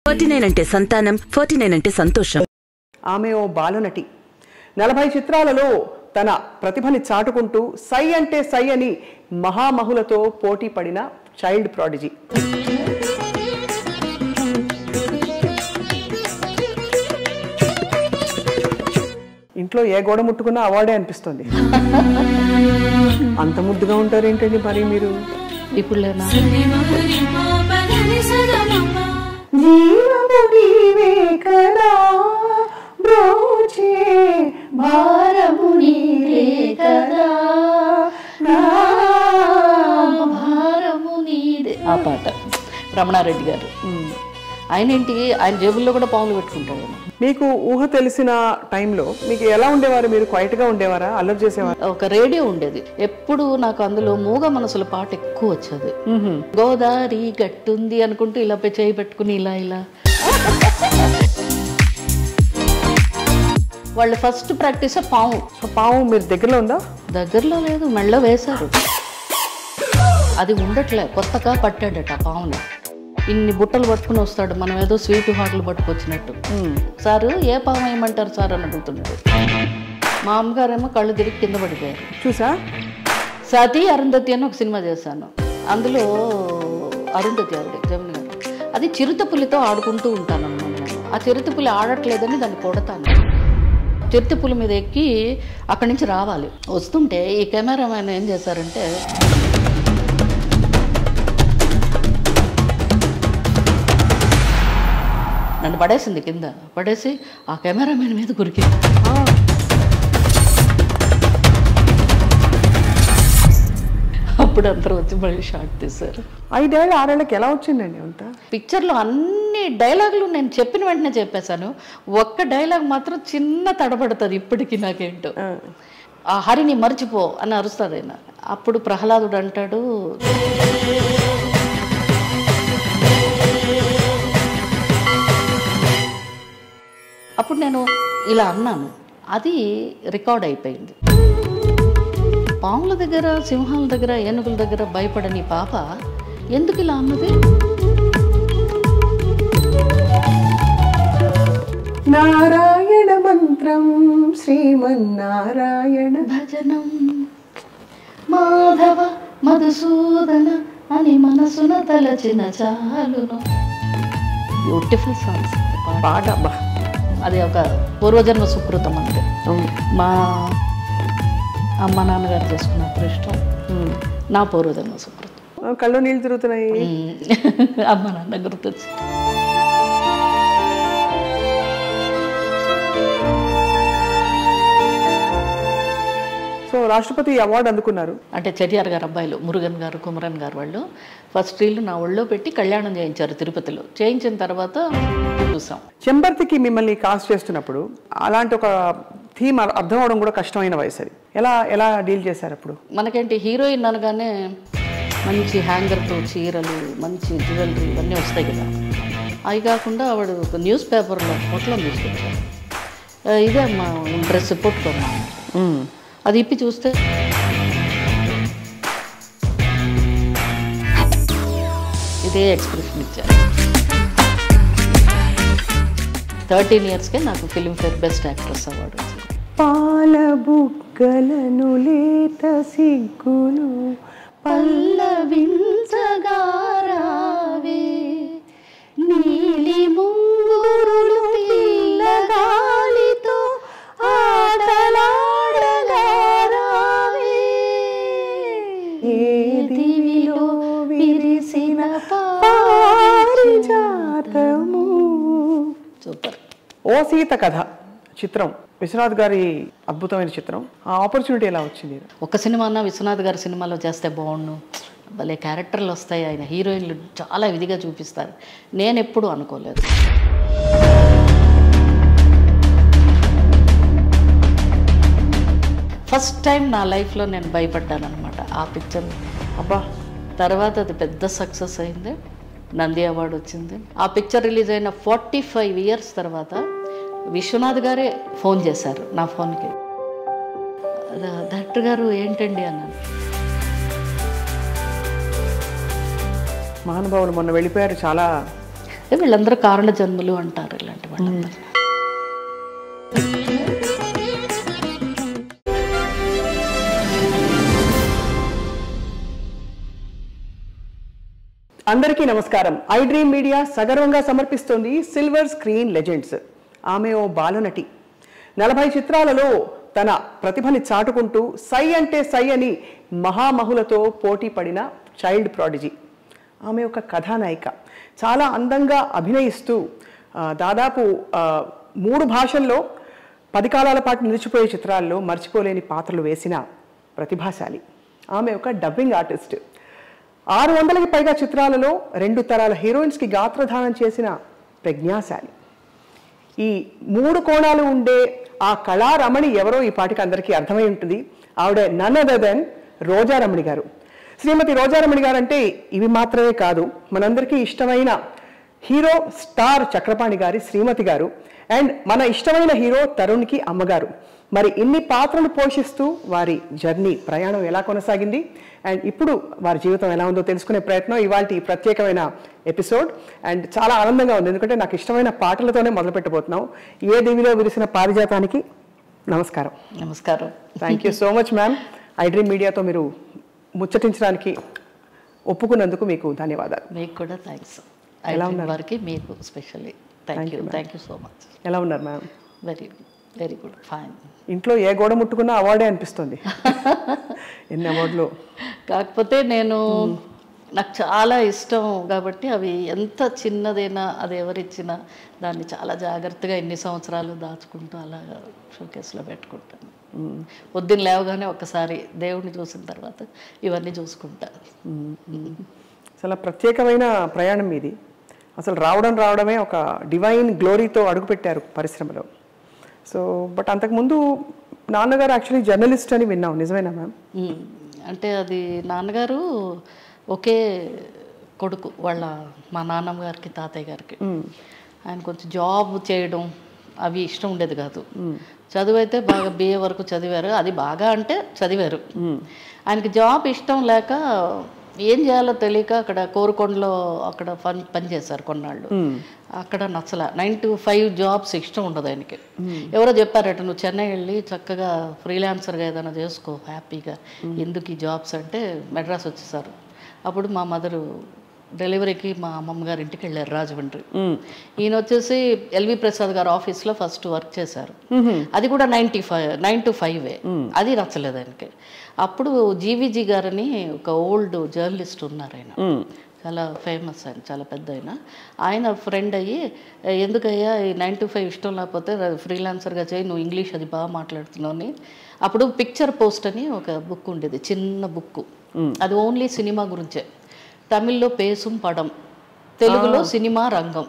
Forty nine అంటే సంతానం forty nine అంటే సంతోషం ఆమె ఓ బాలనటి నలభై చిత్రాలలో తన ప్రతిభని చాటుకుంటూ సై అంటే సై అని మహామహులతో పోటీ పడిన చైల్డ్ ప్రాడిజీ ఇంట్లో ఏ గోడ ముట్టుకున్నా అవార్డే అనిపిస్తుంది అంత ముద్దుగా ఉంటారేంటండి మరి మీరు ఇప్పుడు లేనా జీవము నీవే కదా బ్రోచే భారము నీవే కదా భారము నీదే ఆ పాట రమణారెడ్డి గారు ఆయన ఏంటి ఆయన జేబుల్లో కూడా పాములు పెట్టుకుంటాడు ఆయన. మీకు ఊహ తెలిసిన టైంలో మీకు ఎలా ఉండేవారు మీరు క్వైట్ గా ఉండేవారా అల్లరి చేసేవారు ఒక రేడియో ఉండేది ఎప్పుడు నాకు అందులో మూగ మనసుల పాట ఎక్కువ వచ్చేది గోదావరి గట్టుంది అనుకుంటూ ఇలా పె- చేయి పెట్టుకుని ఇలా ఇలా వాళ్ళు ఫస్ట్ ప్రాక్టీస్ పాము సో పాము మీరు దగ్గరలో ఉందా దగ్గరలో లేదు మెళ్ళ వేశారు అది ఉండట్లే కొత్తగా పట్టాడట ఆ పాముని ఇన్ని బుట్టలు పట్టుకుని వస్తాడు మనం ఏదో స్వీట్ హాటలు పట్టుకొచ్చినట్టు సారు ఏ పాము వేయమంటారు సార్ అని అడుగుతున్నాడు మా అమ్మగారేమో కళ్ళు తిరిగి కింద పడిపోయారు చూసా సతీ అరుంధతి అని ఒక సినిమా చేశాను అందులో అరుంధతి ఆవిడ జమున గారు అది చిరుత పులితో ఆడుకుంటూ ఉంటాను అన్నమాట నేను ఆ చిరుత పులి ఆడట్లేదని దాన్ని కొడతాను చిరుత పులి మీద ఎక్కి అక్కడి నుంచి రావాలి వస్తుంటే ఈ కెమెరామ్యాన్ ఏం చేశారంటే నన్ను పడేసింది కింద పడేసి ఆ కెమెరామెన్ మీద గురికింది అప్పుడు అందరూ వచ్చి మళ్ళీ షార్ట్ తీశారు ఐదేళ్ళు ఆరేళ్ళకి ఎలా వచ్చిందండి అంత పిక్చర్లో అన్ని డైలాగులు నేను చెప్పిన వెంటనే చెప్పేశాను ఒక్క డైలాగ్ మాత్రం చిన్న తడబడుతుంది ఇప్పటికీ నాకేంటో ఆ హరిని మర్చిపో అని అరుస్తాడు ఆయన అప్పుడు ప్రహ్లాదుడు అంటాడు అప్పుడు నేను ఇలా అన్నాను అది రికార్డ్ అయిపోయింది పాముల దగ్గర సింహాల దగ్గర ఏనుగుల దగ్గర భయపడని పాప ఎందుకు ఇలా అన్నది నారాయణ మంత్రం శ్రీమన్నారాయణ భజనం మాధవ మధుసూదన అని మనసున తలచిన చాలును బ్యూటిఫుల్ సాంగ్స్ పాట అబ్బా అది ఒక పూర్వజన్మ సుకృతం అంతే అవును. మా అమ్మ నాన్నగారు చేసుకున్న అదృష్టం నా పూర్వజన్మ సుకృతం ఆ, కళ్ళు నీళ్ళు తిరుగుతున్నాయి ఉమ్. అమ్మ నాన్న గుర్తొచ్చి సో రాష్ట్రపతి అవార్డు అందుకున్నారు అంటే చెటియార్ గారు అబ్బాయిలు మురుగన్ గారు కుమరన్ గారు వాళ్ళు ఫస్ట్ రీళ్ళు నా ఒళ్ళో పెట్టి కళ్యాణం చేయించారు తిరుపతిలో చేయించిన తర్వాత చూసాం చెంబర్తికి మిమ్మల్ని కాస్ట్ చేస్తున్నప్పుడు అలాంటి ఒక థీమ్ అర్థం అవడం కూడా కష్టమైన వయసు అది ఎలా ఎలా డీల్ చేశారు అప్పుడు మనకేంటి హీరోయిన్ అనగానే మంచి హ్యాంగర్తో చీరలు మంచి జ్యువెలరీ ఇవన్నీ వస్తాయి కదా అవి కాకుండా ఆవిడ ఒక న్యూస్ పేపర్లో పొట్లం తీసుకొచ్చారు ఆ, ఇదే మా డ్రెస్ పుట్టుకున్నాను అది ఇప్పి చూస్తే ఇదే ఎక్స్ప్రెషన్ ఇచ్చారు థర్టీన్ ఇయర్స్కే నాకు ఫిలింఫేర్ బెస్ట్ యాక్ట్రెస్ అవార్డు వచ్చింది పాల బుగ్గలను లేత సిగ్గులు పల్లవించగారావే నీలి ముంగురులు పిల్లగాలితో ఆటలాడగారావే ఏ దివిలో విరిసిన పారిజాతము సూపర్ ఓ సీత కథ చిత్రం విశ్వనాథ్ గారి అద్భుతమైన చిత్రం ఆ ఆపర్చునిటీ ఎలా వచ్చింది ఒక సినిమా అన్న విశ్వనాథ్ గారి సినిమాలో చేస్తే బాగుండు భలే క్యారెక్టర్లు వస్తాయి ఆయన హీరోయిన్లు చాలా విధిగా చూపిస్తారు నేను ఎప్పుడు అనుకోలేదు ఫస్ట్ టైం నా లైఫ్లో నేను భయపడ్డాను అనమాట ఆ పిక్చర్ అబ్బా తర్వాత అది పెద్ద సక్సెస్ అయింది నంది అవార్డు వచ్చింది ఆ పిక్చర్ రిలీజ్ అయిన ఫార్టీ ఫైవ్ ఇయర్స్ తర్వాత విశ్వనాథ్ గారే ఫోన్ చేశారు నా ఫోన్కి "ద- డైరెక్టర్ గారు ఏంటండి అన్నాను మహానుభావులు మొన్న వెళ్ళిపోయారు చాలా వీళ్ళందరూ కారణ జన్ములు అంటారు ఇలాంటి వాళ్ళందరూ అందరికీ నమస్కారం ఐ డ్రీమ్ మీడియా సగర్వంగా సమర్పిస్తోంది సిల్వర్ స్క్రీన్ లెజెండ్స్ ఆమె ఓ బాలునటి నలభై చిత్రాలలో తన ప్రతిభని చాటుకుంటూ సై అంటే సై అని మహామహులతో పోటీ పడిన చైల్డ్ ప్రాడిజీ ఆమె ఒక కథానాయిక చాలా అందంగా అభినయిస్తూ ఆ, దాదాపు ఆ, మూడు భాషల్లో పది కాలాల పాటు నిలిచిపోయే చిత్రాల్లో మర్చిపోలేని పాత్రలు వేసిన ప్రతిభాశాలి ఆమె ఒక డబ్బింగ్ ఆర్టిస్ట్ ఆరు వందలకి పైగా చిత్రాలలో రెండు తరాల హీరోయిన్స్కి గాత్రధానం చేసిన ప్రజ్ఞాశాలి ఈ మూడు కోణాలు ఉండే ఆ కళారమణి ఎవరో ఈ పాటికి అందరికీ అర్థమై ఉంటుంది ఆవిడ నన్ అదర్ దెన్ రోజారమణి గారు శ్రీమతి రోజారమణి గారు అంటే ఇవి మాత్రమే కాదు మనందరికీ ఇష్టమైన హీరో స్టార్ చక్రపాణి గారి శ్రీమతి గారు అండ్ మన ఇష్టమైన హీరో తరుణ్కి అమ్మగారు మరి ఇన్ని పాత్రలు పోషిస్తూ వారి జర్నీ ప్రయాణం ఎలా కొనసాగింది అండ్ ఇప్పుడు వారి జీవితం ఎలా ఉందో తెలుసుకునే ప్రయత్నం ఇవాళ ఈ ప్రత్యేకమైన ఎపిసోడ్ అండ్ చాలా ఆనందంగా ఉంది ఎందుకంటే నాకు ఇష్టమైన పాటలతోనే మొదలు పెట్టబోతున్నాం ఏ దివిలో విరిసిన పారిజాతానికి నమస్కారం నమస్కారం thank you so much ma'am I dream మీడియాతో మీరు ముచ్చటించడానికి ఒప్పుకున్నందుకు మీకు ధన్యవాదాలు మీకు కూడా థ్యాంక్స్ ఎలా వారికి మీకు specially thank you thank you so much ఎలా ఉన్నారు ma'am very very good fine ఇంట్లో ఏ గోడ ముట్టుకున్నా అవార్డే అనిపిస్తుంది ఎన్ని అవార్డులు కాకపోతే నేను నాకు చాలా ఇష్టం కాబట్టి అవి ఎంత చిన్నదైనా అది ఎవరిచ్చినా దాన్ని చాలా జాగ్రత్తగా ఎన్ని సంవత్సరాలు దాచుకుంటూ అలా షోకేస్లో పెట్టుకుంటాను పొద్దున్న లేవగానే ఒకసారి దేవుడిని చూసిన తర్వాత ఇవన్నీ చూసుకుంటా చాలా ప్రత్యేకమైన ప్రయాణం ఇది అసలు రావడం రావడమే ఒక డివైన్ గ్లోరీతో అడుగుపెట్టారు పరిశ్రమలో సో బట్ అంతకుముందు నాన్నగారు యాక్చువల్లీ జర్నలిస్ట్ అని విన్నాం నిజమేనా మ్యామ్ ఉమ్, అంటే అది నాన్నగారు ఒకే కొడుకు వాళ్ళ మా నాన్నమ్మ గారికి తాతయ్య గారికి ఆయన కొంచెం జాబ్ చేయడం అవి ఇష్టం ఉండేది కాదు చదువు అయితే బాగా బిఏ వరకు చదివారు అది బాగా అంటే చదివారు ఆయనకి జాబ్ ఇష్టం లేక ఏం చేయాలో తెలియక అక్కడ కోరుకొండలో అక్కడ పని పనిచేశారు కొన్నాళ్ళు అక్కడ నచ్చల నైన్ టు ఫైవ్ జాబ్స్ ఇష్టం ఉండదు ఆయనకి ఎవరో చెప్పారట నువ్వు చెన్నై వెళ్ళి చక్కగా ఫ్రీలాన్సర్గా ఏదైనా చేసుకో హ్యాపీగా ఎందుకు ఈ జాబ్స్ అంటే మెడ్రాస్ వచ్చేసారు అప్పుడు మా మదరు డెలివరీకి మా అమ్మమ్మ గారి ఇంటికి వెళ్ళారు రాజమండ్రి ఈయన వచ్చేసి ఎల్వి ప్రసాద్ గారు ఆఫీస్లో ఫస్ట్ వర్క్ చేశారు అది కూడా ninety five nine to five అది నచ్చలేదు ఆయనకి అప్పుడు జీవీజీ గారని ఒక ఓల్డ్ జర్నలిస్ట్ ఉన్నారు ఆయన చాలా ఫేమస్ ఆయన చాలా పెద్ద ఆయన ఆయన ఫ్రెండ్ అయ్యి "ఏ, ఎందుకయ్యా ఈ నైన్ టు ఫైవ్ ఇష్టం లేకపోతే ఫ్రీలాన్సర్గా చేయి నువ్వు ఇంగ్లీష్ అది బాగా మాట్లాడుతున్నావు అని అప్పుడు పిక్చర్ పోస్ట్ అని ఒక బుక్ ఉండేది చిన్న బుక్ అది ఓన్లీ సినిమా గురించే తమిళ్లో పేసుం పడం తెలుగులో సినిమా రంగం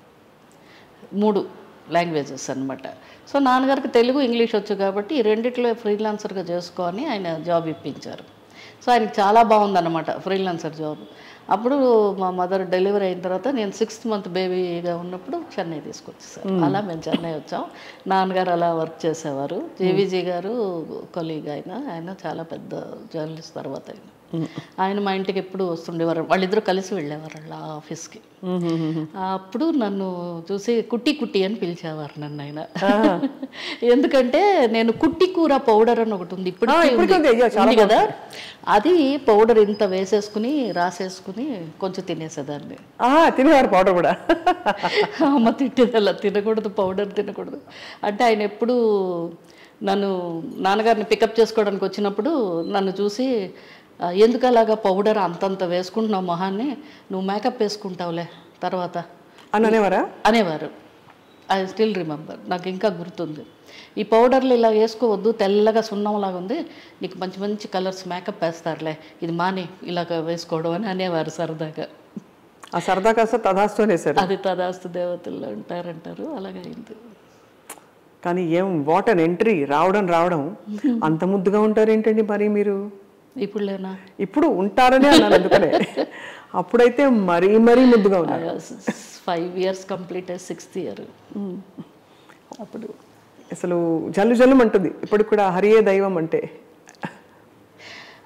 మూడు లాంగ్వేజెస్ అన్నమాట సో నాన్నగారికి తెలుగు ఇంగ్లీష్ వచ్చు కాబట్టి ఈ రెండిట్లో ఫ్రీలాన్సర్గా చేసుకొని ఆయన జాబ్ ఇప్పించారు సో ఆయనకి చాలా బాగుందన్నమాట ఫ్రీలాన్సర్ జాబ్ అప్పుడు మా మదర్ డెలివరీ అయిన తర్వాత నేను సిక్స్త్ మంత్ బేబీగా ఉన్నప్పుడు చెన్నై తీసుకొచ్చేసారు అలా మేము చెన్నై వచ్చాం నాన్నగారు అలా వర్క్ చేసేవారు జేవీజీ గారు కొలీగ్ ఆయన ఆయన చాలా పెద్ద జర్నలిస్ట్ తర్వాత ఆయన ఆయన మా ఇంటికి ఎప్పుడు వస్తుండేవారు వాళ్ళిద్దరూ కలిసి వెళ్ళేవారు వాళ్ళ ఆఫీస్కి అప్పుడు నన్ను చూసి కుట్టి కుట్టి అని పిలిచేవారు నన్ను ఆయన ఎందుకంటే నేను కుట్టి కూర పౌడర్ అని ఒకటి ఉంది ఇప్పుడు ఇప్పటికీ ఉంది. అయ్యో, చాలా కదా అది పౌడర్ ఇంత వేసేసుకుని రాసేసుకుని కొంచెం తినేసేదాన్ని ఆహా, తినేవారు పౌడర్ కూడా అమ్మ తిట్టేది అలా తినకూడదు పౌడర్ తినకూడదు అంటే ఆయన ఎప్పుడు నన్ను నాన్నగారిని పికప్ చేసుకోవడానికి వచ్చినప్పుడు నన్ను చూసి "ఆ, ఎందుకు అలాగా పౌడర్ అంతంత వేసుకుంటున్నావు మొహాన్ని నువ్వు మేకప్ వేసుకుంటావులే తర్వాత అని అనేవారా అనేవారు ఐ స్టిల్ రిమెంబర్ నాకు ఇంకా గుర్తుంది ఈ పౌడర్లు ఇలా వేసుకోవద్దు తెల్లగా సున్నంలాగా ఉంది నీకు మంచి మంచి కలర్స్ మేకప్ వేస్తారులే ఇది మాని ఇలాగ వేసుకోవడం అని అనేవారు సరదాగా ఆ సరదా కాస్త తదాస్తూ అనేసారు అది తదాస్తు దేవతలు అంటారంటారు అలాగే అయింది కానీ ఏం వాట్ అన్ ఎంట్రీ రావడం రావడం అంత ముద్దుగా ఉంటారు ఏంటండి మరి మీరు ఇప్పుడు లేనా ఇప్పుడు ఉంటారని అన్నాను అందుకనే అప్పుడైతే మరీ మరీ ముద్దుగా ఉన్నారు ఫైవ్ ఇయర్స్ కంప్లీట్ అయ్యి సిక్స్త్ ఇయర్ అప్పుడు అసలు జల్లు జల్లు అంటుంది ఇప్పటికి కూడా హరియే దైవం అంటే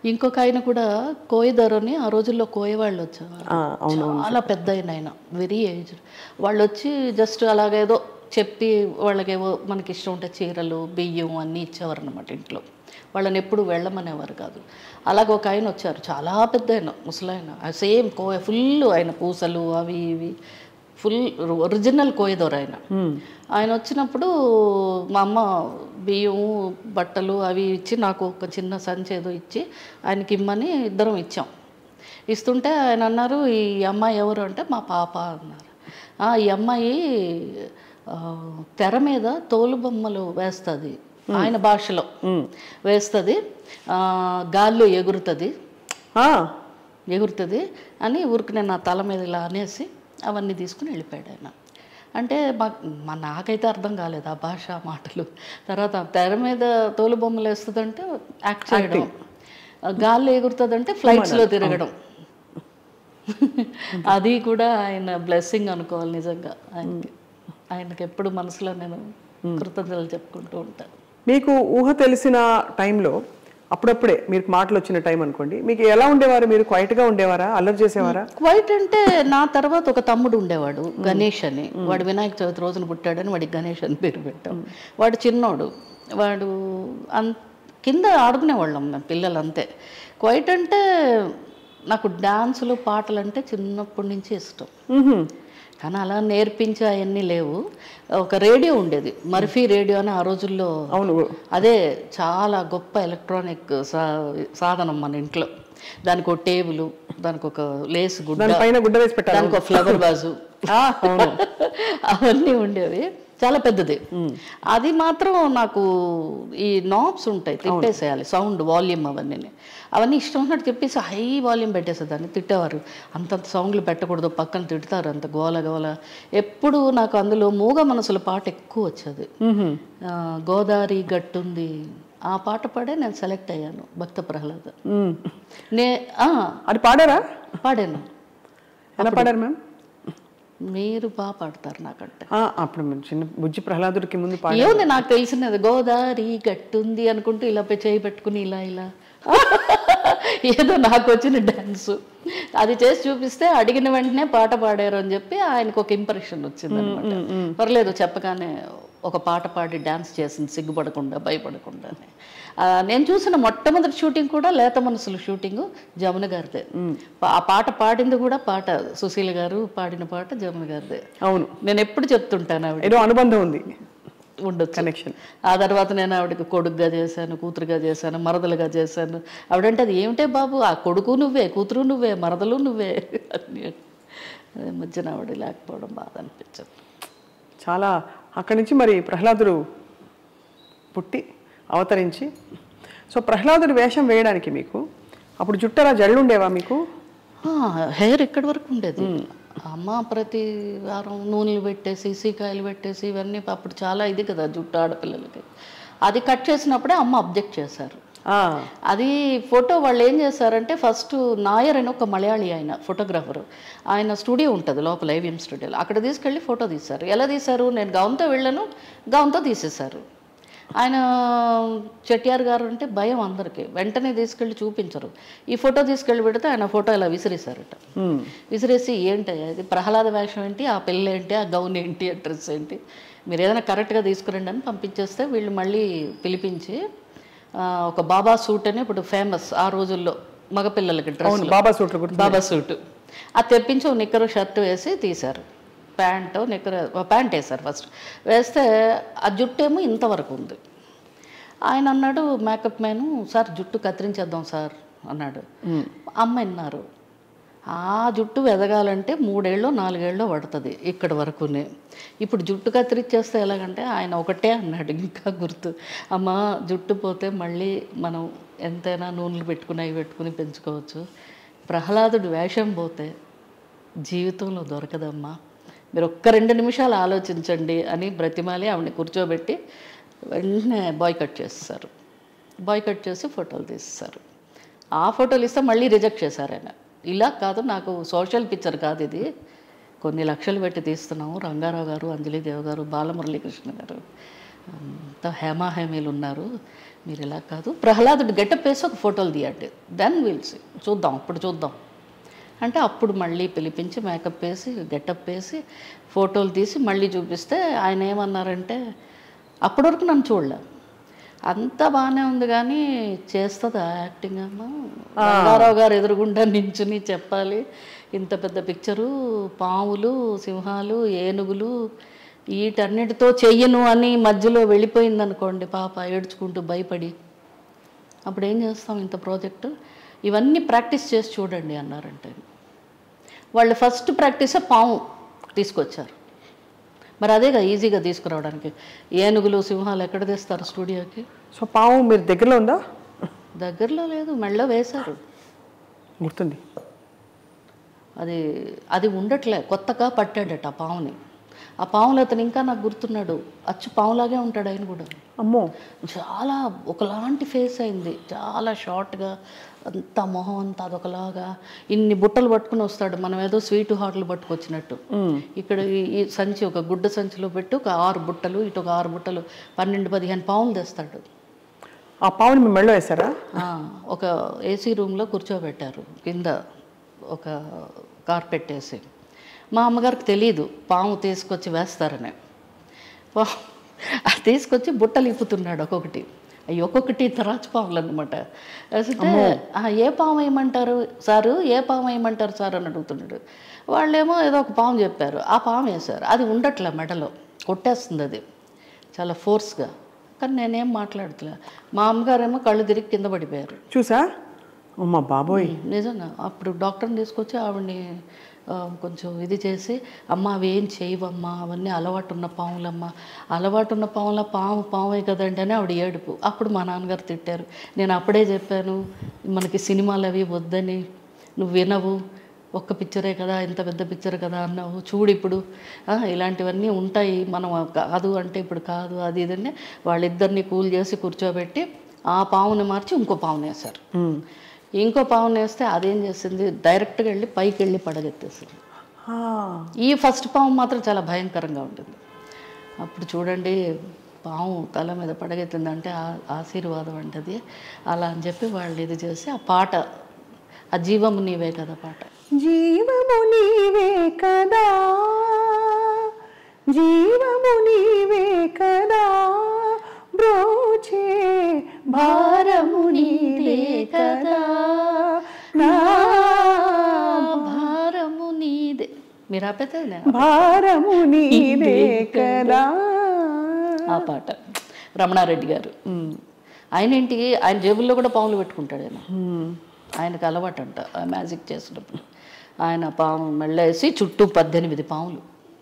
ఇంకొక ఆయన కూడా కోయదర్ అని ఆ రోజుల్లో కోయవాళ్ళు వచ్చేవారు ఆ, అవును చాలా పెద్ద ఆయన ఆయన వెరీ ఏజ్డ్ వాళ్ళు వచ్చి జస్ట్ అలాగేదో చెప్పి వాళ్ళకేవో మనకి ఇష్టం ఉంటే చీరలు బియ్యం అన్నీ ఇచ్చేవారు అనమాట ఇంట్లో వాళ్ళని ఎప్పుడు వెళ్ళమనేవారు కాదు అలాగ ఒక ఆయన వచ్చారు చాలా పెద్ద ఆయన ముసలాయన సేమ్ కోయ ఫుల్ ఆయన పూసలు అవి ఇవి ఫుల్ ఒరిజినల్ కోయదోరు ఆయన ఆయన వచ్చినప్పుడు మా అమ్మ బియ్యం బట్టలు అవి ఇచ్చి నాకు ఒక చిన్న సంచి ఏదో ఇచ్చి ఆయనకి ఇమ్మని ఇద్దరం ఇచ్చాం ఇస్తుంటే ఆయన అన్నారు ఈ అమ్మాయి ఎవరు అంటే మా పాప అన్నారు "ఆ, ఈ అమ్మాయి ఆ, తెర మీద తోలుబొమ్మలు వేస్తుంది ఆయన భాషలో వేస్తుంది గాల్లో ఎగురుతుంది ఆ, ఎగురుతుంది అని ఊరికి నేను నా తల మీద ఇలా అనేసి అవన్నీ తీసుకుని వెళ్ళిపోయాడు ఆయన అంటే మా మా నాకైతే అర్థం కాలేదు ఆ భాష ఆ మాటలు తర్వాత తెర మీద తోలు బొమ్మలు వేస్తుందంటే యాక్ట్ చేయడం ఆ గాల్లో ఎగురుతుందంటే ఫ్లైట్స్లో తిరగడం అది కూడా ఆయన బ్లెస్సింగ్ అనుకోవాలి నిజంగా ఆయనకి ఆయనకి ఎప్పుడు మనసులో నేను కృతజ్ఞతలు చెప్పుకుంటూ ఉంటాను మీకు ఊహ తెలిసిన టైంలో అప్పుడప్పుడే మీకు మాటలు వచ్చిన టైం అనుకోండి మీకు ఎలా ఉండేవారు మీరు క్వైట్గా ఉండేవారా అల్లరి చేసేవారా క్వైట్ అంటే నా తర్వాత ఒక తమ్ముడు ఉండేవాడు గణేష్ అని వాడు వినాయక చవితి రోజున పుట్టాడని వాడికి గణేష్ అని పేరు పెట్టాం వాడు చిన్నోడు వాడు అన్ కింద ఆడుకునేవాళ్ళం మేము పిల్లలు అంతే క్వైట్ అంటే నాకు డాన్సులు పాటలు అంటే చిన్నప్పటి నుంచి ఇష్టం మ్హూ. కానీ అలా నేర్పించే అవన్నీ లేవు ఒక రేడియో ఉండేది మర్ఫీ రేడియో అని ఆ రోజుల్లో అవును అదే చాలా గొప్ప ఎలక్ట్రానిక్ సా సాధనం మన ఇంట్లో దానికి ఒక టేబుల్ దానికి ఒక లేస్ గుడ్డ దానిపైన గుడ్డ వేసి పెట్టారు దానికి ఒక ఫ్లవర్ బాజు ఆ, అవును అవన్నీ ఉండేవి చాలా పెద్దది అది మాత్రం నాకు ఈ నాబ్స్ ఉంటాయి తిప్పేసేయాలి సౌండ్ వాల్యూమ్ అవన్నీ అవన్నీ ఇష్టం ఉన్నట్టు తిప్పేసి హై వాల్యూమ్ పెట్టేసేదాన్ని తిట్టేవారు అంతంత సౌండ్లు పెట్టకూడదు పక్కన తిడతారు అంత గోల గోల ఎప్పుడు నాకు అందులో మూగ మనసుల పాట ఎక్కువ వచ్చేది మ్హూ. ఆ, గోదావరి గట్టుంది ఆ పాట పాడే నేను సెలెక్ట్ అయ్యాను భక్త ప్రహ్లాద్ మ్. నే ఆ, అది పాడారా పాడాను ఎలా పాడారు మ్యామ్ మీరు బాగా పాడతారు నాకంటే ఆ, అప్పుడు మేము చిన్న బుజ్జి ప్రహ్లాదుడికి ముందు పాడారు ఏముంది నాకు తెలిసినది గోదావరి గట్టుంది అనుకుంటూ ఇలా పోయి చేయి పెట్టుకుని ఇలా ఇలా ఏదో నాకు వచ్చిన డ్యాన్స్ అది చేసి చూపిస్తే అడిగిన వెంటనే పాట పాడారు అని చెప్పి ఆయనకు ఒక ఇంప్రెషన్ వచ్చింది అనమాట పర్లేదు చెప్పగానే ఒక పాట పాడి డ్యాన్స్ చేసింది సిగ్గుపడకుండా భయపడకుండా నేను చూసిన మొట్టమొదటి షూటింగ్ కూడా లేత మనసులు షూటింగ్ జమున గారిదే ఆ పాట పాడింది కూడా పాట సుశీల గారు పాడిన పాట జమున గారిదే అవును నేను ఎప్పుడు చెప్తుంటాను ఆవిడ ఏదో అనుబంధం ఉంది ఉండొచ్చు కనెక్షన్ ఆ తర్వాత నేను ఆవిడకి కొడుకుగా చేశాను కూతురుగా చేశాను మరదలుగా చేశాను ఆవిడంటే అది ఏమిటే బాబు ఆ కొడుకు నువ్వే కూతురు నువ్వే మరదలు నువ్వే అని అదే మధ్యన ఆవిడ లేకపోవడం బాధ అనిపించదు చాలా అక్కడి నుంచి మరి ప్రహ్లాదుడు పుట్టి అవతరించి సో ప్రహ్లాదుడి వేషం వేయడానికి మీకు అప్పుడు జుట్టరా జల్లు ఉండేవా మీకు హెయిర్ ఇక్కడి వరకు ఉండేది అమ్మ ప్రతి వారం నూనెలు పెట్టేసి సీకాయలు పెట్టేసి ఇవన్నీ అప్పుడు చాలా ఇది కదా జుట్టు ఆడపిల్లలకి అది కట్ చేసినప్పుడే అమ్మ అబ్జెక్ట్ చేశారు ఆ, అది ఫోటో వాళ్ళు ఏం చేశారంటే ఫస్ట్ నాయర్ అని ఒక మలయాళీ ఆయన ఫోటోగ్రాఫర్ ఆయన స్టూడియో ఉంటుంది లోపల ఏవిఎం స్టూడియోలో అక్కడ తీసుకెళ్ళి ఫోటో తీశారు ఎలా తీశారు నేను గౌన్తో వెళ్ళాను గౌన్తో తీసేశారు ఆయన చెట్యార్ గారు అంటే భయం అందరికీ వెంటనే తీసుకెళ్ళి చూపించరు ఈ ఫోటో తీసుకెళ్ళి పెడితే ఆయన ఫోటో ఇలా విసిరేశారట మ్, విసిరేసి ఏంటి అది ప్రహ్లాద వేషం ఏంటి ఆ పిల్ల ఏంటి ఆ గౌన్ ఏంటి ఆ డ్రెస్ ఏంటి మీరు ఏదైనా కరెక్ట్గా తీసుకురండి అని పంపించేస్తే వీళ్ళు మళ్ళీ పిలిపించి ఆ, ఒక బాబా సూట్ అని ఇప్పుడు ఫేమస్ ఆ రోజుల్లో మగపిల్లలకి డ్రెస్ అవును బాబా సూట్లు గుర్తు బాబా సూట్ అది తెప్పించి ఒక నిక్కరు షర్ట్ వేసి తీశారు ప్యాంటు నిక్కరు ప్యాంట్ వేశారు ఫస్ట్ వేస్తే ఆ జుట్టు ఏమో ఇంతవరకు ఉంది ఆయన అన్నాడు మేకప్ మ్యాన్ సార్ జుట్టు కత్తిరించేద్దాం సార్ అన్నాడు అమ్మ విన్నారు ఆ జుట్టు ఎదగాలంటే మూడేళ్ళు నాలుగేళ్ళు పడుతుంది ఇక్కడి వరకునే ఇప్పుడు జుట్టు కత్తిరించేస్తే ఎలాగంటే ఆయన ఒకటే అన్నాడు ఇంకా గుర్తు అమ్మ జుట్టు పోతే మళ్ళీ మనం ఎంతైనా నూనెలు పెట్టుకుని అవి పెట్టుకుని పెంచుకోవచ్చు ప్రహ్లాదుడు వేషం పోతే జీవితంలో దొరకదమ్మా మీరు ఒక్క రెండు నిమిషాలు ఆలోచించండి అని బ్రతిమాలి ఆవిడని కూర్చోబెట్టి వెంటనే బాయ్ కట్ చేస్తారు బాయ్ కట్ చేసి ఫోటోలు తీస్తారు ఆ ఫోటోలు ఇస్తే మళ్ళీ రిజెక్ట్ చేశారు ఆయన ఇలా కాదు నాకు సోషల్ పిక్చర్ కాదు ఇది కొన్ని లక్షలు పెట్టి తీస్తున్నాము రంగారావు గారు అంజలిదేవ్ గారు బాలమురళీకృష్ణ గారు అంతా హేమా హేమీలు ఉన్నారు మీరు ఇలా కాదు ప్రహ్లాదుడు గెటప్ వేసి ఒక ఫోటోలు తీయండి దెన్ విల్స్ చూద్దాం అప్పుడు చూద్దాం అంటే అప్పుడు మళ్ళీ పిలిపించి మేకప్ వేసి గెటప్ వేసి ఫోటోలు తీసి మళ్ళీ చూపిస్తే ఆయన ఏమన్నారంటే అప్పటి వరకు నన్ను చూడలే అంత బాగానే ఉంది కానీ చేస్తుందా యాక్టింగ్ అమ్మ రంగారావు గారు ఎదురుగుండా నించుని చెప్పాలి ఇంత పెద్ద పిక్చరు పాములు సింహాలు ఏనుగులు వీటన్నిటితో చెయ్యను అని మధ్యలో వెళ్ళిపోయింది అనుకోండి పాప ఏడ్చుకుంటూ భయపడి అప్పుడు ఏం చేస్తాం ఇంత ప్రాజెక్టు ఇవన్నీ ప్రాక్టీస్ చేసి చూడండి అన్నారంటే వాళ్ళు ఫస్ట్ ప్రాక్టీసే పాము తీసుకొచ్చారు మరి అదేగా ఈజీగా తీసుకురావడానికి ఏనుగులు సింహాలు ఎక్కడ తెస్తారు స్టూడియోకి సో పాము మీరు దగ్గరలో ఉందా దగ్గరలో లేదు మెళ్ళ వేశారు గుర్తుంది అది అది ఉండట్లే కొత్తగా పట్టాడట ఆ పావుని ఆ పావులు అతను ఇంకా నాకు గుర్తున్నాడు అచ్చు పావులాగే ఉంటాడు ఆయన కూడా అమ్మో చాలా ఒకలాంటి ఫేస్ అయింది చాలా షార్ట్గా అంత మొహం అంతా అదొకలాగా ఇన్ని బుట్టలు పట్టుకుని వస్తాడు మనం ఏదో స్వీట్ హాట్లు పట్టుకొచ్చినట్టు ఇక్కడ ఈ- ఈ సంచి ఒక గుడ్డ సంచిలో పెట్టి ఒక ఆరు బుట్టలు ఇటు ఒక ఆరు బుట్టలు పన్నెండు పదిహేను పావులు తెస్తాడు ఆ పావుని మీ మెళ్ళో వేశారా ఆ, ఒక ఏసీ రూమ్లో కూర్చోబెట్టారు కింద ఒక కార్పెట్ వేసి మా అమ్మగారికి తెలియదు పాము తీసుకొచ్చి వేస్తారని పా- అది తీసుకొచ్చి బుట్టలు ఇప్పుతున్నాడు ఒక్కొక్కటి అవి ఒక్కొక్కటి తరాచు పాములు అనమాట అంటే "ఆ, ఏ పాము వేయమంటారు సారు ఏ పాము వేయమంటారు సార్ అని అడుగుతున్నాడు వాళ్ళేమో ఏదో ఒక పాము చెప్పారు ఆ పాము వేశారు అది ఉండట్లే మెడలో కొట్టేస్తుంది అది చాలా ఫోర్స్గా కానీ నేనేం మాట్లాడట్లే మా అమ్మగారేమో కళ్ళు తిరిగి కింద పడిపోయారు చూసా అమ్మ బాబోయ్ నిజంగా అప్పుడు డాక్టర్ని తీసుకొచ్చి ఆవిడని ఆ, కొంచెం ఇది చేసి అమ్మ అవి ఏం చేయవమ్మా అవన్నీ అలవాటు ఉన్న పాములమ్మ అలవాటు ఉన్న పాముల పాము పామే కదండి అని ఆవిడ ఏడుపు అప్పుడు మా నాన్నగారు తిట్టారు నేను అప్పుడే చెప్పాను మనకి సినిమాలు అవి వద్దని నువ్వు వినవు ఒక్క పిక్చరే కదా ఇంత పెద్ద పిక్చర్ కదా అన్నావు చూడు ఇప్పుడు ఆ, ఇలాంటివన్నీ ఉంటాయి మనం కాదు అంటే ఇప్పుడు కాదు అది ఇదని వాళ్ళిద్దరిని కూల్ చేసి కూర్చోబెట్టి ఆ పావుని మార్చి ఇంకో పావుని వేశారు ఉమ్. ఇంకో పావుని వేస్తే అదేం చేసింది డైరెక్ట్గా వెళ్ళి పైకి వెళ్ళి పడగెత్తేసింది ఆ, ఈ ఫస్ట్ పాము మాత్రం చాలా భయంకరంగా ఉంటుంది అప్పుడు చూడండి పాము తల మీద పడగెత్తిందంటే ఆ- ఆశీర్వాదం అంటది అలా అని చెప్పి వాళ్ళు ఇది చేసి ఆ పాట ఆ జీవము నీవే కదా పాట జీవము నీవే కదా జీవము నీవే కదా బ్రోచే భారము నీవే కదా నా భారము నీదే మీరు ఆపేతే భారము నీవే కదా ఆ పాట రమణారెడ్డి గారు ఆయన ఏంటి ఆయన జేబుల్లో కూడా పాములు పెట్టుకుంటాడు ఆయన ఆయనకు అలవాటు అంట ఆ మ్యాజిక్ చేసినప్పుడు ఆయన పాము మెళ్ళేసి చుట్టూ పద్దెనిమిది పాములు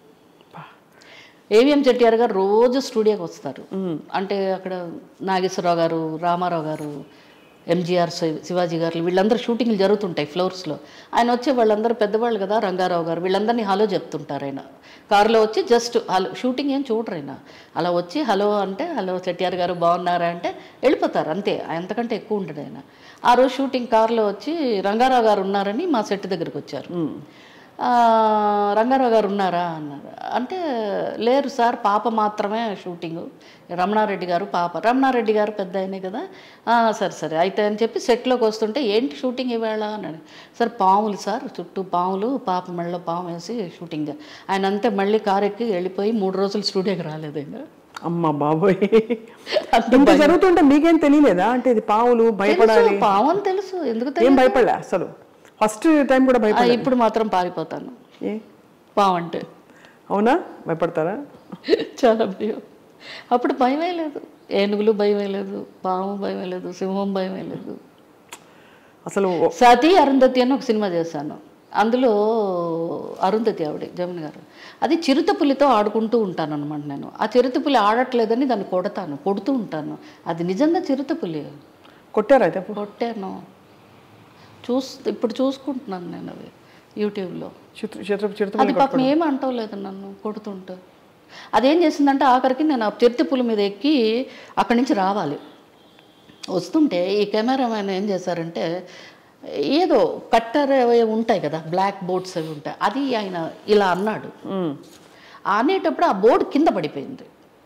ఏవిఎం చెట్టిఆర్ గారు రోజు స్టూడియోకి వస్తారు అంటే అక్కడ నాగేశ్వరరావు గారు రామారావు గారు ఎంజీఆర్ శి- శివాజీ గారు వీళ్ళందరూ షూటింగ్లు జరుగుతుంటాయి ఫ్లోర్స్లో ఆయన వచ్చే వాళ్ళందరూ పెద్దవాళ్ళు కదా రంగారావు గారు వీళ్ళందరినీ హలో చెప్తుంటారు ఆయన కారులో వచ్చి జస్ట్ హలో షూటింగ్ ఏం చూడరు ఆయన అలా వచ్చి హలో అంటే హలో చెట్టిఆర్ గారు బాగున్నారా అంటే వెళ్ళిపోతారు అంతే అంతకంటే ఎక్కువ ఉంటాడు ఆయన ఆ రోజు షూటింగ్ కారులో వచ్చి రంగారావు గారు ఉన్నారని మా సెట్ దగ్గరికి వచ్చారు ఆ, రంగారావు గారు ఉన్నారా అన్నారు అంటే లేరు సార్ పాప మాత్రమే షూటింగ్ రమణారెడ్డి గారు పాప రమణారెడ్డి గారు పెద్ద ఆయనే కదా "ఆ, సరే సరే అయితే అని చెప్పి సెట్లోకి వస్తుంటే ఏంటి షూటింగ్ ఇవాళ అన్నాడు సార్ పాములు సార్ చుట్టూ పాములు పాప మెళ్ళలో పాము వేసి షూటింగ్ చే-" ఆయన అంతే మళ్ళీ కారు ఎక్కి వెళ్ళిపోయి మూడు రోజులు స్టూడియోకి రాలేదు ఆయన అమ్మ బాబోయ్ ఇంత జరుగుతుంటే మీకేం తెలియలేదా అంటే ఇది పావులు భయపడాలి తెలుసు, పాము అని తెలుసు ఎందుకు ఏం తెలియదు భయపడలే అసలు ఫస్ట్ టైం కూడా ఆ, భయపడ ఇప్పుడు మాత్రం పారిపోతాను ఏ పాము అంటే అవునా భయపడతారా చాలా భయం అప్పుడు భయమే లేదు ఏనుగులు భయమే లేదు పాము భయమే లేదు సింహం భయమే లేదు అసలు సతీ అరుంధతి అని ఒక సినిమా చేశాను అందులో అరుంధతి ఆవిడ జమున గారు అది చిరుత పులితో ఆడుకుంటూ ఉంటాను అనమాట నేను ఆ చిరుత పులి ఆడట్లేదని దాన్ని కొడతాను కొడుతూ ఉంటాను అది నిజంగా చిరుత పులి కొట్టారా అయితే అప్పుడు? కొట్టాను చూస్ ఇప్పుడు చూసుకుంటున్నాను నేను అది యూట్యూబ్లో చిత్ర చిత్ర చిరుత అది పాపం ఏమి అంటలేదు నన్ను కొడుతుంటే అదేం చేసిందంటే ఆఖరికి నేను ఆ చిరుత పులి మీద ఎక్కి అక్కడి నుంచి రావాలి వస్తుంటే ఈ కెమెరామెన్ ఏం చేశారంటే ఏదో కట్టర్ అవి ఉంటాయి కదా బ్లాక్ బోర్డ్స్ అవి ఉంటాయి అది ఆయన ఇలా అన్నాడు ఉమ్. అనేటప్పుడు ఆ బోర్డు కింద పడిపోయింది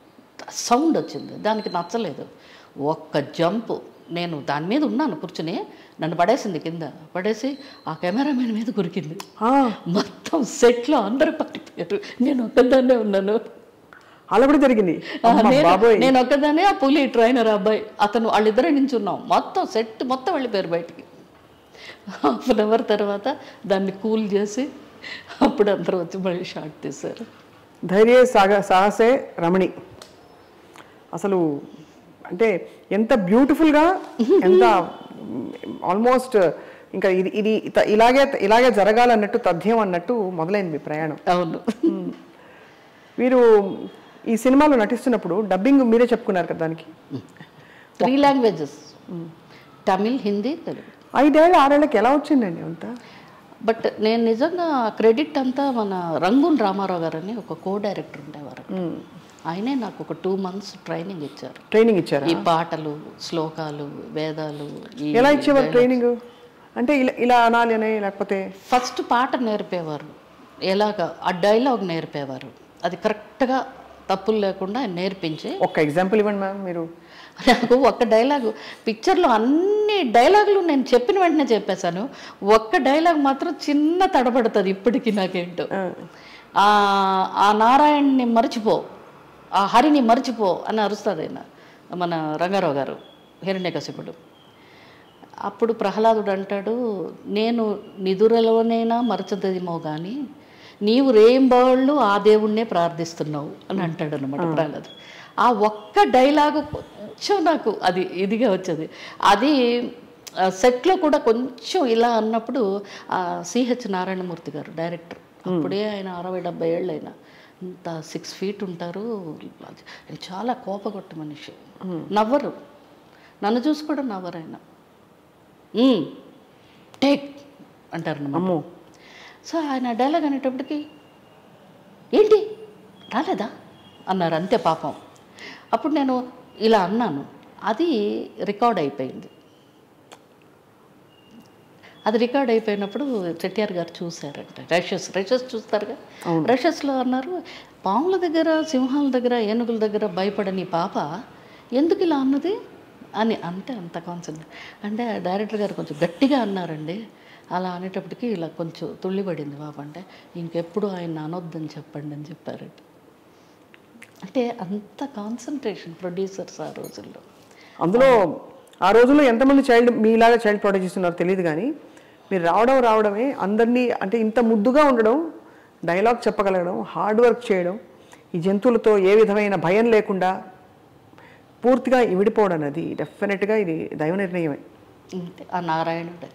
సౌండ్ వచ్చింది దానికి నచ్చలేదు ఒక్క జంపు నేను దాని మీద ఉన్నాను కూర్చుని నన్ను పడేసింది కింద పడేసి ఆ కెమెరామెన్ మీద కురికింది ఆ, మొత్తం సెట్లో అందరూ పడిపోయారు నేను ఒక్కదాన్నే ఉన్నాను అలా కూడా జరిగింది ఆ, అమ్మ నేను- బాబోయ్ నేను ఒక్కదానే ఆ పులి ట్రైనర్ అబ్బాయి అతను వాళ్ళిద్దరే నించున్నాం మొత్తం సెట్ మొత్తం వెళ్ళిపోయారు బయటికి హాఫ్ అన్ అవర్ తర్వాత దాన్ని కూల్ చేసి అప్పుడు అందరూ వచ్చి మళ్ళీ షాట్ తీశారు ధైర్య సాగ సాహసే రమణి అసలు అంటే ఎంత బ్యూటిఫుల్గా ఎంత ఆల్మోస్ట్ ఇంకా ఇది ఇది ఇత- ఇలాగే ఇలాగే జరగాలన్నట్టు తథ్యం అన్నట్టు మొదలైంది మీ ప్రయాణం అవును మీరు ఈ సినిమాలో నటిస్తున్నప్పుడు డబ్బింగ్ మీరే చెప్పుకున్నారు కదా దానికి త్రీ లాంగ్వేజెస్ తమిళ్ హిందీ తెలుగు ఐదేళ్ళు ఆరేళ్ళకి ఎలా వచ్చిందండి అంతా బట్ నేను నిజంగా క్రెడిట్ అంతా మన రంగూన్ రామారావు గారు అని ఒక కో డైరెక్టర్ ఉండేవారు ఆయనే నాకు ఒక టూ మంత్స్ ట్రైనింగ్ ఇచ్చారు ట్రైనింగ్ ఇచ్చారా ఈ పాటలు శ్లోకాలు వేదాలు ఈ ఎలా ఇచ్చేవారు ట్రైనింగ్ అంటే ఇలా ఇలా అనాలి అనే లేకపోతే ఫస్ట్ పాట నేర్పేవారు ఎలాగ ఆ డైలాగ్ నేర్పేవారు అది కరెక్ట్గా తప్పులు లేకుండా ఆయన నేర్పించి ఒక్క ఎగ్జాంపుల్ ఇవ్వండి మ్యామ్ మీరు నాకు ఒక్క డైలాగు పిక్చర్లో అన్ని డైలాగులు నేను చెప్పిన వెంటనే చెప్పేశాను ఒక్క డైలాగ్ మాత్రం చిన్న తడబడుతుంది ఇప్పటికీ నాకేంటో ఆ ఆ నారాయణ్ని మర్చిపో ఆ హరిని మర్చిపో అని అరుస్తుంది ఆయన మన రంగారావు గారు హిరణ్యకశిపుడు అప్పుడు ప్రహ్లాదుడు అంటాడు నేను నిధురలోనైనా మరచదేమో కానీ నీవు రేంబాళ్ళు ఆ దేవుణ్ణే ప్రార్థిస్తున్నావు అని అంటాడు అనమాట ప్రహ్లాదు ఆ ఒక్క డైలాగు కొంచెం నాకు అది ఇదిగా వచ్చేది అది ఆ, సెట్లో కూడా కొంచెం ఇలా అన్నప్పుడు ఆ సిహెచ్ నారాయణమూర్తి గారు డైరెక్టర్ అప్పుడే ఆయన అరవై డెబ్బై ఏళ్ళు అయినా ఇంత సిక్స్ ఫీట్ ఉంటారు ఆయన చాలా కోపగొట్టు మనిషి నవ్వరు నన్ను చూసి కూడా నవ్వరు ఆయన "మ్మ్, టేక్ అంటారు అన్నమాట. అమ్మో సో ఆయన డైలాగ్ అనేటప్పటికి ఏంటి రాలేదా అన్నారు అంతే పాపం అప్పుడు నేను ఇలా అన్నాను అది రికార్డ్ అయిపోయింది అది రికార్డ్ అయిపోయినప్పుడు చెట్టియార్ గారు చూశారంట రషెస్ రషెస్ చూస్తారుగా రషెస్లో అన్నారు పాముల దగ్గర సింహాల దగ్గర ఏనుగుల దగ్గర భయపడని పాప ఎందుకు ఇలా అన్నది అని అంటే అంత కాన్సెప్ట్ అంటే డైరెక్టర్ గారు కొంచెం గట్టిగా అన్నారండి అలా అనేటప్పటికి ఇలా కొంచెం తుళ్ళిపడింది పాప అంటే ఇంకెప్పుడు ఆయన అనొద్దని చెప్పండి అని చెప్పారంట అంటే అంత కాన్సన్ట్రేషన్ ప్రొడ్యూసర్స్ ఆ రోజుల్లో అందులో ఆ రోజుల్లో ఎంతమంది చైల్డ్ మీలాగా చైల్డ్ ప్రొడ్యూస్ ఉన్నారో తెలియదు కానీ మీరు రావడం రావడమే అందరినీ అంటే ఇంత ముద్దుగా ఉండడం డైలాగ్ చెప్పగలగడం హార్డ్ వర్క్ చేయడం ఈ జంతువులతో ఏ విధమైన భయం లేకుండా పూర్తిగా విడిపోవడం అది డెఫినెట్గా ఇది దైవ నిర్ణయమే అంతే ఆ నారాయణుడే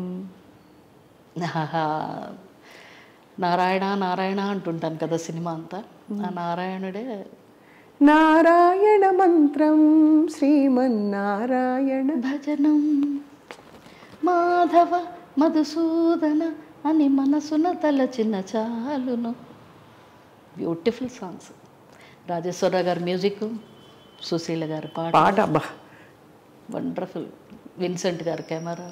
ఆహా. నారాయణ నారాయణ అంటుంటాను కదా సినిమా అంతా ఆ నారాయణుడే నారాయణ మంత్రం శ్రీమన్నారాయణ భజనం మాధవ మధుసూదన అని మనసున తలచిన చాలును బ్యూటిఫుల్ సాంగ్స్ రాజేశ్వరరావు గారి మ్యూజిక్ సుశీల గారి పాట పాట అబ్బా వండర్ఫుల్ విన్సెంట్ గారి కెమెరా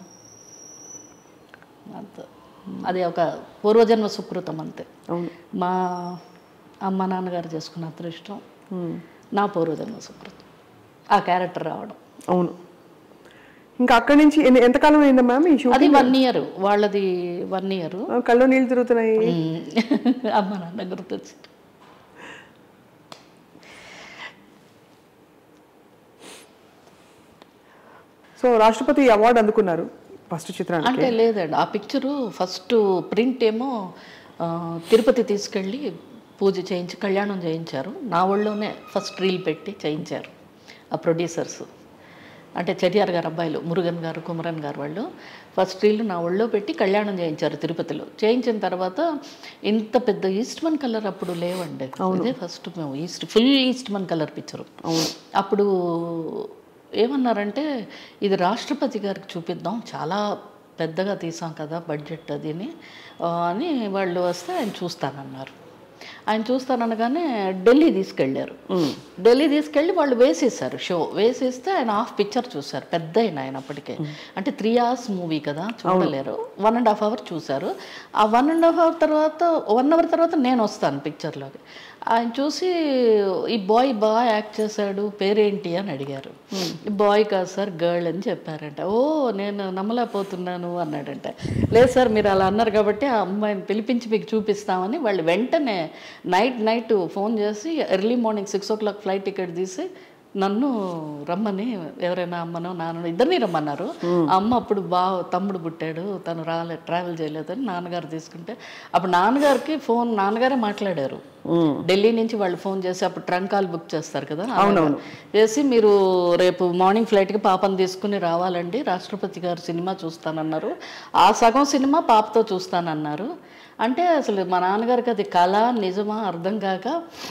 అంత అది ఒక పూర్వజన్మ సుకృతం అంతే అవును మా అమ్మ నాన్నగారు చేసుకున్న అదృష్టం నా పూర్వజన్మ సుకృతం ఆ క్యారెక్టర్ రావడం అవును ఇంకా అక్కడి నుంచి ఎన్ని ఎంతకాలం అయిందా మ్యామ్ ఈ షూట్ అది వన్ ఇయర్ వాళ్ళది వన్ ఇయర్ కళ్ళు నీళ్ళు తిరుగుతున్నాయి అమ్మ నాన్న గుర్తొచ్చి సో రాష్ట్రపతి అవార్డు అందుకున్నారు ఫస్ట్ చిత్రానికి అంటే లేదండి ఆ పిక్చరు ఫస్ట్ ప్రింట్ ఏమో ఆ, తిరుపతి తీసుకెళ్ళి పూజ చేయించి కళ్యాణం చేయించారు నా ఒళ్ళోనే ఫస్ట్ రీల్ పెట్టి చేయించారు ఆ ప్రొడ్యూసర్స్ అంటే చెటియార్ గారు అబ్బాయిలు మురుగన్ గారు కుమరన్ గారు వాళ్ళు ఫస్ట్ రీల్ నా ఒళ్ళో పెట్టి కళ్యాణం చేయించారు తిరుపతిలో చేయించిన తర్వాత ఇంత పెద్ద ఈస్ట్మన్ కలర్ అప్పుడు లేవండి ఇదే ఫస్ట్ మేము east full Eastman colour picture అప్పుడు ఏమన్నారంటే ఇది రాష్ట్రపతి గారికి చూపిద్దాం చాలా పెద్దగా తీసాం కదా బడ్జెట్ అదిని ఆ, అని వాళ్ళు వస్తే ఆయన చూస్తానన్నారు ఆయన చూస్తాననగానే ఢిల్లీ తీసుకెళ్ళారు ఢిల్లీ తీసుకెళ్ళి వాళ్ళు వేసేసారు షో వేసేస్తే ఆయన హాఫ్ పిక్చర్ చూశారు పెద్ద అయిన ఆయన అప్పటికే అంటే త్రీ అవర్స్ మూవీ కదా చూడలేరు వన్ అండ్ హాఫ్ అవర్ చూశారు ఆ వన్ అండ్ హాఫ్ అవర్ తర్వాత వన్ అవర్ తర్వాత నేను వస్తాను పిక్చర్లోకి ఆయన చూసి ఈ బాయ్ బాగా యాక్ట్ చేశాడు పేరేంటి అని అడిగారు ఈ బాయ్ కాదు సార్ గర్ల్ అని చెప్పారంట ఓ నేను నమ్మలేకపోతున్నాను అన్నాడంట లేదు సార్ మీరు అలా అన్నారు కాబట్టి ఆ అమ్మాయిని పిలిపించి మీకు చూపిస్తామని వాళ్ళు వెంటనే నైట్ నైట్ ఫోన్ చేసి early morning six o'clock flight ticket తీసి నన్ను రమ్మని ఎవరైనా అమ్మనో నాన్ననో ఇద్దరిని రమ్మన్నారు ఆ అమ్మ అప్పుడు బా తమ్ముడు పుట్టాడు తను రాలే ట్రావెల్ చేయలేదని నాన్నగారు తీసుకుంటే అప్పుడు నాన్నగారికి ఫోన్ నాన్నగారే మాట్లాడారు ఢిల్లీ నుంచి వాళ్ళు ఫోన్ చేసి అప్పుడు ట్రంక్ కాల్ బుక్ చేస్తారు కదా అవునవును. చేసి మీరు రేపు మార్నింగ్ ఫ్లైట్కి పాపను తీసుకుని రావాలండి రాష్ట్రపతి గారు సినిమా చూస్తానన్నారు ఆ సగం సినిమా పాపతో చూస్తానన్నారు అంటే అసలు మా నాన్నగారికి అది కళ నిజమా అర్థం కాక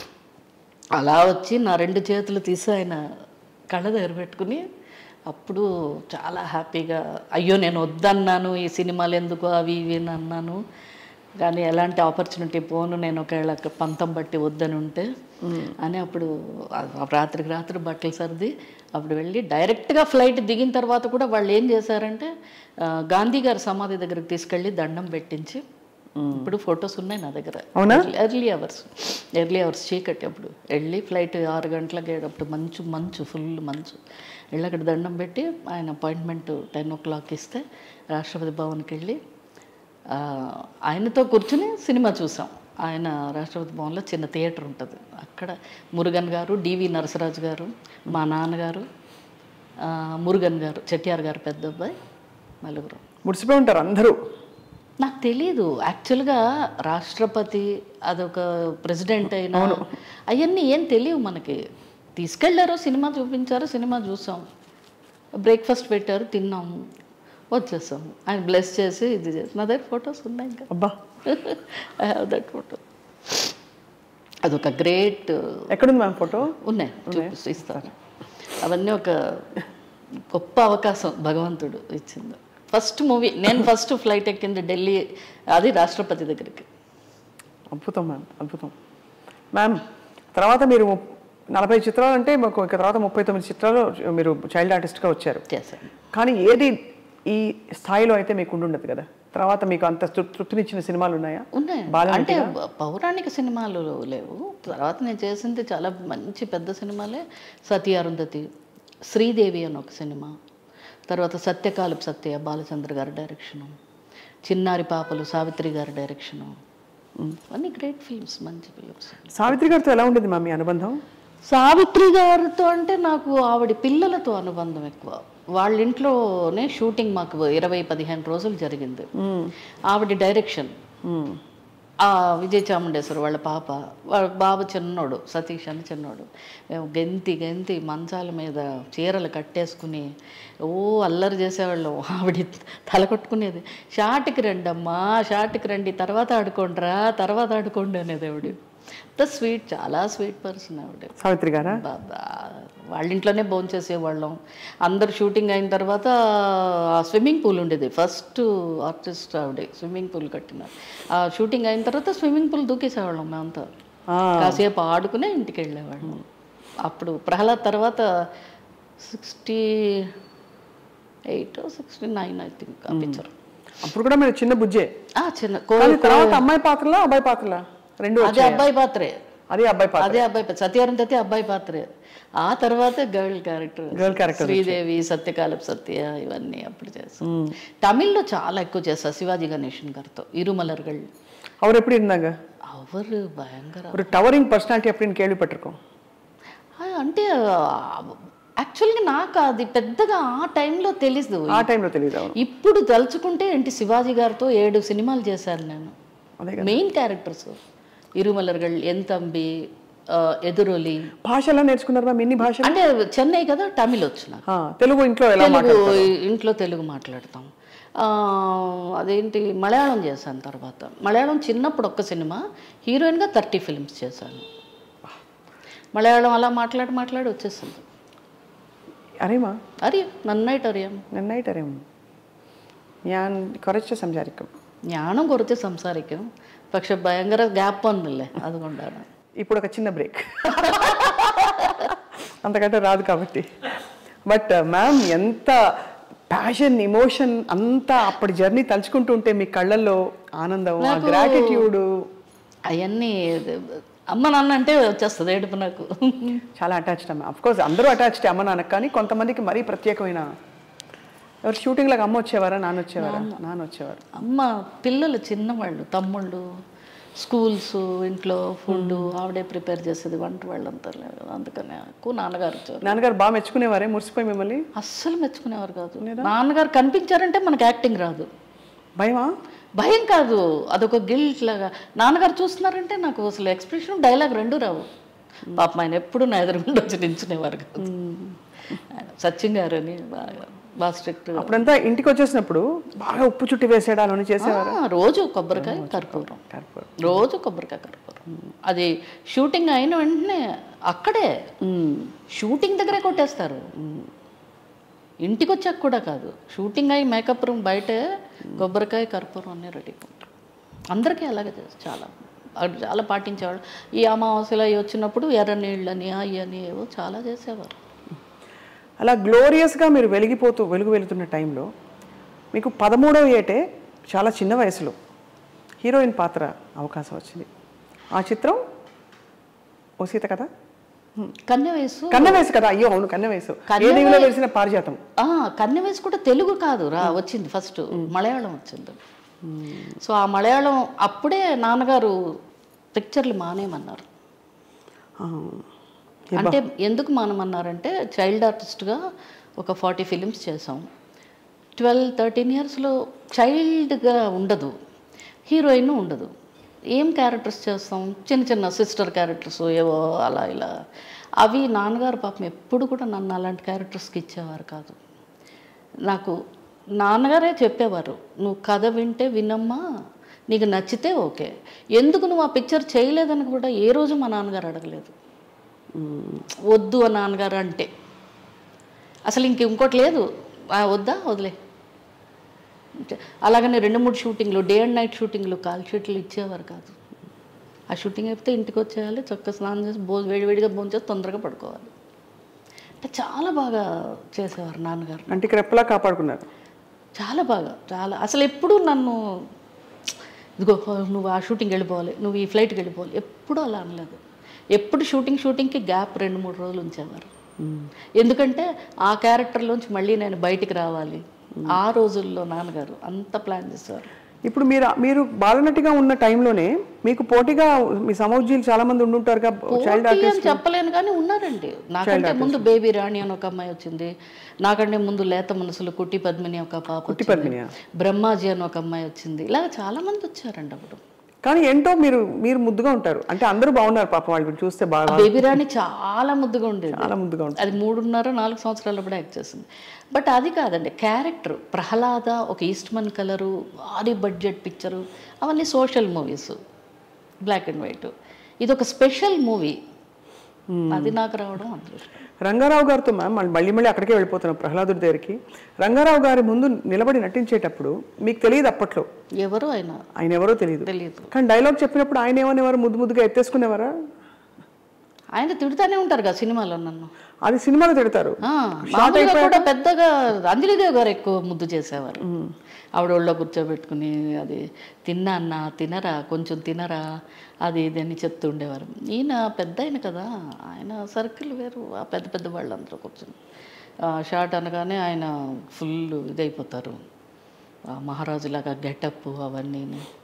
అలా వచ్చి నా రెండు చేతులు తీసి ఆయన కళ్ళ దగ్గర పెట్టుకుని అప్పుడు చాలా హ్యాపీగా అయ్యో నేను వద్దన్నాను ఈ సినిమాలు ఎందుకు అవి ఇవి అని అన్నాను కానీ ఎలాంటి ఆపర్చునిటీ పోను నేను ఒకవేళ పంతం బట్టి వద్దని ఉంటే అని అప్పుడు ఆ రాత్రికి రాత్రి బట్టలు సర్ది అప్పుడు వెళ్ళి డైరెక్ట్గా ఫ్లైట్ దిగిన తర్వాత కూడా వాళ్ళు ఏం చేశారంటే ఆ, గాంధీ గారి సమాధి దగ్గరికి తీసుకెళ్ళి దండం పెట్టించి ఇప్పుడు ఫొటోస్ ఉన్నాయి నా దగ్గర అవునా? ఎర్లీ అవర్స్ ఎర్లీ అవర్స్ చీకటి అప్పుడు వెళ్ళి ఫ్లైట్ ఆరు గంటలకి అప్పుడు మంచు మంచు ఫుల్ మంచు వెళ్ళి అక్కడ దండం పెట్టి ఆయన అపాయింట్మెంట్ టెన్ ఓ క్లాక్ ఇస్తే రాష్ట్రపతి భవన్కి వెళ్ళి ఆ, ఆయనతో కూర్చుని సినిమా చూసాం ఆయన రాష్ట్రపతి భవన్లో చిన్న థియేటర్ ఉంటుంది అక్కడ మురుగన్ గారు డివి నరసరాజు గారు మా నాన్నగారు ఆ, మురుగన్ గారు చెట్టియార్ గారు పెద్ద అబ్బాయి నలుగురు ముడిసిపోయి ఉంటారు అందరూ నాకు తెలీదు యాక్చువల్గా రాష్ట్రపతి అదొక ప్రెసిడెంట్ అయినా అవన్నీ ఏం తెలియవు మనకి తీసుకెళ్ళారు సినిమా చూపించారు సినిమా చూసాం బ్రేక్ఫాస్ట్ పెట్టారు తిన్నాము వచ్చేసాము ఆయన బ్లెస్ చేసి ఇది చేసి నా దగ్గర ఫొటోస్ ఉన్నాయి ఇంకా అబ్బా ఐ హ్యావ్ దట్ ఫోటో అదొక గ్రేట్ ఎక్కడుంది మ్యామ్ ఫోటో ఉన్నాయి చూపిస్తూ ఇస్తాను అవన్నీ ఒక గొప్ప అవకాశం భగవంతుడు ఇచ్చింది ఫస్ట్ మూవీ నేను ఫస్ట్ ఫ్లైట్ ఎక్కింది ఢిల్లీ అది రాష్ట్రపతి దగ్గరికి అద్భుతం మ్యామ్ అద్భుతం మ్యామ్ తర్వాత మీరు నలభై చిత్రాలు అంటే మాకు ఇక తర్వాత ముప్పై తొమ్మిది చిత్రాలు మీరు చైల్డ్ ఆర్టిస్ట్గా వచ్చారు చేశాను కానీ ఏది ఈ స్థాయిలో అయితే మీకు ఉండుండదు కదా తర్వాత మీకు అంత తృ- తృప్తినిచ్చిన సినిమాలు ఉన్నాయా ఉన్నాయి బాలనటిగా? అంటే పౌరాణిక సినిమాలు లేవు తర్వాత నేను చేసింది చాలా మంచి పెద్ద సినిమాలే సతీ అరుంధతి శ్రీదేవి అని ఒక సినిమా తర్వాత సత్యకాలపు సత్య బాలచంద్ర గారి డైరెక్షను చిన్నారి పాపలు సావిత్రి గారి డైరెక్షను అన్ని గ్రేట్ ఫిల్మ్స్ మంచి ఫిల్మ్స్ సావిత్రి గారితో ఎలా ఉండేది మా మీ అనుబంధం సావిత్రి గారితో అంటే నాకు ఆవిడ పిల్లలతో అనుబంధం ఎక్కువ వాళ్ళ ఇంట్లోనే షూటింగ్ మాకు ఇరవై పదిహేను రోజులు జరిగింది ఆవిడ డైరెక్షన్ మ్మ్. ఆ విజయ చాముండేశ్వరి వాళ్ళ పాప వాళ్ళ బాబు చిన్నోడు సతీష్ అని చిన్నోడు మేము గెంతి గెంతి మంచాల మీద చీరలు కట్టేసుకుని ఓ అల్లరి చేసేవాళ్ళం ఆవిడ తల కొట్టుకునేది షాట్కి రండి అమ్మా షాట్కి రండి తర్వాత ఆడుకోండిరా తర్వాత ఆడుకోండి అనేది ఆవిడ అంత స్వీట్ చాలా స్వీట్ పర్సన్ ఆవిడ సావిత్రి గారా బాబా వాళ్ళ ఇంట్లోనే భోజనం చేసేవాళ్ళం అందరు షూటింగ్ అయిన తర్వాత ఆ స్విమ్మింగ్ పూల్ ఉండేది ఫస్ట్ ఆర్టిస్ట్ ఆవిడ స్విమ్మింగ్ పూల్ కట్టినారు ఆ షూటింగ్ అయిన తర్వాత స్విమ్మింగ్ పూల్ దూకేసేవాళ్ళం మేమంతా ఆ. కాసేపు ఆడుకునే ఇంటికి వెళ్ళేవాళ్ళం అప్పుడు ప్రహ్లాద్ తర్వాత sixty eight sixty nine I think ఆ పిక్చర్ అప్పుడు కూడా మీరు చిన్న బుజ్జే చిన్న కానీ కో తర్వాత అమ్మాయి పాత్రలా అబ్బాయి పాత్రలా రెండు అదే అబ్బాయి పాత్రే అదే అబ్బాయి పాత్ర అదే అబ్బాయి పాత్ర సత్యారుంధతి అబ్బాయి పాత్రే ఆ తర్వాత girl character Girl character Sridevi సత్యకాలపు సత్య ఇవన్నీ అప్పుడు చేస్తాం తమిళ్లో చాలా ఎక్కువ చేస్తా శివాజీ గణేషన్ గారితో ఇరుమలర్గల్ அவர் எப்படி இருந்தாங்க అవరు భయంకర ஒரு டவரிங் பர்சனாலிட்டி அப்படின்னு கேள்விப்பட்டிருக்கோம் ఆ, అంటే యాక్చువల్గా నాకు అది పెద్దగా ఆ టైంలో తెలీదు ఆ టైంలో తెలియదు అవును ఇప్పుడు తలుచుకుంటే ఏంటి శివాజీ గారితో ఏడు సినిమాలు చేశాను నేను అదే మెయిన్ క్యారెక్టర్స్ ఇరుమలర్గల్ ఎంతంబి ఆ, ఎదురొలి భాష ఎలా నేర్చుకున్నారు మ్యామ్ ఎన్ని భాషలు అంటే చెన్నై కదా తమిళ్ వచ్చిన ఆ, తెలుగు ఇంట్లో ఎలా తెలుగు ఇంట్లో తెలుగు మాట్లాడతాం ఆ, అదేంటి మలయాళం చేశాను తర్వాత మలయాళం చిన్నప్పుడు ఒక్క సినిమా హీరోయిన్గా థర్టీ ఫిల్మ్స్ చేశాను మలయాళం అలా మాట్లాడి మాట్లాడి వచ్చేసింది അറിയുമാ അറിയാം നന്നായിട്ട് അറിയാം നന്നായിട്ട് അറിയാം ഞാൻ കുറച്ച് സംസാരിക്കും ഞാനും കുറച്ച് സംസാരിക്കും പക്ഷെ ഭയങ്കര ഗ്യാപ്പ് ഒന്നുമില്ലേ അതുകൊണ്ടാണ് ఇప్పుడు ఒక చిన్న బ్రేక్ అంతకంటే రాదు కాబట్టి బట్ మ్యామ్ ఎంత ప్యాషన్ ఇమోషన్ అంతా అప్పటి జర్నీ తలుచుకుంటూ ఉంటే మీ కళ్ళల్లో ఆనందం ఆ గ్రాటిట్యూడ్ అవన్నీ అమ్మ నాన్న అంటే వచ్చేస్తుంది ఏడుపు నాకు చాలా అటాచ్డ్ అమ్మ అఫ్ కోర్స్ అందరూ అటాచ్డ్ అమ్మ నాన్నకు కానీ కొంతమందికి మరీ ప్రత్యేకమైన ఎవరు షూటింగ్లకు అమ్మ వచ్చేవారా నాన్న వచ్చేవారా నాన్న వచ్చేవారు అమ్మ పిల్లలు చిన్నవాళ్ళు తమ్ముళ్ళు స్కూల్స్ ఇంట్లో ఫుడ్ ఆవిడే ప్రిపేర్ చేసేది వంట వాళ్ళంతా లేదు అందుకనే ఎక్కువ నాన్నగారు వచ్చారు నాన్నగారు బాగా మెచ్చుకునేవారే మురిసిపోయి మిమ్మల్ని అస్సలు మెచ్చుకునేవారు కాదు నాన్నగారు కనిపించారంటే మనకి యాక్టింగ్ రాదు భయమా భయం కాదు అదొక గిల్ట్ లాగా నాన్నగారు చూస్తున్నారంటే నాకు అసలు ఎక్స్ప్రెషన్ డైలాగ్ రెండు రావు పాపం ఆయన ఎప్పుడు నా ఎదురుగుండా వచ్చి నించునేవారు కాదు ఆయన సచిన్ గారు అని బాగా బాగా స్ట్రిక్ట్ అప్పుడంతా ఇంటికి వచ్చేసినప్పుడు బాగా ఉప్పు చుట్టి వేసేయడాలు అని చేసేవారు రోజు కొబ్బరికాయ కర్పూరం కర్పూరం. రోజు కొబ్బరికాయ కర్పూరం అది షూటింగ్ అయిన వెంటనే అక్కడే షూటింగ్ దగ్గరే కొట్టేస్తారు ఇంటికి వచ్చాక కూడా కాదు షూటింగ్ అయి మేకప్ రూమ్ బయటే కొబ్బరికాయ కర్పూరం అన్నీ రెడీ అందరికీ అలాగే చేస్తారు చాలా అది చాలా పాటించేవాళ్ళు ఈ అమావాస్యలు అవి వచ్చినప్పుడు ఎర్ర నీళ్ళని అవి అని ఏవో చాలా చేసేవారు అలా గ్లోరియస్గా మీరు వెలిగిపోతూ వెలుగు వెలుతున్న టైంలో మీకు పదమూడవ ఏటే చాలా చిన్న వయసులో హీరోయిన్ పాత్ర అవకాశం వచ్చింది ఆ చిత్రం ఓ సీత కదా కన్య వయసు కన్న వయసు కదా అయ్యో అవును కన్న వయసు కన్నె ఏ దిగులో వెలిసిన పారిజాతం ఆ, కన్నె వయసు కూడా తెలుగు కాదు రా వచ్చింది ఫస్ట్ మలయాళం వచ్చింది సో ఆ మలయాళం అప్పుడే నాన్నగారు పిక్చర్లు మానేయమన్నారు ఆ, అంటే ఎందుకు మానమన్నారంటే చైల్డ్ ఆర్టిస్ట్గా ఒక ఫార్టీ ఫిలిమ్స్ చేసాం ట్వెల్వ్ థర్టీన్ ఇయర్స్లో చైల్డ్గా ఉండదు హీరోయిన్ ఉండదు ఏం క్యారెక్టర్స్ చేస్తాం చిన్న చిన్న సిస్టర్ క్యారెక్టర్స్ ఏవో అలా ఇలా అవి నాన్నగారు పాపం ఎప్పుడు కూడా నన్ను అలాంటి క్యారెక్టర్స్కి ఇచ్చేవారు కాదు నాకు నాన్నగారే చెప్పేవారు నువ్వు కథ వింటే వినమ్మా నీకు నచ్చితే ఓకే ఎందుకు నువ్వు ఆ పిక్చర్ చేయలేదని కూడా ఏ రోజు మా నాన్నగారు అడగలేదు వద్దు ఆ నాన్నగారు అంటే అసలు ఇంక ఇంకోటి లేదు ఆ, వద్దా వదిలే అంటే అలాగనే రెండు మూడు షూటింగ్లు డే అండ్ నైట్ షూటింగ్లు కాల్ షీట్లు ఇచ్చేవారు కాదు ఆ షూటింగ్ అయిపోతే ఇంటికి వచ్చేయాలి చక్కగా స్నానం చేసి భో వేడివేడిగా భోంచేసి తొందరగా పడుకోవాలి అంటే చాలా బాగా చేసేవారు నాన్నగారు కంటికి రెప్పలా కాపాడుకున్నారు చాలా బాగా చాలా అసలు ఎప్పుడూ నన్ను ఇదిగో నువ్వు ఆ షూటింగ్ వెళ్ళిపోవాలి నువ్వు ఈ ఫ్లైట్కి వెళ్ళిపోవాలి ఎప్పుడూ అలా అనలేదు ఎప్పుడు షూటింగ్ షూటింగ్కి గ్యాప్ రెండు మూడు రోజులు ఉంచేవారు ఎందుకంటే ఆ క్యారెక్టర్లోంచి మళ్ళీ నేను బయటికి రావాలి ఆ రోజుల్లో నాన్నగారు అంత ప్లాన్ చేసేవారు ఇప్పుడు మీరు మీరు బాలనటిగా ఉన్న టైంలోనే మీకు పోటీగా మీ సమౌజ్జీలు చాలా మంది ఉండుంటారుగా చైల్డ్ పోటీ అని చెప్పలేను కానీ ఉన్నారండి నాకంటే ముందు బేబీ రాణి అని ఒక అమ్మాయి వచ్చింది నాకంటే ముందు లేత మనసులు కుట్టి పద్మిని ఒక పాప వచ్చింది. పద్మినియా? బ్రహ్మాజీ అని ఒక అమ్మాయి వచ్చింది ఇలా చాలా మంది వచ్చారండి అప్పుడు కానీ ఏంటో మీరు మీరు ముద్దుగా ఉంటారు అంటే అందరూ బాగున్నారు పాప వాళ్ళు చూస్తే బాగా బేబీ రాణి చాలా ముద్దుగా ఉండేది చాలా ముద్దుగా ఉంటారు అది మూడున్నర నాలుగు సంవత్సరాలు కూడా యాక్ట్ చేసింది బట్ అది కాదండి క్యారెక్టర్ ప్రహ్లాద ఒక ఈస్ట్మన్ కలరు భారీ బడ్జెట్ పిక్చరు అవన్నీ social movies black and white ఇది ఒక స్పెషల్ మూవీ అది నాకు రావడం అదృష్టం రంగారావు గారితో మ్యామ్ మళ్ళీ మళ్ళీ మళ్ళీ అక్కడికే వెళ్ళిపోతున్నాం ప్రహ్లాదుడి దగ్గరికి రంగారావు గారి ముందు నిలబడి నటించేటప్పుడు మీకు తెలియదు అప్పట్లో ఎవరు ఆయన ఆయన ఎవరో తెలియదు తెలియదు కానీ డైలాగ్ చెప్పినప్పుడు ఆయన ఏమనేవారు ముద్దు ముద్దుగా ఎత్తేసుకునేవారా ఆయన తిడుతానే ఉంటారు కదా సినిమాలో నన్ను అది సినిమాలో తిడతారు ఆ, మామూలుగా కూడా పెద్దగా అంజలిదేవి గారు ఎక్కువ ముద్దు చేసేవారు ఆవిడ ఒళ్ళో కూర్చోబెట్టుకుని అది తిన్నా అన్న తినరా కొంచెం తినరా అది ఇది అని చెప్తూ ఉండేవారు ఈయన పెద్ద ఆయన కదా ఆయన సర్కిల్ వేరు ఆ పెద్ద పెద్ద వాళ్ళందరూ కూర్చొని షార్ట్ అనగానే ఆయన ఫుల్ ఇదైపోతారు ఆ మహారాజులాగా గెటప్ అవన్నీ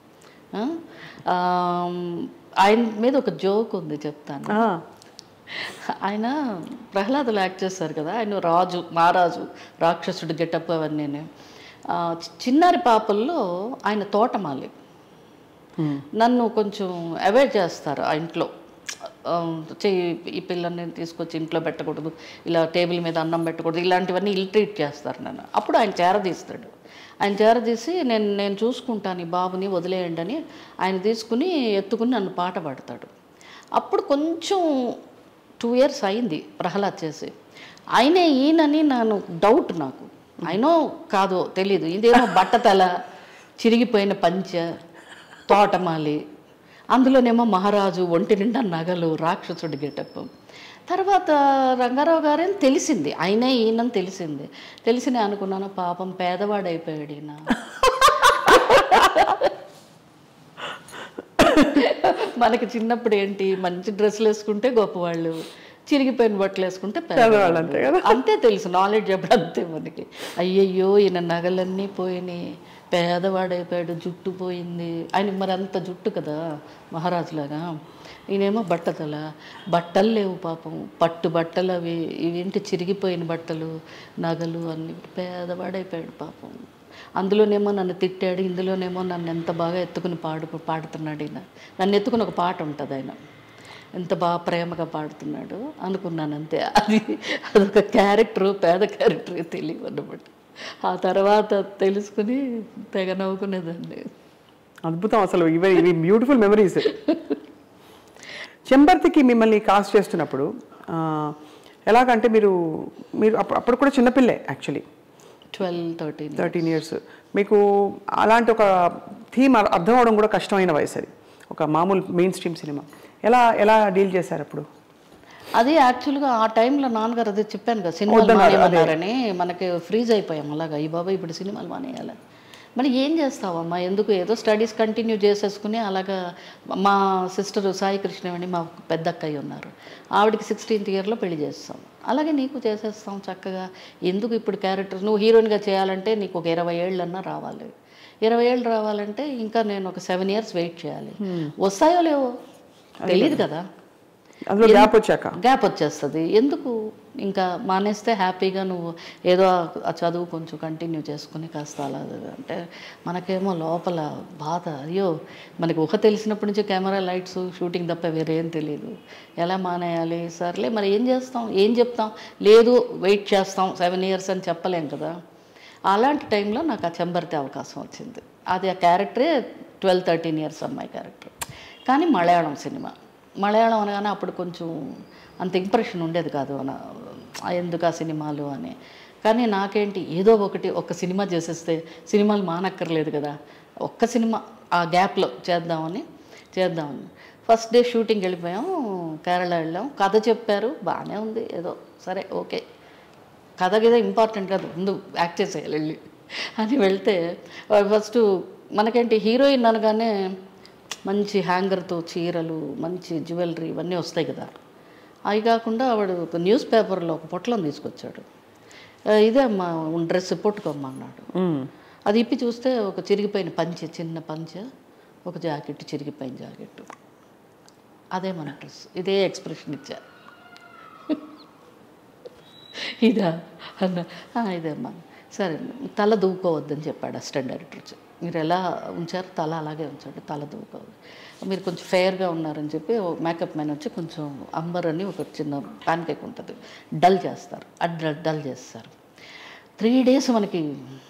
ఆయన మీద ఒక జోక్ ఉంది చెప్తాను ఆ, ఆయన ప్రహ్లాదులు యాక్ట్ చేస్తారు కదా ఆయన రాజు మహారాజు రాక్షసుడు గెటప్ అవన్నీ ఆ, చి- చిన్నారి పాపల్లో ఆయన తోటమాలి నన్ను కొంచెం అవాయిడ్ చేస్తారు ఆ ఇంట్లో ఆ, చెయ్యి ఈ పిల్లల్ని తీసుకొచ్చి ఇంట్లో పెట్టకూడదు ఇలా టేబుల్ మీద అన్నం పెట్టకూడదు ఇలాంటివన్నీ ఇల్ ట్రీట్ చేస్తారు నన్ను అప్పుడు ఆయన చేరదీస్తాడు ఆయన చేరదీసి నేను నేను చూసుకుంటాను ఈ బాబుని వదిలేయండి అని ఆయన తీసుకుని ఎత్తుకుని నన్ను పాట పాడతాడు అప్పుడు కొంచెం టూ ఇయర్స్ అయింది ప్రహ్లాద్ చేసి ఆయనే ఈయనని ನಾನು డౌట్ నాకు అయినో కాదో తెలీదు ఇదేమో బట్టతల చిరిగిపోయిన పంచ తోటమాలి అందులోనేమో మహారాజు ఒంటి నిండా నగలు రాక్షసుడి గెటప్ తర్వాత రంగారావు గారేం తెలిసింది ఆయనే ఈయనని తెలిసింది తెలిసి నేను అనుకున్నాను పాపం పేదవాడైపోయాడు ఈయన మనకి చిన్నప్పుడు ఏంటి మంచి డ్రెస్సులు వేసుకుంటే గొప్పవాళ్ళు చిరిగిపోయిన బట్టలు వేసుకుంటే పేదవాళ్ళు అంతే కదా. అంతే తెలుసు నాలెడ్జ్ ఎప్పుడు అంతే మనకి అయ్యయ్యో ఈయన నగలన్నీ పోయినాయి పేదవాడైపోయాడు జుట్టు పోయింది ఆయనకి మరి అంత జుట్టు కదా మహారాజులాగా ఈయనేమో బట్టతల బట్టలు లేవు పాపం పట్టు బట్టలు అవి ఇవేంటి చిరిగిపోయిన బట్టలు నగలు అన్ని పేదవాడైపోయాడు పాపం అందులోనేమో నన్ను తిట్టాడు ఇందులోనేమో నన్ను ఎంత బాగా ఎత్తుకుని పాడు పాడుతున్నాడు ఈయన నన్ను ఎత్తుకుని ఒక పాట ఉంటుంది ఆయన ఎంత బాగా ప్రేమగా పాడుతున్నాడు అనుకున్నాను అంతే అది అదొక క్యారెక్టర్ పేద క్యారెక్టర్ తెలియదు అన్నమాట ఆ తర్వాత తెలుసుకుని తెగ నవ్వుకునేదాన్ని అద్భుతం అసలు ఇవి ఇవి బ్యూటిఫుల్ మెమరీస్ చెంబర్తికి మిమ్మల్ని కాస్ట్ చేస్తున్నప్పుడు ఆ, ఎలాగంటే మీరు మీరు అప్పుడు అప్పుడు కూడా చిన్నపిల్లే actually twelve thirteen thirteen years మీకు అలాంటి ఒక థీమ్ అర్థం అవడం కూడా కష్టమైన వయసు అది ఒక మామూలు మెయిన్ స్ట్రీమ్ సినిమా ఎలా ఎలా డీల్ చేశారు అప్పుడు అది యాక్చువల్గా ఆ టైంలో నాన్నగారు అదే చెప్పాను కదా సినిమాలు వద్దన్నారు, మానేయమన్నారని మనకి ఫ్రీజ్ అయిపోయాం అలాగా ఈ బాబా ఇప్పుడు సినిమాలు మానేయాలి మరి ఏం చేస్తావమ్మా ఎందుకు ఏదో స్టడీస్ కంటిన్యూ చేసేసుకుని అలాగా మా సిస్టర్ సాయి కృష్ణవేణి మా పెద్ద అక్కయ్య ఉన్నారు ఆవిడకి సిక్స్టీన్త్ ఇయర్లో పెళ్లి చేస్తాం అలాగే నీకు చేసేస్తాం చక్కగా ఎందుకు ఇప్పుడు క్యారెక్టర్ నువ్వు హీరోయిన్గా చేయాలంటే నీకు ఒక ఇరవై ఏళ్ళన్నా రావాలి ఇరవై ఏళ్ళు రావాలంటే ఇంకా నేను ఒక సెవెన్ ఇయర్స్ వెయిట్ చేయాలి వస్తాయో లేవో తెలియదు కదా అందులో గ్యాప్ వచ్చాక గ్యాప్ వచ్చేస్తుంది ఎందుకు ఇంకా మానేస్తే హ్యాపీగా నువ్వు ఏదో ఆ- ఆ చదువు కొంచెం కంటిన్యూ చేసుకుని కాస్త అలా అంటే మనకేమో లోపల బాధ అయ్యో మనకి ఊహ తెలిసినప్పటి నుంచి కెమెరా లైట్స్ షూటింగ్ తప్ప వేరేం తెలియదు ఎలా మానేయాలి సర్లే మరి ఏం చేస్తాం ఏం చెప్తాం లేదు వెయిట్ చేస్తాం సెవెన్ ఇయర్స్ అని చెప్పలేం కదా అలాంటి టైంలో నాకు ఆ చెంబర్తి అవకాశం వచ్చింది అది ఆ క్యారెక్టరే ట్వెల్వ్ థర్టీన్ ఇయర్స్ అమ్మాయి క్యారెక్టర్ కానీ మలయాళం సినిమా మలయాళం అనగానే అప్పుడు కొంచెం అంత ఇంప్రెషన్ ఉండేది కాదు అన ఆ ఎందుకు ఆ సినిమాలు అని కానీ నాకేంటి ఏదో ఒకటి ఒక సినిమా చేసేస్తే సినిమాలు మానక్కర్లేదు కదా ఒక్క సినిమా ఆ గ్యాప్లో చేద్దామని చేద్దామని ఫస్ట్ డే షూటింగ్ వెళ్ళిపోయాం కేరళ వెళ్ళాం కథ చెప్పారు బాగానే ఉంది ఏదో సరే ఓకే కథ కదా ఇంపార్టెంట్ కాదు ముందు యాక్ట్ చేసేయాలి వెళ్ళి అని వెళ్తే ఫస్ట్ మనకేంటి హీరోయిన్ అనగానే మంచి హ్యాంగర్తో చీరలు మంచి జ్యువెలరీ ఇవన్నీ వస్తాయి కదా అవి కాకుండా ఆవిడ ఒక న్యూస్ పేపర్లో ఒక పొట్లం తీసుకొచ్చాడు ఆ, ఇదే అమ్మా డ్రెస్ పొట్టుకోమ్మా అన్నాడు మ్మ్. అది ఇప్పి చూస్తే ఒక చిరిగిపోయిన పంచె చిన్న పంచె ఒక జాకెట్ చిరిగిపోయిన జాకెట్ అదే మన డ్రెస్ ఇదే ఎక్స్ప్రెషన్ ఇచ్చా ఇదా అన్న "ఆ, ఇదే అమ్మా సరే తల దూకోవద్దని చెప్పాడు అసిస్టెంట్ డైరెక్టర్ వచ్చి మీరు ఎలా ఉంచారు తల అలాగే ఉంచాడు తల దూకోవద్దు మీరు కొంచెం ఫెయిర్గా ఉన్నారని చెప్పి మేకప్ మ్యాన్ వచ్చి కొంచెం అంబర్ అని ఒక చిన్న పాన్ కేక్ ఉంటుంది డల్ చేస్తారు అది డల్ డల్ చేస్తారు త్రీ డేస్ మనకి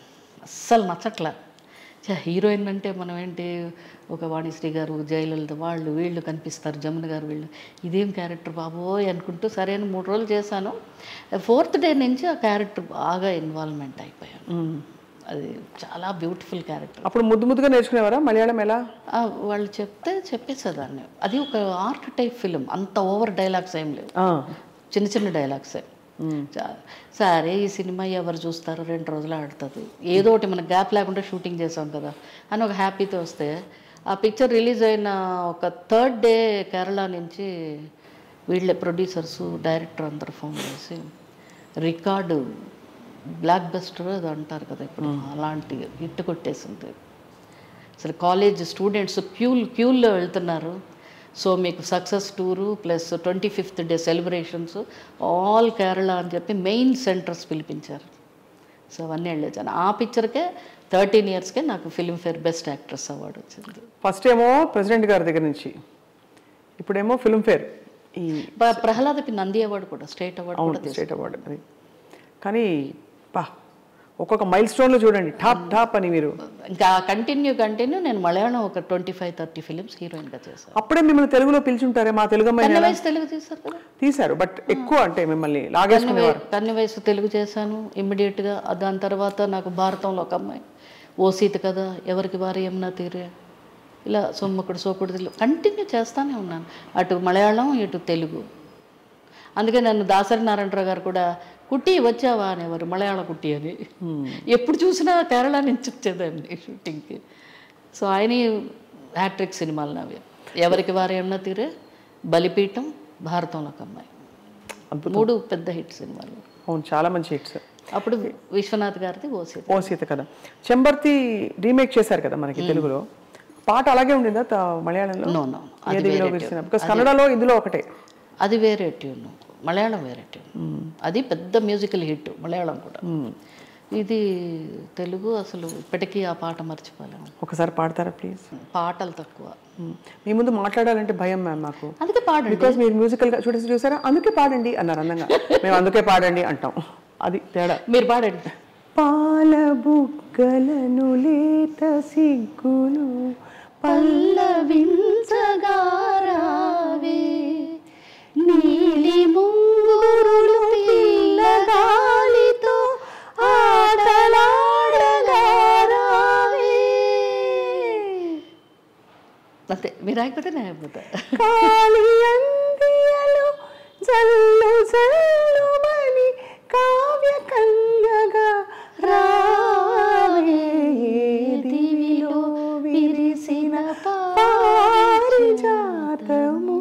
అస్సలు నచ్చట్లా ఛే, హీరోయిన్ అంటే మనం ఏంటి ఒక వాణిశ్రీ గారు జయలలిత వాళ్ళు వీళ్ళు కనిపిస్తారు జమున గారు వీళ్ళు ఇదేం క్యారెక్టర్ బాబోయ్ అనుకుంటూ సరే అని మూడు రోజులు చేశాను ఫోర్త్ డే నుంచి ఆ క్యారెక్టర్ బాగా ఇన్వాల్వ్మెంట్ అయిపోయాను మ్మ్. అది చాలా బ్యూటిఫుల్ క్యారెక్టర్ అప్పుడు ముద్దు ముద్దుగా నేర్చుకునేవారా మలయాళం ఎలా వాళ్ళు చెప్తే చెప్పేసేదాన్ని అది ఒక ఆర్ట్ టైప్ ఫిలిం అంత ఓవర్ డైలాగ్స్ ఏం లేవు ఆ. చిన్న చిన్న డైలాగ్సే చా- సరే ఈ సినిమా ఎవరు చూస్తారు రెండు రోజులు ఆడుతుంది ఏదో ఒకటి మనకు గ్యాప్ లేకుండా షూటింగ్ చేసాం కదా అని ఒక హ్యాపీతో వస్తే ఆ పిక్చర్ రిలీజ్ అయిన ఒక థర్డ్ డే కేరళ నుంచి వీళ్ళే ప్రొడ్యూసర్స్ డైరెక్టర్ అందరు ఫోన్ చేసి రికార్డు బ్లాక్ బస్టర్ అది అంటారు కదా ఇప్పుడు అలాంటి హిట్ కొట్టేసింది అసలు కాలేజ్ స్టూడెంట్స్ క్యూల్ క్యూల్లో వెళ్తున్నారు సో మీకు success tour plus twenty fifth day celebrations all Kerala అని చెప్పి మెయిన్ సెంటర్స్ పిలిపించారు సో అవన్నీ వెళ్ళేసాను ఆ పిక్చర్కే థర్టీన్ ఇయర్స్కే నాకు ఫిల్మ్ఫేర్ బెస్ట్ యాక్ట్రెస్ అవార్డు వచ్చింది ఫస్ట్ ఏమో ప్రెసిడెంట్ గారి దగ్గర నుంచి ఇప్పుడేమో ఫిల్మ్ఫేర్ ఈ ప్ర- ప్రహ్లాదకి నంది అవార్డు కూడా స్టేట్ అవార్డు కూడా అవును స్టేట్ అవార్డు అది కానీ పా ఒక్కొక్క మైల్ స్టోన్లో చూడండి టాప్ టాప్ అని మీరు ఇంకా కంటిన్యూ కంటిన్యూ నేను మలయాళం ఒక ట్వంటీ ఫైవ్ థర్టీ ఫిలిమ్స్ హీరోయిన్గా చేశాను అప్పుడే మిమ్మల్ని తెలుగులో పిలిచుంటారే మా తెలుగు అమ్మాయిని కన్య ఎలా? వయసు తెలుగు తీశారు కదా తీశారు బట్ ఎక్కువ అంటే మిమ్మల్ని లాగేసుకునేవారు కన్య వయసు తెలుగు చేశాను ఇమ్మీడియట్గా దాని తర్వాత నాకు భారతంలో ఒక అమ్మాయి ఓ సీత కదా ఎవరికి వారి యమునా తీరే ఇలా సొమ్మకుడు సోకుడు తెలుగు కంటిన్యూ చేస్తానే ఉన్నాను అటు మలయాళం ఇటు తెలుగు అందుకే నన్ను దాసరి నారాయణరావు గారు కూడా కుట్టి వచ్చావా అనేవారు మలయాళ కుట్టి అని ఎప్పుడు చూసినా కేరళ నుంచి వచ్చేదాన్ని షూటింగ్కి సో ఆయన హ్యాట్రిక్ సినిమాలు నావి ఎవరికి వారు ఏమన్నా తీరే బలిపీఠం భారతంలో ఒక అమ్మాయి మూడు పెద్ద హిట్ సినిమాలు అవును చాలా మంచి హిట్స్ అప్పుడు విశ్వనాథ్ గారిది ఓసీ ఓ సీత కదా చెంబర్తి రీమేక్ చేశారు కదా మనకి తెలుగులో పాట అలాగే ఉండిందా త- మలయాళంలో నో నో అది ఏదిలో వేరే విరిసిన బికాస్ కన్నడలో ఇందులో ఒకటే అది వేరే ట్యూన్ మలయాళం వేరే ట్యూన్ అది పెద్ద మ్యూజికల్ హిట్ మలయాళం కూడా ఇది తెలుగు అసలు ఇప్పటికీ ఆ పాట మర్చిపోలేము ఒకసారి పాడతారా ప్లీజ్ పాటలు తక్కువ మీ ముందు మాట్లాడాలంటే భయం మ్యామ్ నాకు అందుకే పాడండి బికాస్ మీరు మ్యూజికల్ గా చూడేసి చూసారా అందుకే పాడండి అన్నారు అందంగా మేము అందుకే పాడండి అంటాం అది తేడా మీరు పాడండి పాల బుగ్గలను లేత సిగ్గులు పల్లవించగారావే నీలి ముంగురులు పిల్లగాలితో ఆటలాడగారావే అంతే మీరు ఆగిపోతే నేను అయిపోతా కాలి అందియలు జల్లు జల్లుమని కావ్య కన్యగా రావే దివిలో విరిసిన పారిజాతము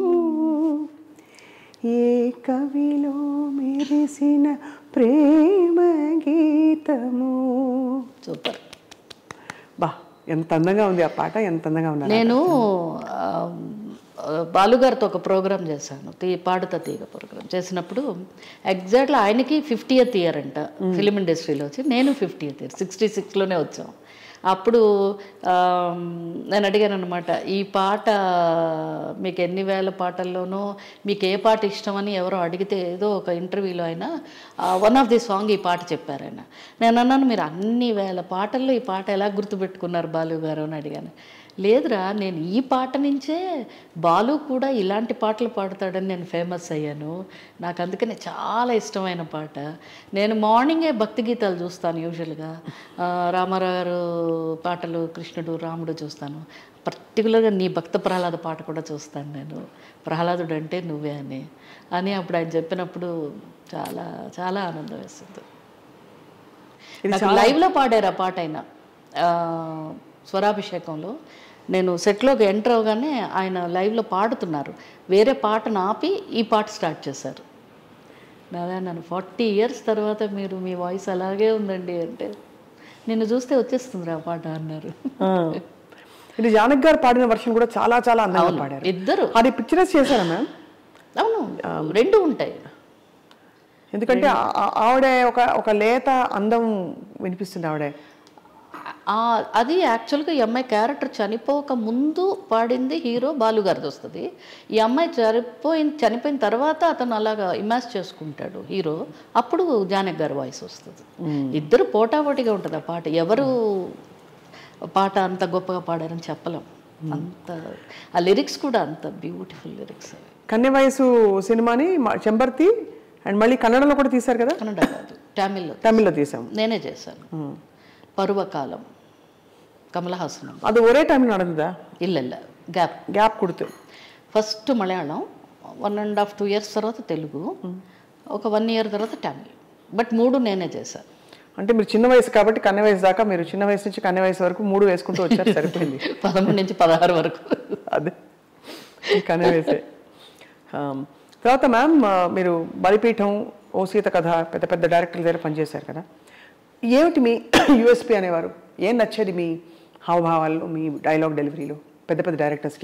ఏ కవిలో మెరిసిన ప్రేమ గీతము సూపర్ బా ఎంత అందంగా ఉంది ఆ పాట ఎంత అందంగా ఉన్నారు నేను ఆ, బాలుగారితో ఒక ప్రోగ్రామ్ చేశాను తీ పాడుతా తీగ ప్రోగ్రామ్ చేసినప్పుడు ఎగ్జాక్ట్లీ ఆయనకి ఫిఫ్టీయత్ ఇయర్ అంట ఫిలిం ఇండస్ట్రీలో వచ్చి నేను ఫిఫ్టీయత్ ఇయర్ సిక్స్టీ సిక్స్లోనే వచ్చాం అప్పుడు ఆ, నేను అడిగాను అనమాట ఈ పాట మీకు ఎన్ని వేల పాటల్లోనో మీకు ఏ పాట ఇష్టమని ఎవరో అడిగితే ఏదో ఒక ఇంటర్వ్యూలో ఆయన వన్ ఆఫ్ ది సాంగ్ ఈ పాట చెప్పారు ఆయన నేను అన్నాను మీరు అన్ని వేల పాటల్లో ఈ పాట ఎలా గుర్తుపెట్టుకున్నారు బాలు గారు అని అడిగాను లేదురా నేను ఈ పాట నుంచే బాలు కూడా ఇలాంటి పాటలు పాడతాడని నేను ఫేమస్ అయ్యాను నాకు అందుకనే చాలా ఇష్టమైన పాట నేను మార్నింగే భక్తి గీతాలు చూస్తాను యూజువల్గా ఆ, రామారావు గారు పాటలు కృష్ణుడు రాముడు చూస్తాను పర్టికులర్గా నీ భక్త ప్రహ్లాద పాట కూడా చూస్తాను నేను ప్రహ్లాదుడు అంటే నువ్వే అని అని అప్పుడు ఆయన చెప్పినప్పుడు చాలా చాలా ఆనందం వేస్తుంది నాకు లైవ్లో పాడారు ఆ పాట ఆయన ఆ, స్వరాభిషేకంలో నేను సెట్లోకి ఎంటర్ అవగానే ఆయన లైవ్లో పాడుతున్నారు వేరే పాటను ఆపి ఈ పాట స్టార్ట్ చేశారు నాదా నన్ను ఫార్టీ ఇయర్స్ తర్వాత మీరు మీ వాయిస్ అలాగే ఉందండి అంటే నిన్ను చూస్తే వచ్చేస్తుంది ఆ పాట అన్నారు ఆ. ఇది జానక్ గారు పాడిన వర్షన్ కూడా చాలా చాలా అందంగా పాడారు ఇద్దరు అది పిక్చరైజ్ చేశారా మ్యామ్ అవును రెండు ఉంటాయి ఎందుకంటే ఆ- ఆ- ఆవిడ ఒక ఒక లేత అందం వినిపిస్తుంది ఆవిడ ఆ- అది యాక్చువల్గా ఈ అమ్మాయి క్యారెక్టర్ చనిపోక ముందు పాడింది హీరో బాలుగారిది వస్తుంది ఈ అమ్మాయి చనిపోయిన చనిపోయిన తర్వాత అతను అలాగా ఇమాజ్ చేసుకుంటాడు హీరో అప్పుడు జానక్ గారి వాయిస్ వస్తుంది ఇద్దరు పోటాపోటీగా ఉంటుంది ఆ పాట ఎవరు పాట అంత గొప్పగా పాడారని చెప్పలేం అంత ఆ లిరిక్స్ కూడా అంత బ్యూటిఫుల్ లిరిక్స్ అవి కన్నె వయసు సినిమాని మ- చెంబర్తి అండ్ మళ్ళీ కన్నడలో కూడా తీశారు కదా కన్నడ కాదు టామిల్లో తమిళ్లో తీసాం నేనే చేశాను పర్వకాలం కమలహాసనం அது ஒரே டைம்ல நடந்ததா ಇಲ್ಲ ಇಲ್ಲ ಗ್ಯಾಪ್ గ్యాప్ கொடுத்து first Malayalam one and half two years తర్వాత తెలుగు ఒక వన్ ఇయర్ తర్వాత తమిళ్ బట్ మూడు నేనే చేశాను అంటే మీరు చిన్న వయసు కాబట్టి కన్నె వయసు దాకా మీరు చిన్న వయసు నుంచి కన్నె వయసు వరకు మూడు వేసుకుంటూ వచ్చారు సరిపోయింది పదమూడు నుంచి పదహారు వరకు అదే ఈ కన్నె వయసే ఆమ్, తర్వాత మ్యామ్ ఆ, మీరు బలిపీఠం ఓ సీత కథ పెద్ద పెద్ద డైరెక్టర్ల దగ్గర పనిచేశారు కదా ఏమిటి మీ యూఎస్పి అనేవారు ఏం నచ్చేది మీ హావభావాల్లో మీ డైలాగ్ డెలివరీలో పెద్ద పెద్ద డైరెక్టర్స్కి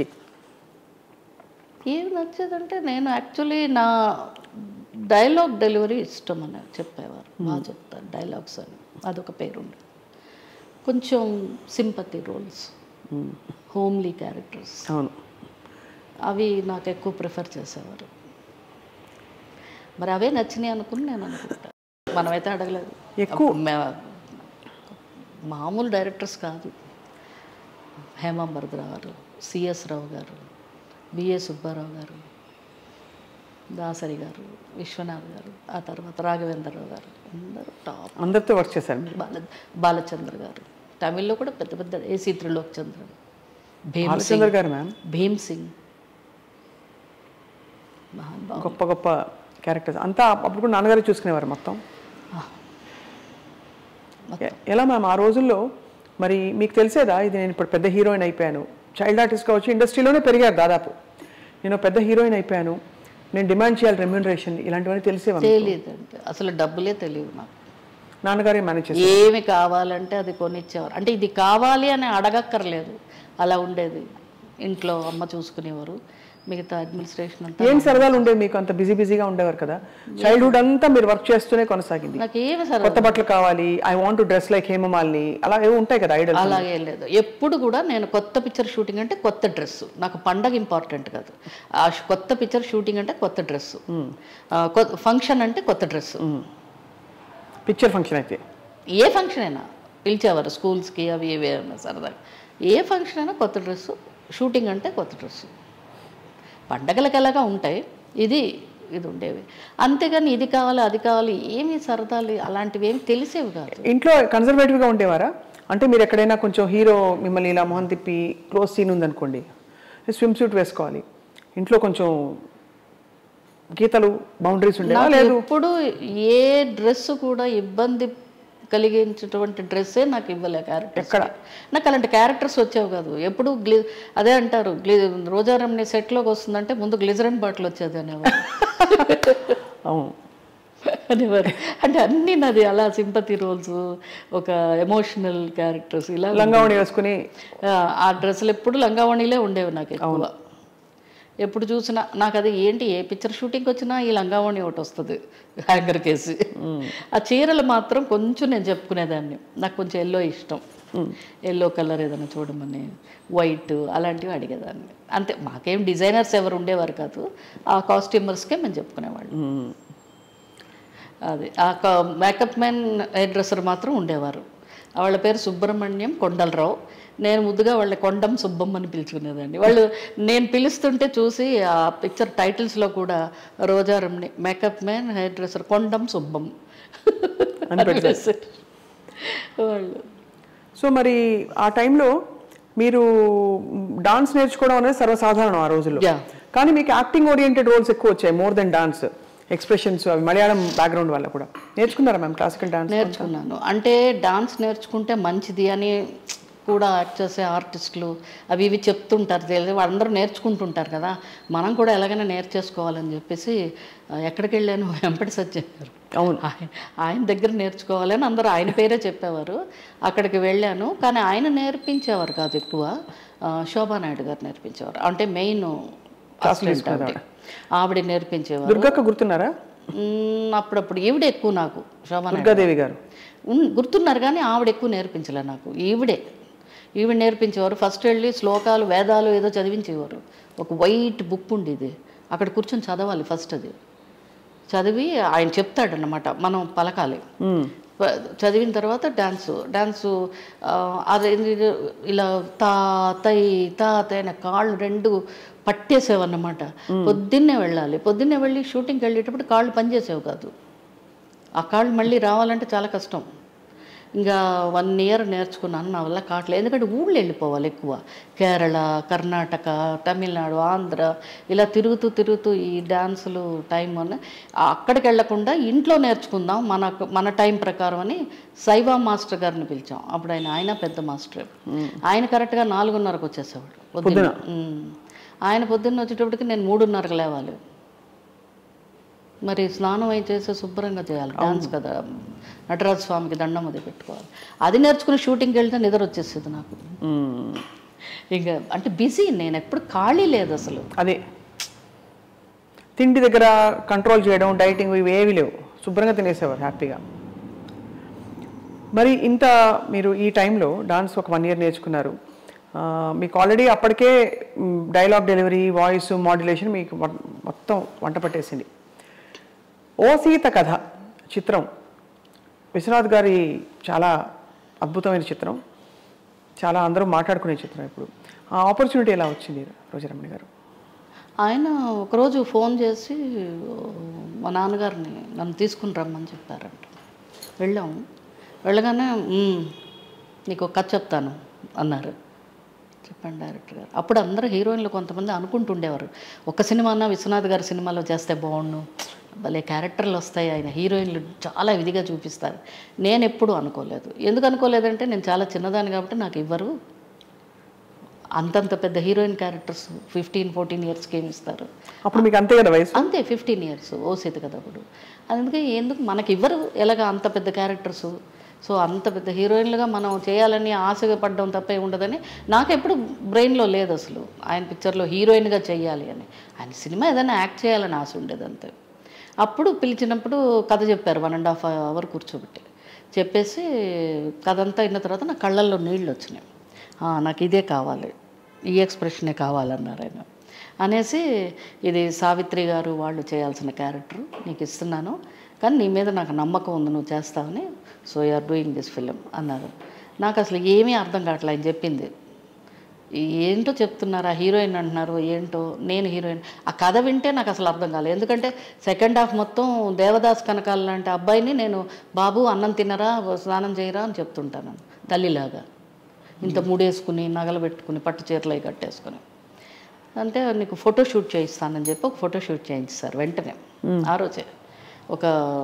ఏం నచ్చేదంటే నేను యాక్చువల్లీ నా డైలాగ్ డెలివరీ ఇష్టం అని చెప్పేవారు బాగా చెప్తాను డైలాగ్స్ అని అదొక పేరుంది కొంచెం సింపతి రోల్స్ హోమ్లీ క్యారెక్టర్స్ అవును అవి నాకు ఎక్కువ ప్రిఫర్ చేసేవారు మరి అవే నచ్చినాయి అనుకుని నేను అనుకుంటా మనమైతే అడగలేదు ఎక్కువ మే- మామూలు డైరెక్టర్స్ కాదు హేమాంబర్ధరావు గారు సిఎస్ రావు గారు బిఏ సుబ్బారావు గారు దాసరి గారు విశ్వనాథ్ గారు ఆ తర్వాత రాఘవేంద్రరావు గారు అందరూ టాప్ అందరితో వర్క్ చేశారు మీరు బాల బాలచంద్ర గారు తమిళ్లో కూడా పెద్ద పెద్ద ఏసీ త్రిలోక్ చంద్ర భీమ్ బాలచంద్ర సింగ్ గారు మ్యామ్ భీమ్ సింగ్ మహానుభావుడు గొప్ప గొప్ప క్యారెక్టర్స్ అంతా అప్పుడు కూడా నాన్నగారు చూసుకునేవారు మొత్తం ఎ- ఎలా మ్యామ్ ఆ రోజుల్లో మరి మీకు తెలిసేదా ఇది నేను ఇప్పుడు పెద్ద హీరోయిన్ అయిపోయాను చైల్డ్ ఆర్టిస్ట్గా వచ్చి ఇండస్ట్రీలోనే పెరిగారు దాదాపు నేను పెద్ద హీరోయిన్ అయిపోయాను నేను డిమాండ్ చేయాలి రెమ్యూనరేషన్ ఇలాంటివన్నీ తెలిసేవా తెలియదండి అసలు డబ్బులే తెలియవు నాకు నాన్నగారే మేనేజ్ చేస్తారు ఏమి కావాలంటే అది కొనిచ్చేవారు అంటే ఇది కావాలి అని అడగక్కర్లేదు అలా ఉండేది ఇంట్లో అమ్మ చూసుకునేవారు మిగతా అడ్మినిస్ట్రేషన్ అంతా ఏం సరదాలు ఉండేవి మీకు అంత బిజీ బిజీగా ఉండేవారు కదా చైల్డ్హుడ్ అంతా మీరు వర్క్ చేస్తూనే కొనసాగింది నాకు ఏమి సరే కొత్త బట్టలు కావాలి I want to dress like Hemamalini అలా ఏవో ఉంటాయి కదా ఐడల్ అలాగే లేదు ఎప్పుడు కూడా నేను కొత్త పిక్చర్ షూటింగ్ అంటే కొత్త డ్రెస్ నాకు పండగ ఇంపార్టెంట్ కాదు ఆ ష్- కొత్త పిక్చర్ షూటింగ్ అంటే కొత్త డ్రెస్ ఫంక్షన్ అంటే కొత్త డ్రెస్ పిక్చర్ ఫంక్షన్ అయితే ఏ ఫంక్షన్ అయినా పిలిచేవారు స్కూల్స్కి అవి ఇవి ఏమైనా సరదాగా ఏ ఫంక్షన్ అయినా కొత్త డ్రెస్సు షూటింగ్ అంటే కొత్త డ్రెస్సు పండగలకు ఎలాగా ఉంటాయి ఇది ఇది ఉండేవి అంతేగాని ఇది కావాలి అది కావాలి ఏమి సరదాలు అలాంటివి ఏమి తెలిసేవి కాదు ఇంట్లో కన్జర్వేటివ్గా ఉండేవారా అంటే మీరు ఎక్కడైనా కొంచెం హీరో మిమ్మల్ని ఇలా మొహం తిప్పి క్లోజ్ సీన్ ఉందనుకోండి స్విమ్ సూట్ వేసుకోవాలి ఇంట్లో కొంచెం గీతలు బౌండరీస్ ఉండేవా నాకు లేదు ఎప్పుడు ఏ డ్రెస్ కూడా ఇబ్బంది కలిగించేటువంటి డ్రెస్సే నాకు ఇవ్వలే క్యారెక్టర్ ఎక్కడ? నాకు అలాంటి క్యారెక్టర్స్ వచ్చేవి కాదు ఎప్పుడు గ్లి అదే అంటారు గ్లి రోజారమ్ని సెట్లోకి వస్తుందంటే ముందు గ్లిజరన్ బాటిల్ వచ్చేది అనేవారు అవును అనేవారు అంటే అన్నీ నాది అలా సింపతి రోల్స్ ఒక ఎమోషనల్ క్యారెక్టర్స్ ఇలా లంగావణి వేసుకుని ఆ, ఆ డ్రెస్సులు ఎప్పుడు లంగావణిలే ఉండేవి నాకు ఎక్కువ ఎప్పుడు చూసినా నాకు అది ఏంటి ఏ పిక్చర్ షూటింగ్కి వచ్చినా ఈ లంగావణి ఒకటి వస్తుంది హ్యాంగర్ కేసి ఆ చీరలు మాత్రం కొంచెం నేను చెప్పుకునేదాన్ని నాకు కొంచెం ఎల్లో ఇష్టం ఎల్లో కలర్ ఏదైనా చూడమని వైట్ అలాంటివి అడిగేదాన్ని అంతే మాకేం డిజైనర్స్ ఎవరు ఉండేవారు కాదు ఆ కాస్ట్యూమర్స్కే మేము చెప్పుకునేవాళ్ళం అది ఆ మేకప్ మ్యాన్ హెయిర్ డ్రెస్సర్ మాత్రం ఉండేవారు వాళ్ళ పేరు సుబ్రహ్మణ్యం కొండలరావు నేను ముద్దుగా వాళ్ళ కొండం సుబ్బమ్మ అని పిలుచుకునేదాన్ని వాళ్ళు నేను పిలుస్తుంటే చూసి ఆ పిక్చర్ టైటిల్స్లో కూడా Rojaramani makeup man hairdresser కొండం సుబ్బం అని వేశారు. వాళ్ళు సో మరి ఆ టైంలో మీరు డాన్స్ నేర్చుకోవడం అనేది సర్వసాధారణం ఆ రోజుల్లో Yeah. కానీ మీకు యాక్టింగ్ ఓరియంటెడ్ రోల్స్ ఎక్కువ వచ్చాయి మోర్ దెన్ డాన్స్ ఎక్స్ప్రెషన్స్ అవి మలయాళం బ్యాక్గ్రౌండ్ వల్ల కూడా నేర్చుకున్నారా మ్యామ్ క్లాసికల్ డాన్స్ నేర్చుకున్నాను అంటే డాన్స్ నేర్చుకుంటే మంచిది అని కూడా యాక్ట్ చేసే ఆర్టిస్టులు అవి ఇవి చెప్తుంటారు తెలియదు వాళ్ళందరూ నేర్చుకుంటుంటారు కదా మనం కూడా ఎలాగైనా నేర్చేసుకోవాలని చెప్పేసి ఆ, ఎక్కడికి వెళ్ళాను వెంపటి సత్యం గారు అవును ఆయన ఆయన దగ్గర నేర్చుకోవాలని అందరూ ఆయన పేరే చెప్పేవారు అక్కడికి వెళ్ళాను కానీ ఆయన నేర్పించేవారు కాదు ఎక్కువ ఆ, శోభా నాయుడు గారు నేర్పించేవారు అంటే మెయిన్ అసిస్టెంట్ ఆవిడ ఆవిడ నేర్పించేవారు దుర్గక్క గుర్తున్నారా మ్, అప్పుడప్పుడు ఈవిడ ఎక్కువ నాకు శోభా నాయుడు దుర్గాదేవి గారు ఉన్- గుర్తున్నారు కానీ ఆవిడ ఎక్కువ నేర్పించలే నాకు ఈవిడే ఈవిడ నేర్పించేవారు ఫస్ట్ వెళ్ళి శ్లోకాలు వేదాలు ఏదో చదివించేవారు ఒక వైట్ బుక్ ఉండేది అక్కడ కూర్చొని చదవాలి ఫస్ట్ అది చదివి ఆయన చెప్తాడన్నమాట మనం పలకాలి ప- చదివిన తర్వాత డ్యాన్సు డ్యాన్సు ఆ, అది ఇది ఇలా తా తై తా తై అనే కాళ్ళు రెండు పట్టేసేవన్నమాట పొద్దున్నే వెళ్ళాలి పొద్దున్నే వెళ్ళి షూటింగ్కి వెళ్ళేటప్పుడు కాళ్ళు పనిచేసేవి కాదు ఆ కాళ్ళు మళ్ళీ రావాలంటే చాలా కష్టం ఇంకా వన్ ఇయర్ నేర్చుకున్నాను నా వల్ల కావట్లేదు ఎందుకంటే ఊళ్ళో వెళ్ళిపోవాలి ఎక్కువ కేరళ కర్ణాటక తమిళనాడు ఆంధ్ర ఇలా తిరుగుతూ తిరుగుతూ ఈ డాన్సులు టైం అని అక్కడికి వెళ్లకుండా ఇంట్లో నేర్చుకుందాం మన మన టైం ప్రకారం అని సైవా మాస్టర్ గారిని పిలిచాం అప్పుడు ఆయన ఆయన పెద్ద మాస్టర్ ఆయన కరెక్ట్గా నాలుగున్నరకు వచ్చేసేవాడు పొద్దున్న ఉమ్. ఆయన పొద్దున్న వచ్చేటప్పటికి నేను మూడున్నరకు లేవాలి మరి స్నానం అయి చేసి శుభ్రంగా చేయాలి డాన్స్ కదా నటరాజ స్వామికి దండం అది పెట్టుకోవాలి అది నేర్చుకుని షూటింగ్కి వెళ్తే నిద్ర వచ్చేసేది నాకు మ్మ్. ఇంకా అంటే బిజీ నేను ఎప్పుడు ఖాళీ లేదు అసలు అదే తిండి దగ్గర కంట్రోల్ చేయడం డైటింగ్ ఇవి ఏవి లేవు శుభ్రంగా తినేసేవారు హ్యాపీగా మరి ఇంత మీరు ఈ టైంలో డాన్స్ ఒక వన్ ఇయర్ నేర్చుకున్నారు ఆ, మీకు ఆల్రెడీ అప్పటికే డైలాగ్ డెలివరీ వాయిస్ మాడ్యులేషన్ మీకు మొ- మొత్తం వంట పట్టేసింది ఓ సీత కథ చిత్రం విశ్వనాథ్ గారి చాలా అద్భుతమైన చిత్రం చాలా అందరూ మాట్లాడుకునే చిత్రం ఇప్పుడు ఆ ఆపర్చునిటీ ఎలా వచ్చింది రోజారమణి గారు ఆయన ఒకరోజు ఫోన్ చేసి మా నాన్నగారిని నన్ను తీసుకుని రమ్మని చెప్పారంట వెళ్ళాము వెళ్ళగానే "మ్మ్, నీకు ఒక కథ చెప్తాను అన్నారు చెప్పండి డైరెక్టర్ గారు అప్పుడు అందరూ హీరోయిన్లు కొంతమంది అనుకుంటుండేవారు ఒక సినిమా అన్నా విశ్వనాథ్ గారి సినిమాలో చేస్తే బాగుండు భలే క్యారెక్టర్లు వస్తాయి ఆయన హీరోయిన్లు చాలా విధిగా చూపిస్తారు నేను ఎప్పుడు అనుకోలేదు ఎందుకు అనుకోలేదంటే నేను చాలా చిన్నదాన్ని కాబట్టి నాకు ఇవ్వరు అంతంత పెద్ద హీరోయిన్ క్యారెక్టర్స్ ఫిఫ్టీన్ ఫోర్టీన్ ఇయర్స్కి ఏమి ఇస్తారు అప్పుడు మీకు అంతే కదా వయసు అంతే ఫిఫ్టీన్ ఇయర్స్ ఓసేది కదా అప్పుడు అందుకే ఎందుకు మనకి ఇవ్వరు ఎలాగ అంత పెద్ద క్యారెక్టర్స్ సో అంత పెద్ద హీరోయిన్లుగా మనం చేయాలని ఆశగా పడడం తప్ప ఏమి ఉండదని నాకు ఎప్పుడు బ్రెయిన్లో లేదు అసలు ఆయన పిక్చర్లో హీరోయిన్గా చేయాలి అని ఆయన సినిమా ఏదైనా యాక్ట్ చేయాలని ఆశ ఉండేది అంతే అప్పుడు పిలిచినప్పుడు కథ చెప్పారు వన్ అండ్ హాఫ్ అవర్ కూర్చోబెట్టి చెప్పేసి కథ అంతా అయిన తర్వాత నా కళ్ళల్లో నీళ్ళు వచ్చినాయి "ఆ, నాకు ఇదే కావాలి ఈ ఎక్స్ప్రెషనే కావాలన్నారు ఆయన అనేసి ఇది సావిత్రి గారు వాళ్ళు చేయాల్సిన క్యారెక్టర్ నీకు ఇస్తున్నాను కానీ నీ మీద నాకు నమ్మకం ఉంది నువ్వు చేస్తావని so are doing this film అన్నారు నాకు అసలు ఏమీ అర్థం కావట్లే ఆయన చెప్పింది ఏంటో చెప్తున్నారు ఆ హీరోయిన్ అంటున్నారు ఏంటో నేను హీరోయిన్ ఆ కథ వింటే నాకు అసలు అర్థం కాలేదు ఎందుకంటే సెకండ్ హాఫ్ మొత్తం దేవదాస్ కనకాల లాంటి అబ్బాయిని నేను బాబు అన్నం తినరా స్నానం చేయరా అని చెప్తుంటాను తల్లిలాగా ఇంత ముడేసుకుని నగలు పెట్టుకుని పట్టు చీరలు అవి కట్టేసుకుని అంటే నీకు ఫోటో షూట్ చేయిస్తానని చెప్పి ఒక ఫోటో షూట్ చేయించారు వెంటనే ఆ రోజే ఒక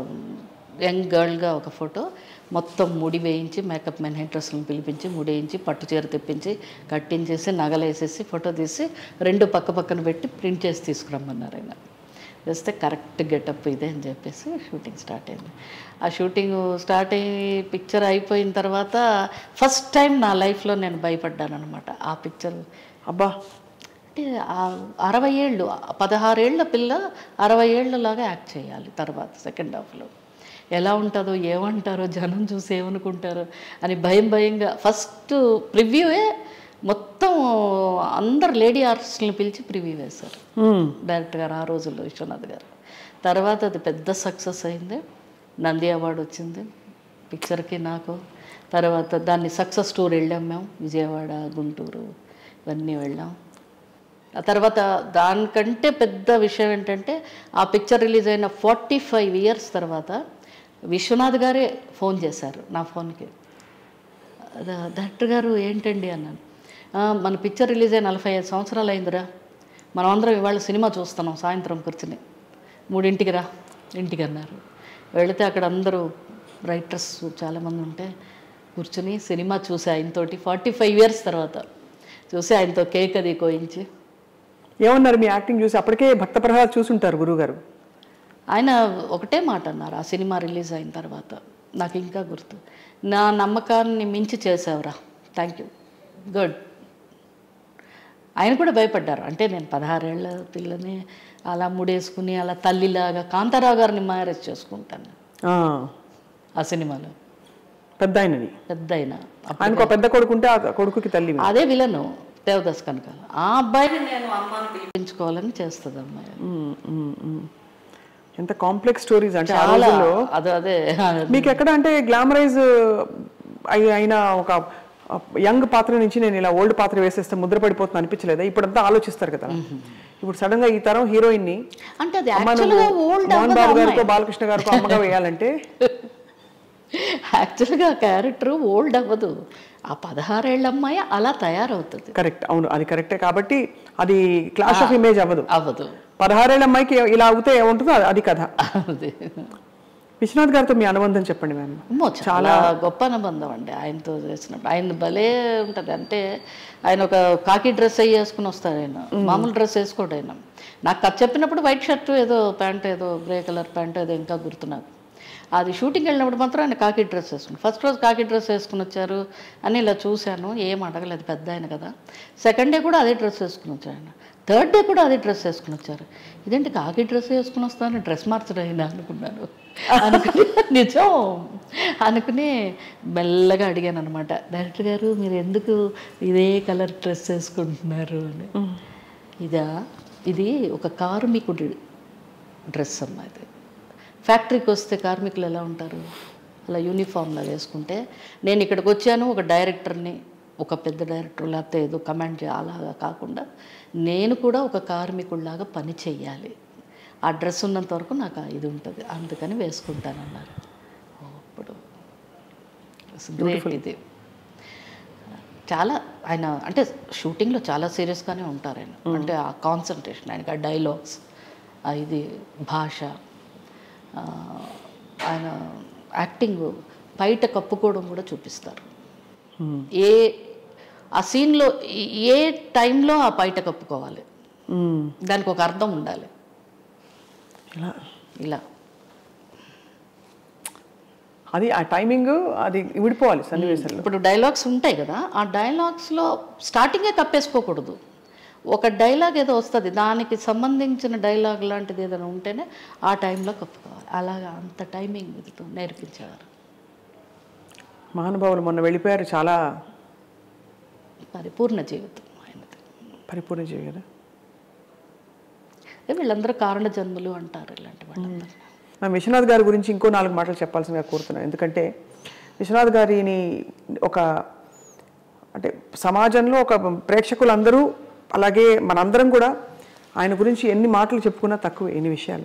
యంగ్ గర్ల్గా ఒక ఫోటో మొత్తం ముడి వేయించి మేకప్ మెన్ హెడ్రస్లను పిలిపించి ముడి వేయించి పట్టు చీర తెప్పించి కట్టించేసి నగలేసేసి ఫోటో తీసి రెండు పక్క పక్కన పెట్టి ప్రింట్ చేసి తీసుకురమ్మన్నారు ఆయన వేస్తే కరెక్ట్ గెటప్ ఇదే అని చెప్పేసి షూటింగ్ స్టార్ట్ అయింది ఆ షూటింగ్ స్టార్ట్ అయ్యి పిక్చర్ అయిపోయిన తర్వాత ఫస్ట్ టైం నా లైఫ్లో నేను భయపడ్డాను అనమాట ఆ పిక్చర్ అబ్బా అంటే ఆ అరవై ఏళ్ళు పదహారేళ్ల పిల్ల అరవై ఏళ్ళలాగా యాక్ట్ చేయాలి తర్వాత సెకండ్ హాఫ్లో ఎలా ఉంటుందో ఏమంటారో జనం చూసి ఏమనుకుంటారో అని భయం భయంగా ఫస్ట్ ప్రివ్యూవే మొత్తం అందరు లేడీ ఆర్టిస్టులను పిలిచి ప్రివ్యూ వేశారు మ్మ్. డైరెక్టర్ గారు ఆ రోజుల్లో విశ్వనాథ్ గారు తర్వాత అది పెద్ద సక్సెస్ అయింది నంది అవార్డు వచ్చింది పిక్చర్కి నాకు తర్వాత దాన్ని సక్సెస్ టూర్ వెళ్ళాం మేము విజయవాడ గుంటూరు ఇవన్నీ వెళ్ళాం ఆ తర్వాత దానికంటే పెద్ద విషయం ఏంటంటే ఆ పిక్చర్ రిలీజ్ అయిన ఫార్టీ ఫైవ్ ఇయర్స్ తర్వాత విశ్వనాథ్ గారే ఫోన్ చేశారు నా ఫోన్కి "డా- డాక్టర్ గారు ఏంటండి అన్నాను "ఆ, మన పిక్చర్ రిలీజ్ అయ్యి నలభై ఐదు సంవత్సరాలు అయిందిరా మనం అందరం ఇవాళ సినిమా చూస్తున్నాం సాయంత్రం కూర్చుని మూడింటికి రా ఇంటికి అన్నారు వెళితే అక్కడ అందరూ రైటర్స్ చాలామంది ఉంటే కూర్చుని సినిమా చూసి ఆయనతోటి ఫార్టీ ఫైవ్ ఇయర్స్ తర్వాత చూసి ఆయనతో కేక్ అది కోయించి ఏమన్నారు మీ యాక్టింగ్ చూసి అప్పటికే భక్త ప్రహ్లాద్ చూసుంటారు గురుగారు ఆయన ఒకటే మాట అన్నారు ఆ సినిమా రిలీజ్ అయిన తర్వాత నాకు ఇంకా గుర్తు నా నమ్మకాన్ని మించి చేసావురా థ్యాంక్ యూ గుడ్ ఆయన కూడా భయపడ్డారు అంటే నేను పదహారేళ్ల పిల్లని అలా ముడేసుకుని అలా తల్లిలాగా కాంతారావు గారిని మ్యారేజ్ చేసుకుంటాను ఆ, ఆ సినిమాలో పెద్ద ఆయనని పెద్ద ఆయన ఆయనకు ఒక పెద్ద కొడుకు ఉంటే ఆ కొడుకుకి తల్లి అదే విలను దేవదాస్ కనుక ఆ అబ్బాయిని నేను అమ్మాని పిలిపించుకోవాలని చేస్తుంది అమ్మాయి మ్మ్, మ్మ్, మ్మ్. ఎంత కాంప్లెక్స్ స్టోరీస్ అంటే ఆ చాలా రోజుల్లో అదే అదే మీకు ఎక్కడ అంటే గ్లామరైజ్ అయిన ఒక యంగ్ పాత్ర నుంచి నేను ఇలా ఓల్డ్ పాత్ర వేసేస్తే ముద్ర పడిపోతుంది అనిపించలేదా ఇప్పుడంతా ఆలోచిస్తారు కదా ఇప్పుడు సడన్ గా ఈ తరం హీరోయిన్ ని అంటే అది అమ్మ యాక్చువల్గా నువ్వు ఓల్డ్ మోహన్ బాబు గారితో బాలకృష్ణ గారితో అమ్మగా వేయాలంటే యాక్చువల్గా క్యారెక్టర్ ఓల్డ్ అవ్వదు ఆ పదహారేళ్ళ అమ్మాయి అలా తయారవుతుంది కరెక్ట్ అవును అది కరెక్టే కాబట్టి అది క్లాష్ ఆఫ్ ఇమేజ్ అవ్వదు అవ్వదు పదహారేళ్ళ అమ్మాయికి ఇలా అవుతే ఏముంటుందో అది- అది కథ అది విశ్వనాథ్ గారితో మీ అనుబంధం చెప్పండి మ్యామ్ అమ్మో చాలా గొప్ప అనుబంధం అండి ఆయనతో చేసినప్పుడు ఆయన భలే ఉంటుంది అంటే ఆయన ఒక కాకి డ్రెస్ అయ్యి వేసుకుని వస్తారు ఆయన మామూలు డ్రెస్ వేసుకోడు ఆయన నాకు కథ చెప్పినప్పుడు వైట్ షర్ట్ ఏదో ప్యాంట్ ఏదో గ్రే కలర్ ప్యాంట్ ఏదో ఇంకా గుర్తు నాకు అది షూటింగ్ వెళ్ళినప్పుడు మాత్రం ఆయన కాకి డ్రెస్ వేసుకుని ఫస్ట్ రోజు కాకి డ్రెస్ వేసుకుని వచ్చారు అని ఇలా చూశాను ఏం అడగలేదు పెద్ద ఆయన కదా సెకండ్ డే కూడా అదే డ్రెస్ వేసుకుని వచ్చారు ఆయన థర్డ్ డే కూడా అదే డ్రెస్ వేసుకుని వచ్చారు ఇదేంటి కాకి డ్రెస్ వేసుకుని వస్తాను డ్రెస్ మార్చడం అయినా అనుకున్నాను అనుకుని నిజం అనుకుని మెల్లగా అడిగాను అనమాట డైరెక్టర్ గారు మీరు ఎందుకు ఇదే కలర్ డ్రెస్ వేసుకుంటున్నారు అని ఇదా ఇది ఒక కార్మికుడి డ్రెస్ అమ్మా ఇది ఫ్యాక్టరీకి వస్తే కార్మికులు ఎలా ఉంటారు అలా యూనిఫామ్లా వేసుకుంటే నేను ఇక్కడికి వచ్చాను ఒక డైరెక్టర్ని ఒక పెద్ద డైరెక్టర్ లేకపోతే ఏదో కమాండ్ చేయ అలాగా కాకుండా నేను కూడా ఒక కార్మికుడిలాగా పని చెయ్యాలి ఆ డ్రెస్ ఉన్నంత వరకు నాకు ఆ ఇది ఉంటుంది అందుకని వేసుకుంటానన్నారు ఓ, ఇప్పుడు గ్రేట్ ఇది చాలా ఆయన అంటే షూటింగ్లో చాలా సీరియస్గానే ఉంటారు ఆయన అంటే ఆ కాన్సన్ట్రేషన్ ఆయనకి ఆ డైలాగ్స్ ఆ ఇది భాష ఆ, ఆయన యాక్టింగ్ బయట కప్పుకోవడం కూడా చూపిస్తారు ఏ ఆ సీన్లో ఏ టైంలో ఆ బయట కప్పుకోవాలి మ్మ్. దానికి ఒక అర్థం ఉండాలి ఇలా ఇలా అది ఆ టైమింగ్ అది విడిపోవాలి సన్నివేశంలో ఇప్పుడు డైలాగ్స్ ఉంటాయి కదా ఆ డైలాగ్స్లో స్టార్టింగే కప్పేసుకోకూడదు ఒక డైలాగ్ ఏదో వస్తుంది దానికి సంబంధించిన డైలాగ్ లాంటిది ఏదైనా ఉంటేనే ఆ టైంలో కప్పుకోవాలి అలాగా అంత టైమింగ్ ఇదితో నేర్పించేవారు మహానుభావులు మొన్న వెళ్ళిపోయారు చాలా పరిపూర్ణ జీవితం ఆయనది పరిపూర్ణ జీవి కదా ఏ వీళ్ళందరూ కారణ జన్మలు అంటారు ఇలాంటి వాళ్ళందరూ మా విశ్వనాథ్ గారి గురించి ఇంకో నాలుగు మాటలు చెప్పాల్సిందిగా కోరుతున్నాను ఎందుకంటే విశ్వనాథ్ గారిని ఒక అంటే సమాజంలో ఒక ప్రేక్షకులందరూ అలాగే మనందరం కూడా ఆయన గురించి ఎన్ని మాటలు చెప్పుకున్నా తక్కువ ఎన్ని విషయాలు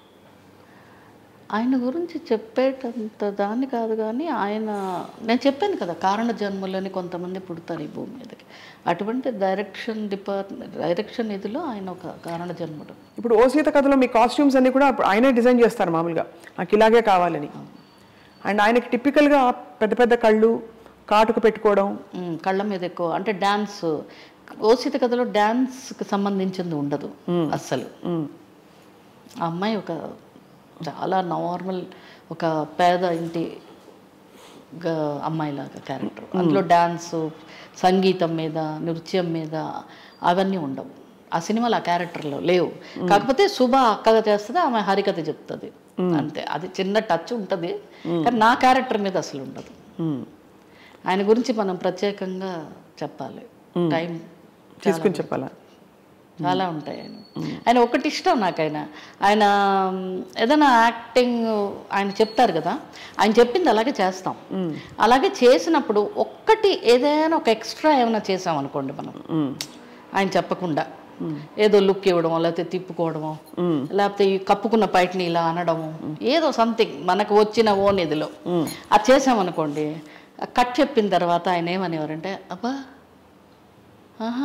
ఆయన గురించి చెప్పేటంత దాన్ని కాదు కానీ ఆయన నేను చెప్పాను కదా కారణ జన్మలని కొంతమంది పుడతారు ఈ భూమి మీదకి అటువంటి డైరెక్షన్ డిపార్ట్మెంట్ డైరెక్షన్ ఇదిలో ఆయన ఒక కారణ జన్ముడు ఇప్పుడు ఓ సీత కథలో మీ కాస్ట్యూమ్స్ అన్ని కూడా అప్పుడు ఆయనే డిజైన్ చేస్తారు మామూలుగా నాకు ఇలాగే కావాలని అండ్ ఆయనకి టిపికల్గా పెద్ద పెద్ద కళ్ళు కాటుకు పెట్టుకోవడం ఉమ్, కళ్ళ మీద ఎక్కువ అంటే డ్యాన్స్ ఓసిత కథలో డ్యాన్స్కి సంబంధించింది ఉండదు అస్సలు మ్మ్. ఆ అమ్మాయి ఒక చాలా నార్మల్ ఒక పేద ఇంటి గ- అమ్మాయిలాగా క్యారెక్టర్ అందులో డ్యాన్స్ సంగీతం మీద నృత్యం మీద అవన్నీ ఉండవు ఆ సినిమాలో ఆ క్యారెక్టర్లో లేవు కాకపోతే శుభ అక్కగా చేస్తుంది ఆమె హరికథ చెప్తుంది అంతే అది చిన్న టచ్ ఉంటుంది కానీ నా క్యారెక్టర్ మీద అసలు ఉండదు మ్మ్. ఆయన గురించి మనం ప్రత్యేకంగా చెప్పాలి టైం తీసుకుని చెప్పాలా చాలా ఉంటాయి ఆయన ఆయన ఒకటి ఇష్టం నాకు ఆయన ఆయన మ్, ఏదైనా యాక్టింగ్ ఆయన చెప్తారు కదా ఆయన చెప్పింది అలాగే చేస్తాం అలాగే చేసినప్పుడు ఒక్కటి ఏదైనా ఒక ఎక్స్ట్రా ఏమైనా చేసాం అనుకోండి మనం మ్మ్. ఆయన చెప్పకుండా ఏదో లుక్ ఇవ్వడమో లేకపోతే తిప్పుకోవడమో లేకపోతే ఈ కప్పుకున్న పైటని ఇలా అనడము ఏదో సంథింగ్ మనకు వచ్చిన ఓన్ ఇదిలో అది చేసామనుకోండి కట్ చెప్పిన తర్వాత ఆయన ఏమనేవారంటే అబ్బా ఆహా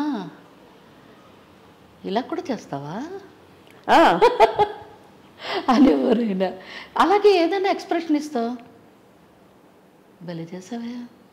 ఇలా కూడా చేస్తావా ఆ, అనేవారు ఆయన అలాగే ఏదైనా ఎక్స్ప్రెషన్ ఇస్తావు భలే చేసావే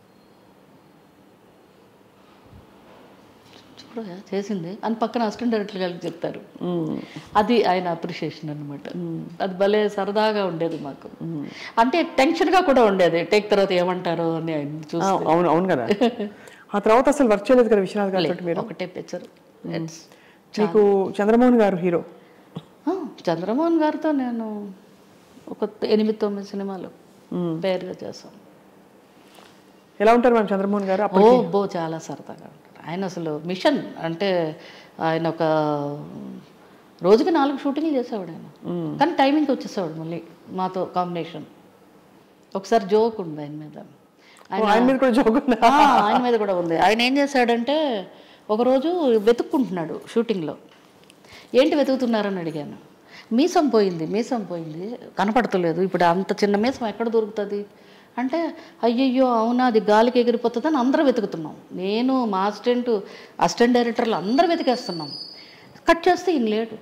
చూడగా చేసింది అని పక్కన అసిస్టెంట్ డైరెక్టర్ గారికి చెప్తారు మ్మ్. అది ఆయన అప్రిషియేషన్ అనమాట అది భలే సరదాగా ఉండేది మాకు అంటే టెన్షన్గా కూడా ఉండేది టేక్ తర్వాత ఏమంటారో అని ఆయన ఆ, చూసి అవును అవును కదా ఆ తర్వాత అసలు వర్క్ చేయలేదు కదా విశ్వనాథ్ గారితో మీరు ఒకటే పిక్చర్ మీకు చంద్రమోహన్ గారు హీరో చంద్రమోహన్ గారితో నేను ఒక ఎనిమిది తొమ్మిది సినిమాలు పేరుగా చేశాను ఎలా ఉంటారు మ్యామ్ చంద్రమోహన్ గారు ఓ బో చాలా సరదాగా ఉంటారు ఆయన అసలు మిషన్ అంటే ఆయన ఒక రోజుకి నాలుగు షూటింగ్లు చేసేవాడు ఆయన కానీ టైమింగ్కి వచ్చేసేవాడు మళ్ళీ మాతో కాంబినేషన్ ఒకసారి జోక్ ఉంది ఆయన మీద ఓ, ఆయన మీద కూడా జోక్ ఉందా ఆ, ఆయన మీద కూడా ఉంది ఆయన ఏం చేశాడంటే ఒకరోజు వెతుక్కుంటున్నాడు షూటింగ్లో ఏంటి వెతుకుతున్నారని అడిగాను మీసం పోయింది మీసం పోయింది కనపడతలేదు ఇప్పుడు అంత చిన్న మీసం ఎక్కడ దొరుకుతుంది అంటే అయ్యయ్యో అవునా అది గాలికి ఎగిరిపోతుందని అందరూ వెతుకుతున్నాం నేను మా అసిస్టెంట్ అసిస్టెంట్ డైరెక్టర్లు అందరూ వెతికేస్తున్నాం కట్ చేస్తే ఈయన లేడు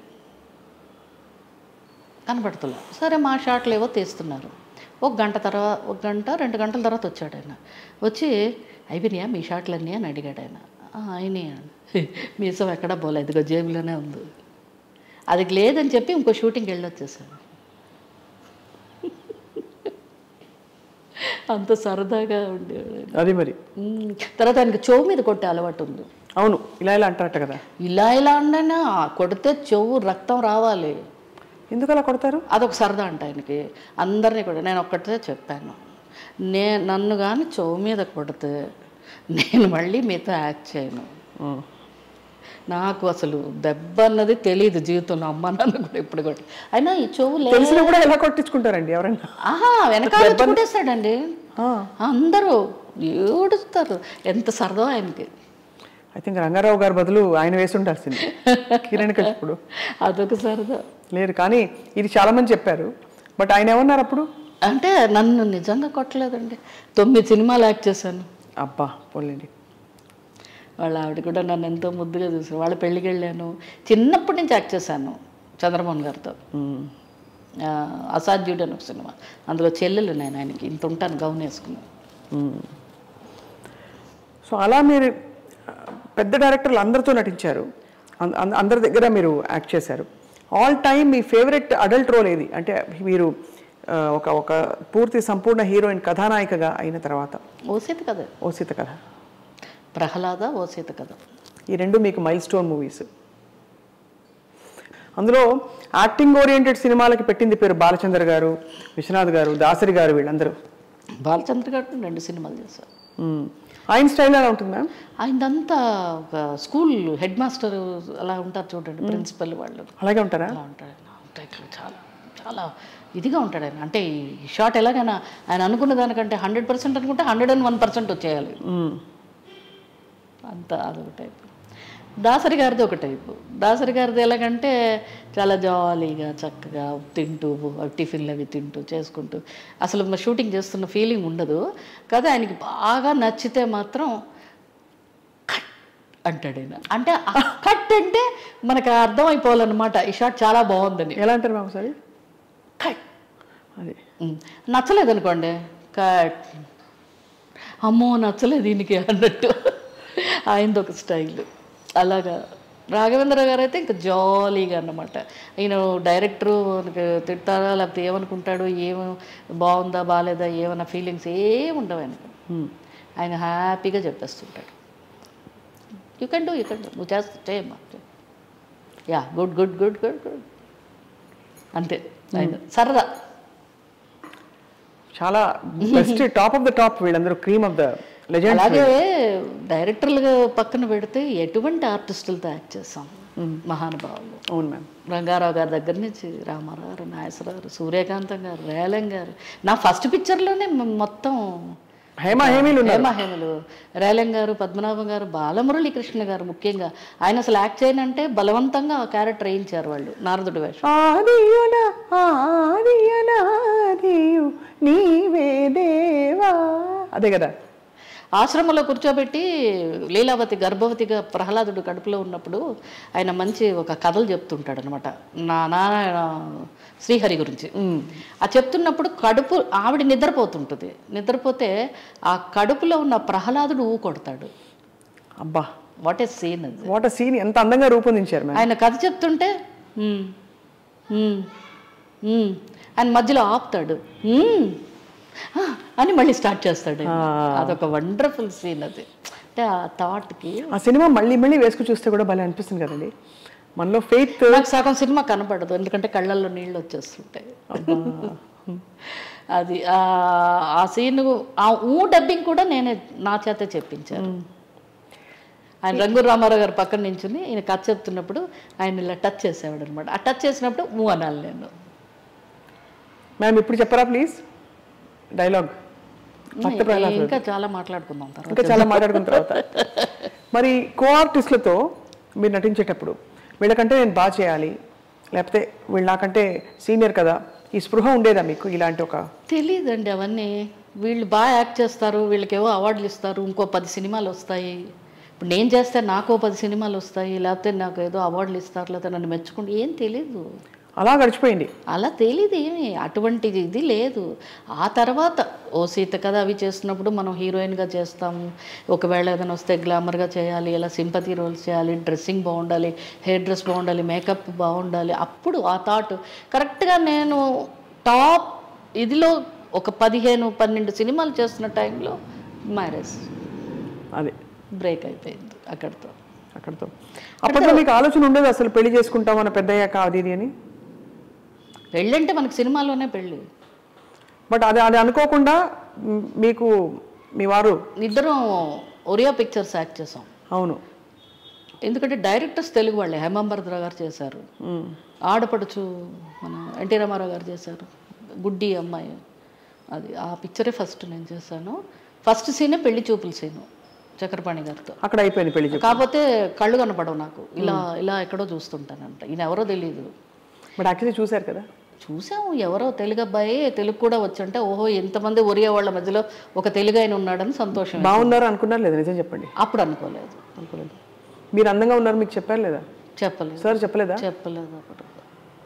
కనపడుతులే సరే మా షాట్లు ఏవో తీస్తున్నారు ఒక గంట తర్వాత ఒక గంట రెండు గంటల తర్వాత వచ్చాడు ఆయన వచ్చి అయిపోయినాయా మీ షాట్లన్నీ అని అడిగాడు ఆయన "ఆ, అయినాయి అని మీసం ఎక్కడా పోలేదు ఇదిగో జేబులోనే ఉంది అది లేదని చెప్పి ఇంకో షూటింగ్కి వెళ్ళి వచ్చేసాను అంత సరదాగా ఉండేవాడు ఆయన. అది మరి ఉమ్, తర్వాత ఆయనకి చెవు మీద కొట్టే అలవాటు ఉంది అవును ఇలా ఇలా అంటారట కదా ఇలా ఇలా ఉండనా కొడితే చెవు రక్తం రావాలి ఎందుకు అలా కొడతారు అదొక సరదా అంట ఆయనకి అందరినీ కూడా నేను ఒక్కటే చెప్పాను నే నన్ను కానీ చెవు మీద కొడితే నేను మళ్ళీ మీతో యాక్ట్ చేయను మ్మ్. నాకు అసలు దెబ్బ అన్నది తెలియదు జీవితంలో అమ్మ నాన్న కూడా ఇప్పుడు కూడా అయినా ఈ చెవు లే తెలిసినా కూడా ఎలా కొట్టించుకుంటారండి ఎవరైనా ఆహా వెనకాల వచ్చి కొట్టేస్తాడండి ఆ. అందరూ ఏడుస్తారు ఎంత సరదా ఆయనకి ఐ థింక్ రంగారావు గారి బదులు ఆయన వేసి ఉండాల్సింది కిరణ్ కృష్ణుడు అదొక సరదా లేరు కానీ ఇది చాలా మంది చెప్పారు బట్ ఆయన ఏమన్నారు అప్పుడు అంటే నన్ను నిజంగా కొట్టలేదండి తొమ్మిది సినిమాలు యాక్ట్ చేశాను అబ్బా పోలేండి వాళ్ళ ఆవిడ కూడా నన్ను ఎంతో ముద్దుగా చూసారు వాళ్ళ పెళ్ళికి వెళ్ళాను చిన్నప్పటి నుంచి యాక్ట్ చేశాను చంద్రమోహన్ గారితో మ్మ్. ఆ, అసాధ్యుడు అని ఒక సినిమా అందులో చెల్లెలు నేను ఆయనకి ఇంత ఉంటాను గౌన్ వేసుకుని మ్మ్. సో అలా మీరు పెద్ద డైరెక్టర్లు అందరితో నటించారు అం- అం- అందరి దగ్గర మీరు యాక్ట్ చేశారు ఆల్ టైమ్ మీ ఫేవరెట్ అడల్ట్ రోల్ ఏది అంటే మీరు ఆ, ఒక ఒక పూర్తి సంపూర్ణ హీరోయిన్ కథానాయికగా అయిన తర్వాత ఓసేత కథ ఓ సీత కథ ప్రహ్లాద ఓసేత కథ ఈ రెండు మీకు మైల్ స్టోన్ మూవీస్ అందులో యాక్టింగ్ ఓరియంటెడ్ సినిమాలకి పెట్టింది పేరు బాలచంద్ర గారు విశ్వనాథ్ గారు దాసరి గారు వీళ్ళందరూ బాలచంద్ర గారు రెండు సినిమాలు చేశారు మ్మ్. ఆయన స్టైల్ ఎలా ఉంటుంది మ్యామ్ ఆయనదంతా ఒక స్కూల్ హెడ్ మాస్టర్ అలా ఉంటారు చూడండి ప్రిన్సిపల్ వాళ్ళు అలాగే ఉంటారా అలా ఉంటాడు ఆయన టైటిల్ చాలా చాలా ఇదిగా ఉంటాడు ఆయన అంటే ఈ షాట్ ఎలాగైనా ఆయన అనుకున్న దానికంటే హండ్రెడ్ పర్సెంట్ అనుకుంటే హండ్రెడ్ అండ్ వన్ పర్సెంట్ వచ్చేయాలి మ్మ్. అంత అదొక టైపు దాసరి గారిది ఒక టైపు దాసరి గారిది ఎలాగంటే చాలా జాలీగా చక్కగా తింటూ టిఫిన్లు అవి తింటూ చేసుకుంటూ అసలు మా షూటింగ్ చేస్తున్న ఫీలింగ్ ఉండదు కదా ఆయనకి బాగా నచ్చితే మాత్రం కట్ అంటాడు ఆయన అంటే ఆ కట్ అంటే మనకు అర్థం అయిపోవాలన్నమాట ఈ షాట్ చాలా బాగుందని ఎలా అంటారు మ్యామ్ ఒకసారి కట్ అది ఉమ్. నచ్చలేదు అనుకోండి కట్ అమ్మో నచ్చలేదు దీనికి అన్నట్టు ఆయనది ఒక స్టైల్ అలాగా రాఘవేంద్ర గారు అయితే ఇంకా జాలీగా అన్నమాట ఈయన డైరెక్టరు తిడతారా లేకపోతే ఏమనుకుంటాడు ఏమ బాగుందా బాగాలేదా ఏమన్నా ఫీలింగ్స్ ఏమి ఉండవు ఆయనకు ఆయన హ్యాపీగా చెప్పేస్తుంటాడు you can do you can do నువ్వు చేస్తా చేయమ్మా yeah good good good good good అంతే ఆయన సరదా చాలా best top of the top వీళ్ళందరూ క్రీమ్ ఆఫ్ ద లెజెండ్ అలాగే డైరెక్టర్లుగా పక్కన పెడితే ఎటువంటి ఆర్టిస్టులతో యాక్ట్ చేస్తాం మహానుభావులు అవును మ్యామ్ రంగారావు గారి దగ్గర నుంచి రామారావు గారు నాగేశ్వరరావు గారు సూర్యకాంతం గారు రేలం గారు నా ఫస్ట్ పిక్చర్లోనే మొత్తం హేమ హేమీలు ఉన్నారు హేమ హేమలు రేలం గారు పద్మనాభం గారు బాలమురళీ కృష్ణ గారు ముఖ్యంగా ఆయన అసలు యాక్ట్ చేయనంటే బలవంతంగా ఆ క్యారెక్టర్ వేయించారు వాళ్ళు నారదుడి వేషం ఆదియున ఆదియన ఆదియు నీవే దేవా అదే కదా ఆశ్రమంలో కూర్చోబెట్టి లీలావతి గర్భవతిగా ప్రహ్లాదుడు కడుపులో ఉన్నప్పుడు ఆయన మంచి ఒక కథలు చెప్తుంటాడు అనమాట నా నారాయణ శ్రీహరి గురించి ఆ చెప్తున్నప్పుడు కడుపు ఆవిడ నిద్రపోతుంటుంది నిద్రపోతే ఆ కడుపులో ఉన్న ప్రహ్లాదుడు ఊ కొడతాడు అబ్బా వాట్ ఏ సీన్ అది వాట్ సీన్ ఎంత అందంగా రూపొందించారు మ్యామ్ ఆయన కథ చెప్తుంటే "మ్మ్, మ్మ్, మ్మ్" ఆయన మధ్యలో ఆపుతాడు "మ్మ్, ఆ" అని మళ్ళీ స్టార్ట్ చేస్తాడు ఆయన. అదొక వండర్ఫుల్ సీన్ అది అంటే ఆ థాట్కి ఆ సినిమా మళ్ళీ మళ్ళీ వేసుకు చూస్తే కూడా భలే అనిపిస్తుంది కదండి మనలో ఫెయిత్ నాకు సగం సినిమా కనపడదు ఎందుకంటే కళ్ళల్లో నీళ్ళు వచ్చేస్తుంటాయి అది ఆ- ఆ సీన్ ఆ ఊ డబ్బింగ్ కూడా నేనే నా చేతే చెప్పించాను ఆయన రంగు రామారావు గారు పక్కన నించుని ఈయన కథ చెప్తున్నప్పుడు ఆయన ఇలా టచ్ చేసేవాడు అనమాట ఆ టచ్ చేసినప్పుడు ఊ అనాలి నేను మ్యామ్ ఇప్పుడు చెప్పరా ప్లీజ్ డైలాగ్ భక్త ప్రహ్లాద్ ఇంకా చాలా మాట్లాడుకుందాం తర్వాత ఇంకా చాలా మాట్లాడుకున్న తర్వాత మరి కో ఆర్టిస్టులతో మీరు నటించేటప్పుడు వీళ్ళకంటే నేను బాగా చేయాలి లేకపోతే వీళ్ళు నాకంటే సీనియర్ కదా ఈ స్పృహ ఉండేదా మీకు ఇలాంటి ఒక తెలియదండి అవన్నీ వీళ్ళు బాగా యాక్ట్ చేస్తారు వీళ్ళకేవో అవార్డులు ఇస్తారు ఇంకో పది సినిమాలు వస్తాయి ఇప్పుడు నేను చేస్తే నాకో పది సినిమాలు వస్తాయి లేకపోతే నాకు ఏదో అవార్డులు ఇస్తారు లేకపోతే నన్ను మెచ్చుకుంటే ఏం తెలీదు అలా గడిచిపోయింది అలా తెలియదు ఏమి అటువంటి ఇది లేదు ఆ తర్వాత ఓ సీత కథ అవి చేస్తున్నప్పుడు మనం హీరోయిన్గా చేస్తాము ఒకవేళ ఏదైనా వస్తే గ్లామర్గా చేయాలి ఇలా సింపతి రోల్స్ చేయాలి డ్రెస్సింగ్ బాగుండాలి హెయిర్ డ్రెస్ బాగుండాలి మేకప్ బాగుండాలి అప్పుడు ఆ థాట్ కరెక్ట్గా నేను టాప్ ఇదిలో ఒక పదిహేను పన్నెండు సినిమాలు చేస్తున్న టైంలో మ్యారేజ్ అది బ్రేక్ అయిపోయింది అక్కడితో అక్కడితో అప్పట్లో మీకు ఆలోచన ఉండేది అసలు పెళ్లి చేసుకుంటాం మన పెద్దయ్యాక అది ఇది అని పెళ్ళంటే మనకు సినిమాలోనే పెళ్ళి బట్ అది అది అనుకోకుండా మ్, మీకు మీ వారు ఇద్దరం ఒరియా పిక్చర్స్ యాక్ట్ చేసాం అవును ఎందుకంటే డైరెక్టర్స్ తెలుగు వాళ్ళే హేమాంబరద్ర గారు చేశారు ఆడపడుచు మన ఎన్టీ రామారావు గారు చేశారు గుడ్డి అమ్మాయి అది ఆ పిక్చరే ఫస్ట్ నేను చేశాను ఫస్ట్ సీనే పెళ్లి చూపుల సీను చక్రపాణి గారితో అక్కడ అయిపోయింది పెళ్లి చెప్పు కాకపోతే కళ్ళు కనపడవు నాకు ఇలా ఇలా ఎక్కడో చూస్తుంటానంట ఈయన ఎవరో తెలియదు బట్ యాక్చువల్లీ చూశారు కదా చూసాము ఎవరో తెలుగు అబ్బాయి తెలుగు కూడా వచ్చంటే ఓహో ఎంతమంది ఒరియా వాళ్ళ మధ్యలో ఒక తెలుగు ఆయన ఉన్నాడని సంతోషం బాగున్నారు అనుకున్నారు లేదా నిజం చెప్పండి అప్పుడు అనుకోలేదు అనుకోలేదు మీరు అందంగా ఉన్నారు మీకు చెప్పారు లేదా చెప్పలేదు సార్ చెప్పలేదా చెప్పలేదు అప్పుడు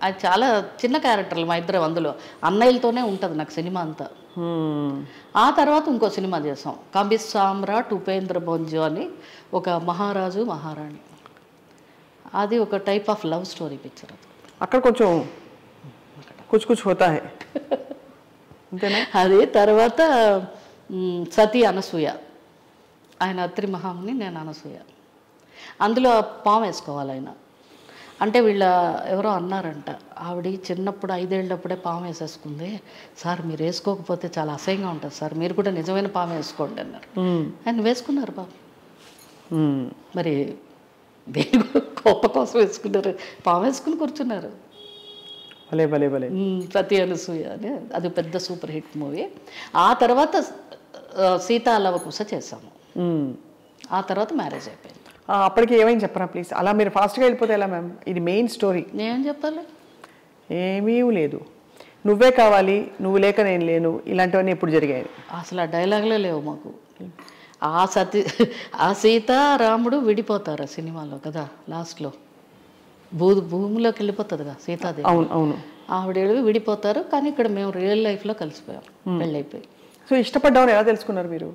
అది చాలా చిన్న క్యారెక్టర్లు మా ఇద్దరు అందులో అన్నయ్యలతోనే ఉంటుంది నాకు సినిమా అంతా హ్మ్. ఆ తర్వాత ఇంకో సినిమా చేసాం కంబి సామ్రాట్ ఉపేంద్ర భోంజు అని ఒక మహారాజు మహారాణి అది ఒక type of love story picture అది అక్కడ కొంచెం కుచ్ కుచ్ హోతా హై అంతేనా అది తర్వాత మ్, సతీ అనసూయ ఆయన అత్రి మహాముని నేను అనసూయ అందులో పాము వేసుకోవాలి ఆయన అంటే వీళ్ళ ఎవరో అన్నారంట ఆవిడ చిన్నప్పుడు ఐదేళ్ళప్పుడే పాము వేసేసుకుంది సార్ మీరు వేసుకోకపోతే చాలా అసహ్యంగా ఉంటుంది సార్ మీరు కూడా నిజమైన పాము వేసుకోండి అన్నారు ఆయన వేసుకున్నారు బాబు హ్మ్. మరి దేని కోప కోసం వేసుకున్నారు పాము వేసుకుని కూర్చున్నారు భలే భలే భలే మ్మ్, సతీ అనసూయ అని అది పెద్ద సూపర్ హిట్ మూవీ ఆ తర్వాత ఆ, సీతా లవకుశ చేసాము హ్మ్. ఆ తర్వాత మ్యారేజ్ అయిపోయింది ఆ, అప్పటికి ఏమైంది చెప్పరా ప్లీజ్ అలా మీరు ఫాస్ట్గా వెళ్ళిపోతే ఎలా మ్యామ్ ఇది మెయిన్ స్టోరీ నేనేం చెప్పాలి ఏమీ లేదు నువ్వే కావాలి నువ్వు లేక నేను లేను ఇలాంటివన్నీ ఎప్పుడు జరిగాయి అసలు ఆ డైలాగులే లేవు మాకు ఆ సతీ ఆ సీత రాముడు విడిపోతారు ఆ సినిమాలో కదా లాస్ట్లో భూ భూమిలోకి వెళ్ళిపోతుందిగా సీతాదేవి అవును అవును ఆవిడ వెళ్ళి విడిపోతారు కానీ ఇక్కడ మేము రియల్ లైఫ్లో కలిసిపోయాం పెళ్ళైపోయి సో ఇష్టపడ్డామని ఎలా తెలుసుకున్నారు మీరు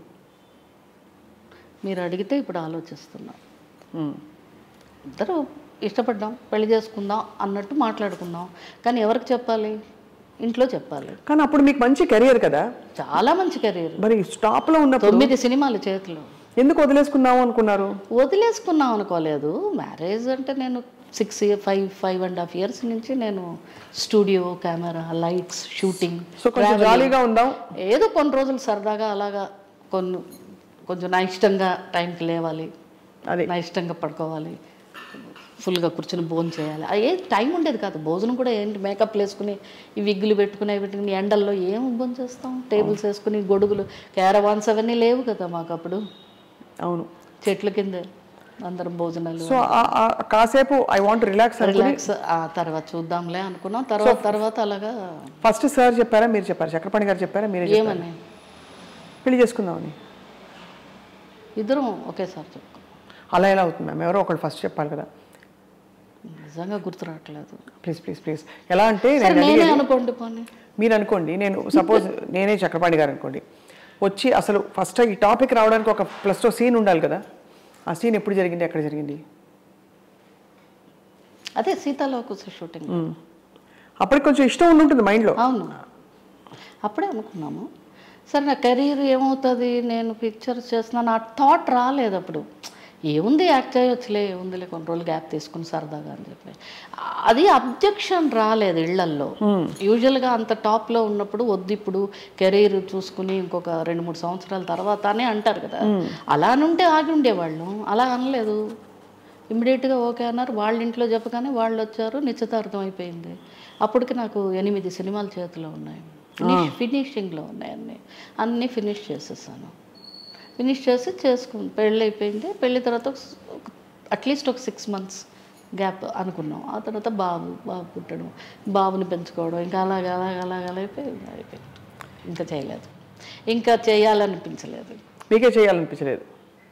మీరు అడిగితే ఇప్పుడు ఆలోచిస్తున్నాం హ్మ్. ఇద్దరు ఇష్టపడ్డాం పెళ్లి చేసుకుందాం అన్నట్టు మాట్లాడుకున్నాం కానీ ఎవరికి చెప్పాలి ఇంట్లో చెప్పాలి కానీ అప్పుడు మీకు మంచి కెరియర్ కదా చాలా మంచి కెరీర్ మరి స్టాప్లో ఉన్నప్పుడు తొమ్మిది సినిమాలు చేతిలో ఎందుకు వదిలేసుకుందాము అనుకున్నారు వదిలేసుకున్నాం అనుకోలేదు మ్యారేజ్ అంటే నేను six year five five and half years నుంచి నేను studio camera lights shooting so కొంచెం జాలీగా ఉందాం ఏదో కొన్ని రోజులు సరదాగా అలాగా కొన్ని కొంచెం నా ఇష్టంగా టైంకి లేవాలి అదే నా ఇష్టంగా పడుకోవాలి ఫుల్గా కూర్చొని భోజనం చేయాలి అది ఏ టైం ఉండేది కాదు భోజనం కూడా ఏంటి మేకప్ వేసుకుని ఈ విగ్గులు పెట్టుకుని అవి పెట్టుకుని ఎండల్లో ఏం భోజనం చేస్తాం టేబుల్స్ వేసుకుని గొడుగులు క్యారవాన్స్ అవన్నీ లేవు కదా మాకు అప్పుడు అవును చెట్ల కింద అందరం భోజనాలు సో ఆ- ఆ కాసేపు ఐ వాంట్ రిలాక్స్ అనుకుని రిలాక్స్ ఆ తర్వాత చూద్దాంలే అనుకున్నాం తర్వాత తర్వాత అలాగా ఫస్ట్ సార్ చెప్పారా మీరు చెప్పారా చక్రపాణి గారు చెప్పారా మీరే చెప్పారా? ఏమని పెళ్లి చేసుకుందామని ఇద్దరం ఒకేసారి చెప్పుకో అలా ఎలా అవుతుంది మ్యామ్ ఎవరో ఒకళ్ళు ఫస్ట్ చెప్పాలి కదా నిజంగా గుర్తు రావట్లేదు ప్లీజ్ ప్లీజ్ ప్లీజ్ ఎలా అంటే సరే నేను నేనే అడిగేది- అనుకోండి పోనీ మీరు అనుకోండి నేను సపోజ్ నేనే చక్రపాణి గారు అనుకోండి వచ్చి అసలు ఫస్ట్ ఈ టాపిక్ రావడానికి ఒక ప్లస్ సీన్ ఉండాలి కదా ఆ సీన్ ఎప్పుడు జరిగింది ఎక్కడ జరిగింది అదే సీతాలోక షూటింగ్ మ్మ్. అప్పటికి కొంచెం ఇష్టం ఉండి ఉంటుంది మైండ్లో అవును అప్పుడే అనుకున్నాము సరే నా కెరీర్ ఏమవుతుంది నేను పిక్చర్స్ చేస్తున్నాను ఆ థాట్ రాలేదు అప్పుడు ఏముంది యాక్ట్ చేయొచ్చులే ఏముందిలే కొన్ని రోజులు గ్యాప్ తీసుకుని సరదాగా అని చెప్పి అది అబ్జెక్షన్ రాలేదు ఇళ్లల్లో యూజువల్గా అంత టాప్లో ఉన్నప్పుడు వద్దు ఇప్పుడు కెరీర్ చూసుకుని ఇంకొక రెండు మూడు సంవత్సరాల తర్వాత అని అంటారు కదా అలా నుంటే ఆగి ఉండేవాళ్ళు అలా అనలేదు ఇమ్మీడియట్గా ఓకే అన్నారు వాళ్ళ ఇంట్లో చెప్పగానే వాళ్ళు వచ్చారు నిశ్చితార్థం అయిపోయింది అప్పటికి నాకు ఎనిమిది సినిమాలు చేతిలో ఉన్నాయి ఫినిష్ ఫినిషింగ్లో ఉన్నాయి అన్నీ అన్నీ ఫినిష్ చేసేసాను ఫినిష్ చేసి చేసుకు పెళ్ళి అయిపోయింది పెళ్ళి తర్వాత అట్లీస్ట్ ఒక సిక్స్ మంత్స్ గ్యాప్ అనుకున్నాం ఆ తర్వాత బాబు బాబు పుట్టడం బాబుని పెంచుకోవడం ఇంకా అలాగ అలాగ అలాగ అలా అయిపోయి అయిపోయింది ఇంకా చేయలేదు ఇంకా చేయాలనిపించలేదు మీకే చేయాలనిపించలేదు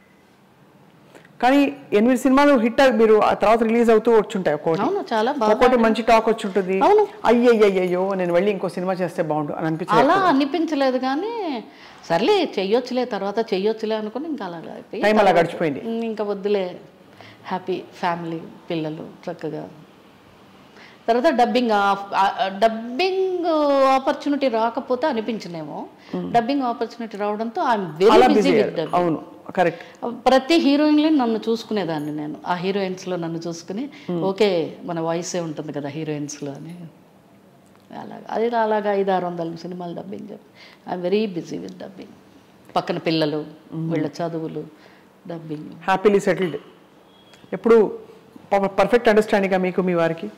కానీ ఎనిమిది సినిమాలు హిట్ మీరు ఆ తర్వాత రిలీజ్ అవుతూ వచ్చుంటాయి ఒక్కోటి అవును చాలా బాగా ఒక్కోటి మంచి టాక్ వచ్చి ఉంటుంది అవును. అయ్యయ్యయ్యో నేను వెళ్ళి ఇంకో సినిమా చేస్తే బాగుండు అని అనిపించలేదు అలా అనిపించలేదు కానీ సర్లే చెయ్యొచ్చులే తర్వాత చెయ్యొచ్చులే అనుకుని ఇంకా అలాగా అయిపోయి టైం అలా గడిచిపోయింది ఉమ్, ఇంకా వద్దులే హ్యాపీ ఫ్యామిలీ పిల్లలు చక్కగా తర్వాత డబ్బింగ్ డబ్బింగ్ ఆపర్చునిటీ రాకపోతే అనిపించనేమో డబ్బింగ్ ఆపర్చునిటీ రావడంతో ఐఎమ్ అలా వెరీ బిజీ బిజీ విత్ అవును కరెక్ట్ ప్రతి హీరోయిన్లే నన్ను చూసుకునేదాన్ని నేను ఆ హీరోయిన్స్లో నన్ను చూసుకుని ఓకే మన వాయిసే ఉంటుంది కదా హీరోయిన్స్లో అని అలాగా అది అలాగా ఐదు ఆరు వందల సినిమాలు డబ్బింగ్ చెప్పి I'm very busy with dubbing పక్కన పిల్లలు వీళ్ళ చదువులు డబ్బింగ్ హ్యాపీలీ సెటిల్డ్ ఎప్పుడు పర్ఫెక్ట్ అండర్స్టాండింగ్ మీకు మీ వారికి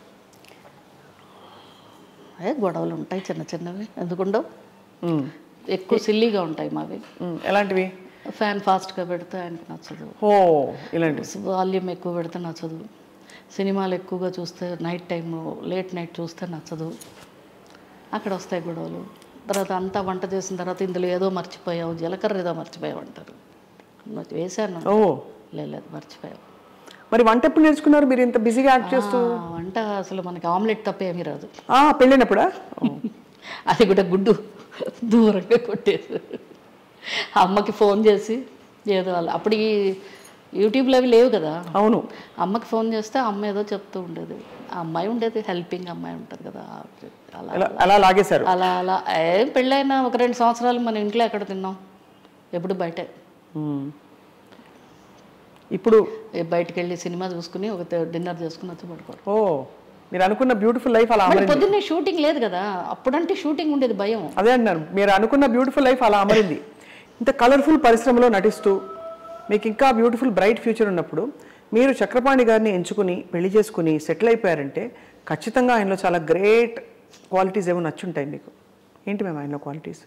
అదే గొడవలు ఉంటాయి చిన్న చిన్నవి ఎందుకుండవు మ్మ్. ఎక్కువ సిల్లీగా ఉంటాయి మావి మ్మ్. ఎలాంటివి ఫ్యాన్ ఫాస్ట్గా పెడితే ఆయనకి నచ్చదు ఓ ఇలాంటివి వాల్యూమ్ ఎక్కువ పెడితే నచ్చదు సినిమాలు ఎక్కువగా చూస్తే నైట్ టైం లేట్ నైట్ చూస్తే నచ్చదు అక్కడ వస్తాయి గొడవలు తర్వాత అంతా వంట చేసిన తర్వాత ఇందులో ఏదో మర్చిపోయావు జీలకర్ర ఏదో మర్చిపోయావు అంటారు మరి వేశాను ఓ లేదు లేదు మర్చిపోయావు మరి వంట ఎప్పుడు నేర్చుకున్నారు మీరు ఇంత బిజీగా యాక్ట్ చేస్తూ ఆ, వంట అసలు మనకి ఆమ్లెట్ తప్ప ఏమీ రాదు ఆ, పెళ్ళైనప్పుడా అది కూడా గుడ్డు దూరంగా కొట్టేది అమ్మకి ఫోన్ చేసి ఏదో అలా అప్పుడు ఈ యూట్యూబ్లో అవి లేవు కదా అవును అమ్మకి ఫోన్ చేస్తే అమ్మ ఏదో చెప్తూ ఉండేది ఆ అమ్మాయి ఉండేది హెల్పింగ్ అమ్మాయి ఉంటుంది కదా అలా అలా అలా లాగేశారు అలా అలా ఏం పెళ్ళైన ఒక రెండు సంవత్సరాలు మన ఇంట్లో ఎక్కడ తిన్నాం ఎప్పుడు బయటే మ్మ్. ఇప్పుడు ఏ బయటికి వెళ్ళి సినిమా చూసుకుని ఒక డిన్నర్ చేసుకుని వచ్చి పడుకోవడం ఓ మీరు అనుకున్న బ్యూటిఫుల్ లైఫ్ అలా మరి అమరింది పొద్దున్నే షూటింగ్ లేదు కదా అప్పుడంటే షూటింగ్ ఉండేది భయం అదే అన్నారు మీరు అనుకున్న బ్యూటిఫుల్ లైఫ్ అలా అమరింది ఇంత కలర్ఫుల్ పరిశ్రమలో నటిస్తూ మీకు ఇంకా బ్యూటిఫుల్ బ్రైట్ ఫ్యూచర్ ఉన్నప్పుడు మీరు చక్రపాణి గారిని ఎంచుకుని పెళ్లి చేసుకుని సెటిల్ అయిపోయారంటే ఖచ్చితంగా ఆయనలో చాలా గ్రేట్ క్వాలిటీస్ ఏమో నచ్చుంటాయి మీకు ఏంటి మేము ఆయనలో క్వాలిటీస్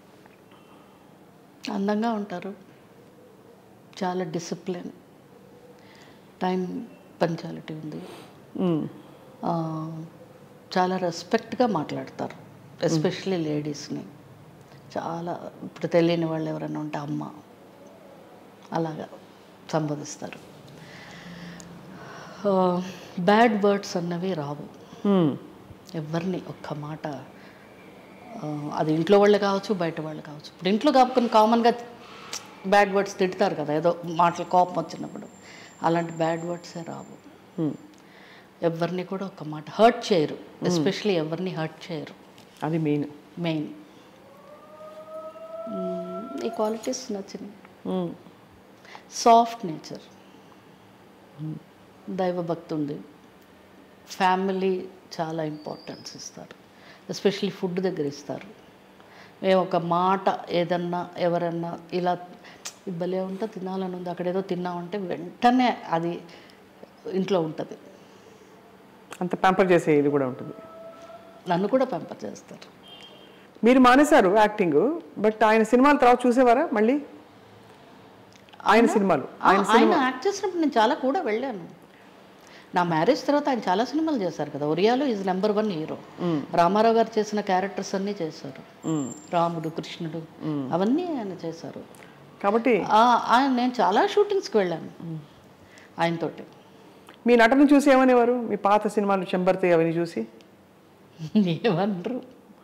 అందంగా ఉంటారు చాలా డిసిప్లిన్ టైం పంచాలిటీ ఉంది ఆ, చాలా రెస్పెక్ట్గా మాట్లాడతారు ఎస్పెషలీ లేడీస్ని చాలా ఇప్పుడు తెలియని వాళ్ళు ఎవరైనా ఉంటే అమ్మ అలాగా సంబోధిస్తారు బ్యాడ్ వర్డ్స్ అన్నవి రావు ఎవరిని ఒక్క మాట ఆ, అది ఇంట్లో వాళ్ళు కావచ్చు బయట వాళ్ళు కావచ్చు ఇప్పుడు ఇంట్లో కాపుకొని కామన్గా బ్యాడ్ వర్డ్స్ తిడతారు కదా ఏదో మాటలు కోపం వచ్చినప్పుడు అలాంటి బ్యాడ్ వర్డ్సే రావు ఎవరిని కూడా ఒక మాట హర్ట్ చేయరు ఎస్పెషలీ ఎవరిని హర్ట్ చేయరు అది మెయిన్ మెయిన్ ఈ క్వాలిటీస్ నచ్చినాయి సాఫ్ట్ నేచర్ దైవభక్తి ఉంది ఫ్యామిలీ చాలా ఇంపార్టెన్స్ ఇస్తారు ఎస్పెషల్లీ ఫుడ్ దగ్గర ఇస్తారు మేము ఒక మాట ఏదన్నా ఎవరన్నా ఇలా "ఇది భలే ఉంటే తినాలని ఉంది అక్కడ ఏదో తిన్నామంటే వెంటనే అది ఇంట్లో ఉంటుంది అంత ప్యాంపర్ చేసే ఇది కూడా ఉంటుంది నన్ను కూడా పెంపర్ చేస్తారు మీరు మానేశారు యాక్టింగ్ బట్ ఆయన సినిమాల తర్వాత చూసేవారా మళ్ళీ ఆయన సినిమాలు ఆ, ఆయన యాక్ట్ చేసినప్పుడు నేను చాలా కూడా వెళ్ళాను నా మ్యారేజ్ తర్వాత ఆయన చాలా సినిమాలు చేశారు కదా ఒరియాలో is number one hero Ramarao garu చేసిన క్యారెక్టర్స్ అన్నీ చేశారు రాముడు కృష్ణుడు అవన్నీ ఆయన చేశారు కాబట్టి ఆ, ఆయన నేను చాలా షూటింగ్స్కి వెళ్ళాను ఆయనతోటి మీ నటన చూసి ఏమనేవారు మీ పాత సినిమాలు చెంబర్తి అవన్నీ చూసి ఏమనరు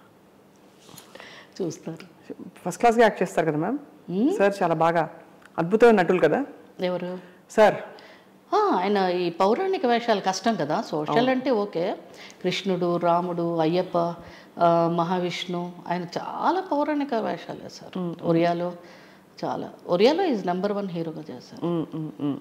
చూస్తారు ఫస్ట్ క్లాస్గా యాక్ట్ చేస్తారు కదా మ్యామ్ సార్ చాలా బాగా అద్భుతమైన నటులు కదా ఎవరు సార్ ఆ, ఆయన ఈ పౌరాణిక వేషాలు కష్టం కదా సోషల్ అంటే ఓకే కృష్ణుడు రాముడు అయ్యప్ప ఆ, మహావిష్ణు ఆయన చాలా పౌరాణిక వేషాలు వేశారు ఒరియాలో చాలా ఒరియాలో ఈజ్ నెంబర్ వన్ హీరోగా చేశారు మ్, మ్, మ్.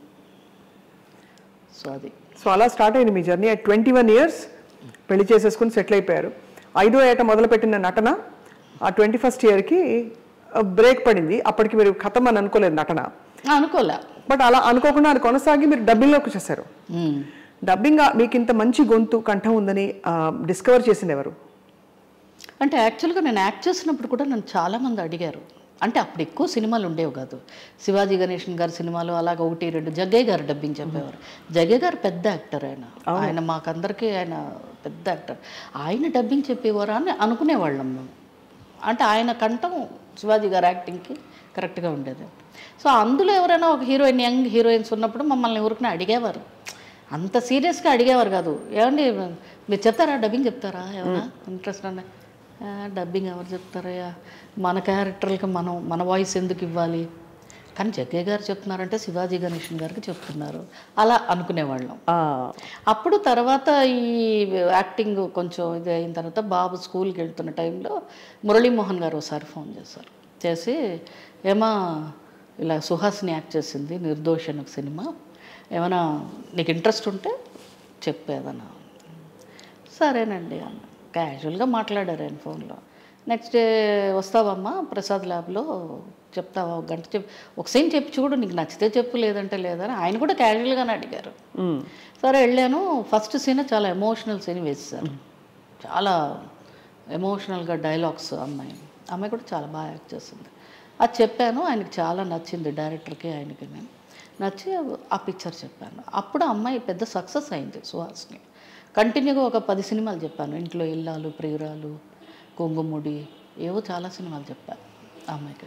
సో అది సో అలా స్టార్ట్ అయింది మీ journey at twenty one years పెళ్లి చేసేసుకుని సెటిల్ అయిపోయారు ఐదో ఏట మొదలుపెట్టిన నటన ఆ ట్వంటీ ఫస్ట్ ఇయర్కి బ్రేక్ పడింది అప్పటికి మీరు కథం అని అనుకోలేదు నటన ఆ, అనుకోలే బట్ అలా అనుకోకుండా అది కొనసాగి మీరు డబ్బింగ్లోకి వచ్చేసారు మ్. డబ్బింగ్ మీకు ఇంత మంచి గొంతు కంఠం ఉందని డిస్కవర్ చేసింది ఎవరు అంటే యాక్చువల్గా నేను యాక్ట్ చేసినప్పుడు కూడా నన్ను చాలామంది అడిగారు అంటే అప్పుడు ఎక్కువ సినిమాలు ఉండేవి కాదు శివాజీ గణేషన్ గారి సినిమాలు అలాగ ఒకటి రెండు జగ్గయ్య గారు డబ్బింగ్ చెప్పేవారు జగ్గయ్య గారు పెద్ద యాక్టర్ ఆయన ఆయన మాకందరికీ ఆయన పెద్ద యాక్టర్ ఆయన డబ్బింగ్ చెప్పేవారా అని అనుకునేవాళ్ళం మేము అంటే ఆయన కంఠం శివాజీ గారి యాక్టింగ్కి కరెక్ట్గా ఉండేది సో అందులో ఎవరైనా ఒక హీరోయిన్ యంగ్ హీరోయిన్స్ ఉన్నప్పుడు మమ్మల్ని ఊరికి అడిగేవారు అంత సీరియస్గా అడిగేవారు కాదు ఏమండి మీరు చెప్తారా డబ్బింగ్ చెప్తారా ఏమన్నా ఇంట్రెస్ట్ అన్న డబ్బింగ్ ఎవరు చెప్తారయ్యా మన క్యారెక్టర్లకి మనం మన వాయిస్ ఎందుకు ఇవ్వాలి కానీ జగ్గయ్య గారు చెప్తున్నారంటే శివాజీ గణేషన్ గారికి చెప్తున్నారు అలా అనుకునేవాళ్ళం ఆ, అప్పుడు తర్వాత ఈ యాక్టింగ్ కొంచెం ఇది అయిన తర్వాత బాబు స్కూల్కి వెళ్తున్న టైంలో మురళీమోహన్ గారు ఒకసారి ఫోన్ చేశారు చేసి ఏమా ఇలా సుహాసిని యాక్ట్ చేసింది నిర్దోష్ అని ఒక సినిమా ఏమైనా నీకు ఇంట్రెస్ట్ ఉంటే చెప్పేదన్నా సరేనండి అన్న క్యాజువల్గా మాట్లాడారు ఆయన ఫోన్లో నెక్స్ట్ డే వస్తావమ్మా ప్రసాద్ ల్యాబ్లో చెప్తావా ఒక గంట చెప్పి ఒక సీన్ చెప్పి చూడు నీకు నచ్చితే చెప్పు లేదంటే లేదని ఆయన కూడా క్యాజువల్గానే అడిగారు మ్, సరే వెళ్ళాను ఫస్ట్ సీన్ చాలా ఎమోషనల్ సీన్ వేసేసారు చాలా ఎమోషనల్గా డైలాగ్స్ అమ్మాయి అమ్మాయి కూడా చాలా బాగా యాక్ట్ చేస్తుంది అది చెప్పాను ఆయనకి చాలా నచ్చింది డైరెక్టర్కి ఆయనకి నేను నచ్చి ఆ పిక్చర్ చెప్పాను అప్పుడు అమ్మాయి పెద్ద సక్సెస్ అయింది సుహాస్ని కంటిన్యూగా ఒక పది సినిమాలు చెప్పాను ఇంట్లో ఇల్లాలు ప్రియురాలు కొంగుముడి ఏవో చాలా సినిమాలు చెప్పాను ఆ అమ్మాయికి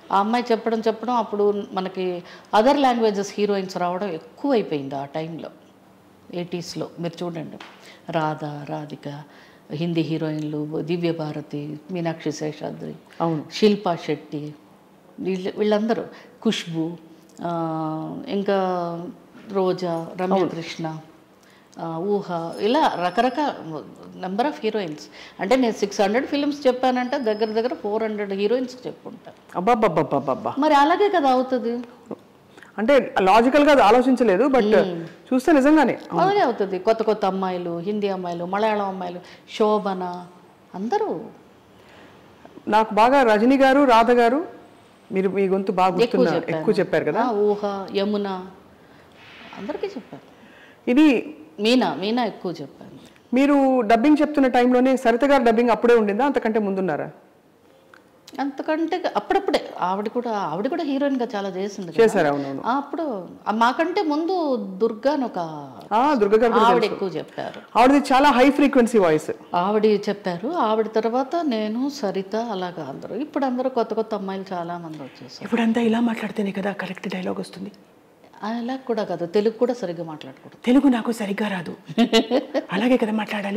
ఆ అమ్మాయి చెప్పడం చెప్పడం అప్పుడు మనకి అదర్ లాంగ్వేజెస్ హీరోయిన్స్ రావడం ఎక్కువైపోయింది ఆ టైంలో ఎయిటీస్లో మీరు చూడండి రాధ రాధిక హిందీ హీరోయిన్లు దివ్య భారతి మీనాక్షి శేషాద్రి అవును శిల్పా శెట్టి వీళ్ళ వీళ్ళందరూ ఖుష్బు ఆ, ఇంకా రోజా రమ్యకృష్ణ ఆ, ఊహ ఇలా రకరకాల నెంబర్ ఆఫ్ హీరోయిన్స్ అంటే నేను సిక్స్ హండ్రెడ్ ఫిల్మ్స్ చెప్పానంటే దగ్గర దగ్గర ఫోర్ హండ్రెడ్ హీరోయిన్స్ చెప్పుంటా అబ్బాబ్బాబ్బాబ్బా మరి అలాగే కదా అవుతుంది అంటే లాజికల్ గా అది ఆలోచించలేదు బట్ చూస్తే నిజంగానే అలాగే అవుతుంది కొత్త కొత్త అమ్మాయిలు హిందీ అమ్మాయిలు మలయాళం అమ్మాయిలు శోభన అందరూ నాకు బాగా రజనీ గారు రాధ గారు మీరు మీ గొంతు బాగా ఎక్కువ గుర్తున్నారు చెప్పాను. ఎక్కువ చెప్పారు కదా ఆ, ఊహ యమున అందరికీ చెప్పాను ఇది మీనా మీనా ఎక్కువ చెప్పాను మీరు డబ్బింగ్ చెప్తున్న టైంలోనే సరిత గారు డబ్బింగ్ అప్పుడే ఉండిందా అంతకంటే ముందున్నారా అంతకంటే అప్పుడప్పుడే ఆవిడ కూడా ఆవిడ కూడా హీరోయిన్ గా చాలా చేసింది కదా. చేశారు అవునవును ఆ, అప్పుడు ఆ, మాకంటే ముందు దుర్గా అని ఒక ఆ, దుర్గ గారు కూడా ఆవిడ ఎక్కువ చెప్పారు ఆవిడది చాలా హై ఫ్రీక్వెన్సీ వాయిస్ ఆవిడ చెప్పారు ఆవిడ తర్వాత నేను సరిత అలాగా అందరూ ఇప్పుడు అందరూ కొత్త కొత్త అమ్మాయిలు చాలా మంది వచ్చేసారు ఇప్పుడంతా ఇలా మాట్లాడితేనే కదా కరెక్ట్ డైలాగ్ వస్తుంది అలా కూడా కాదు తెలుగు కూడా సరిగ్గా మాట్లాడకూడదు తెలుగు నాకు సరిగ్గా రాదు అలాగే కదా మాట్లాడాలి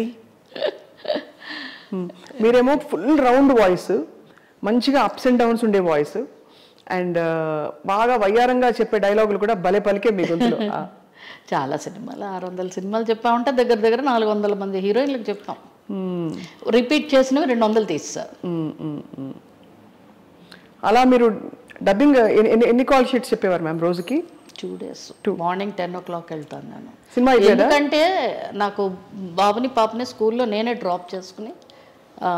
Hmm. మీరేమో ఫుల్ రౌండ్ వాయిస్ మంచిగా అప్స్ అండ్ డౌన్స్ ఉండే వాయిస్ అండ్ బాగా వయ్యారంగా చెప్పే డైలాగులు కూడా భలే పలికే మీ గొంతులో ఆ. చాలా సినిమాలు ఆరు వందల సినిమాలు చెప్పామంటే దగ్గర దగ్గర నాలుగు వందల మంది హీరోయిన్లకు చెప్తాం Hmm. రిపీట్ చేసినవి రెండు వందలు తీస్తారు Hmm, hmm, hmm. అలా మీరు డబ్బింగ్ ఎన్ని ఎన్ని కాల్ షీట్స్ చెప్పేవారు మ్యామ్ రోజుకి two days morning ten o'clock వెళ్తాను నేను సినిమా అయిపోయేదా ఎందుకంటే నాకు బాబుని పాపని స్కూల్లో నేనే డ్రాప్ చేసుకుని ఆ,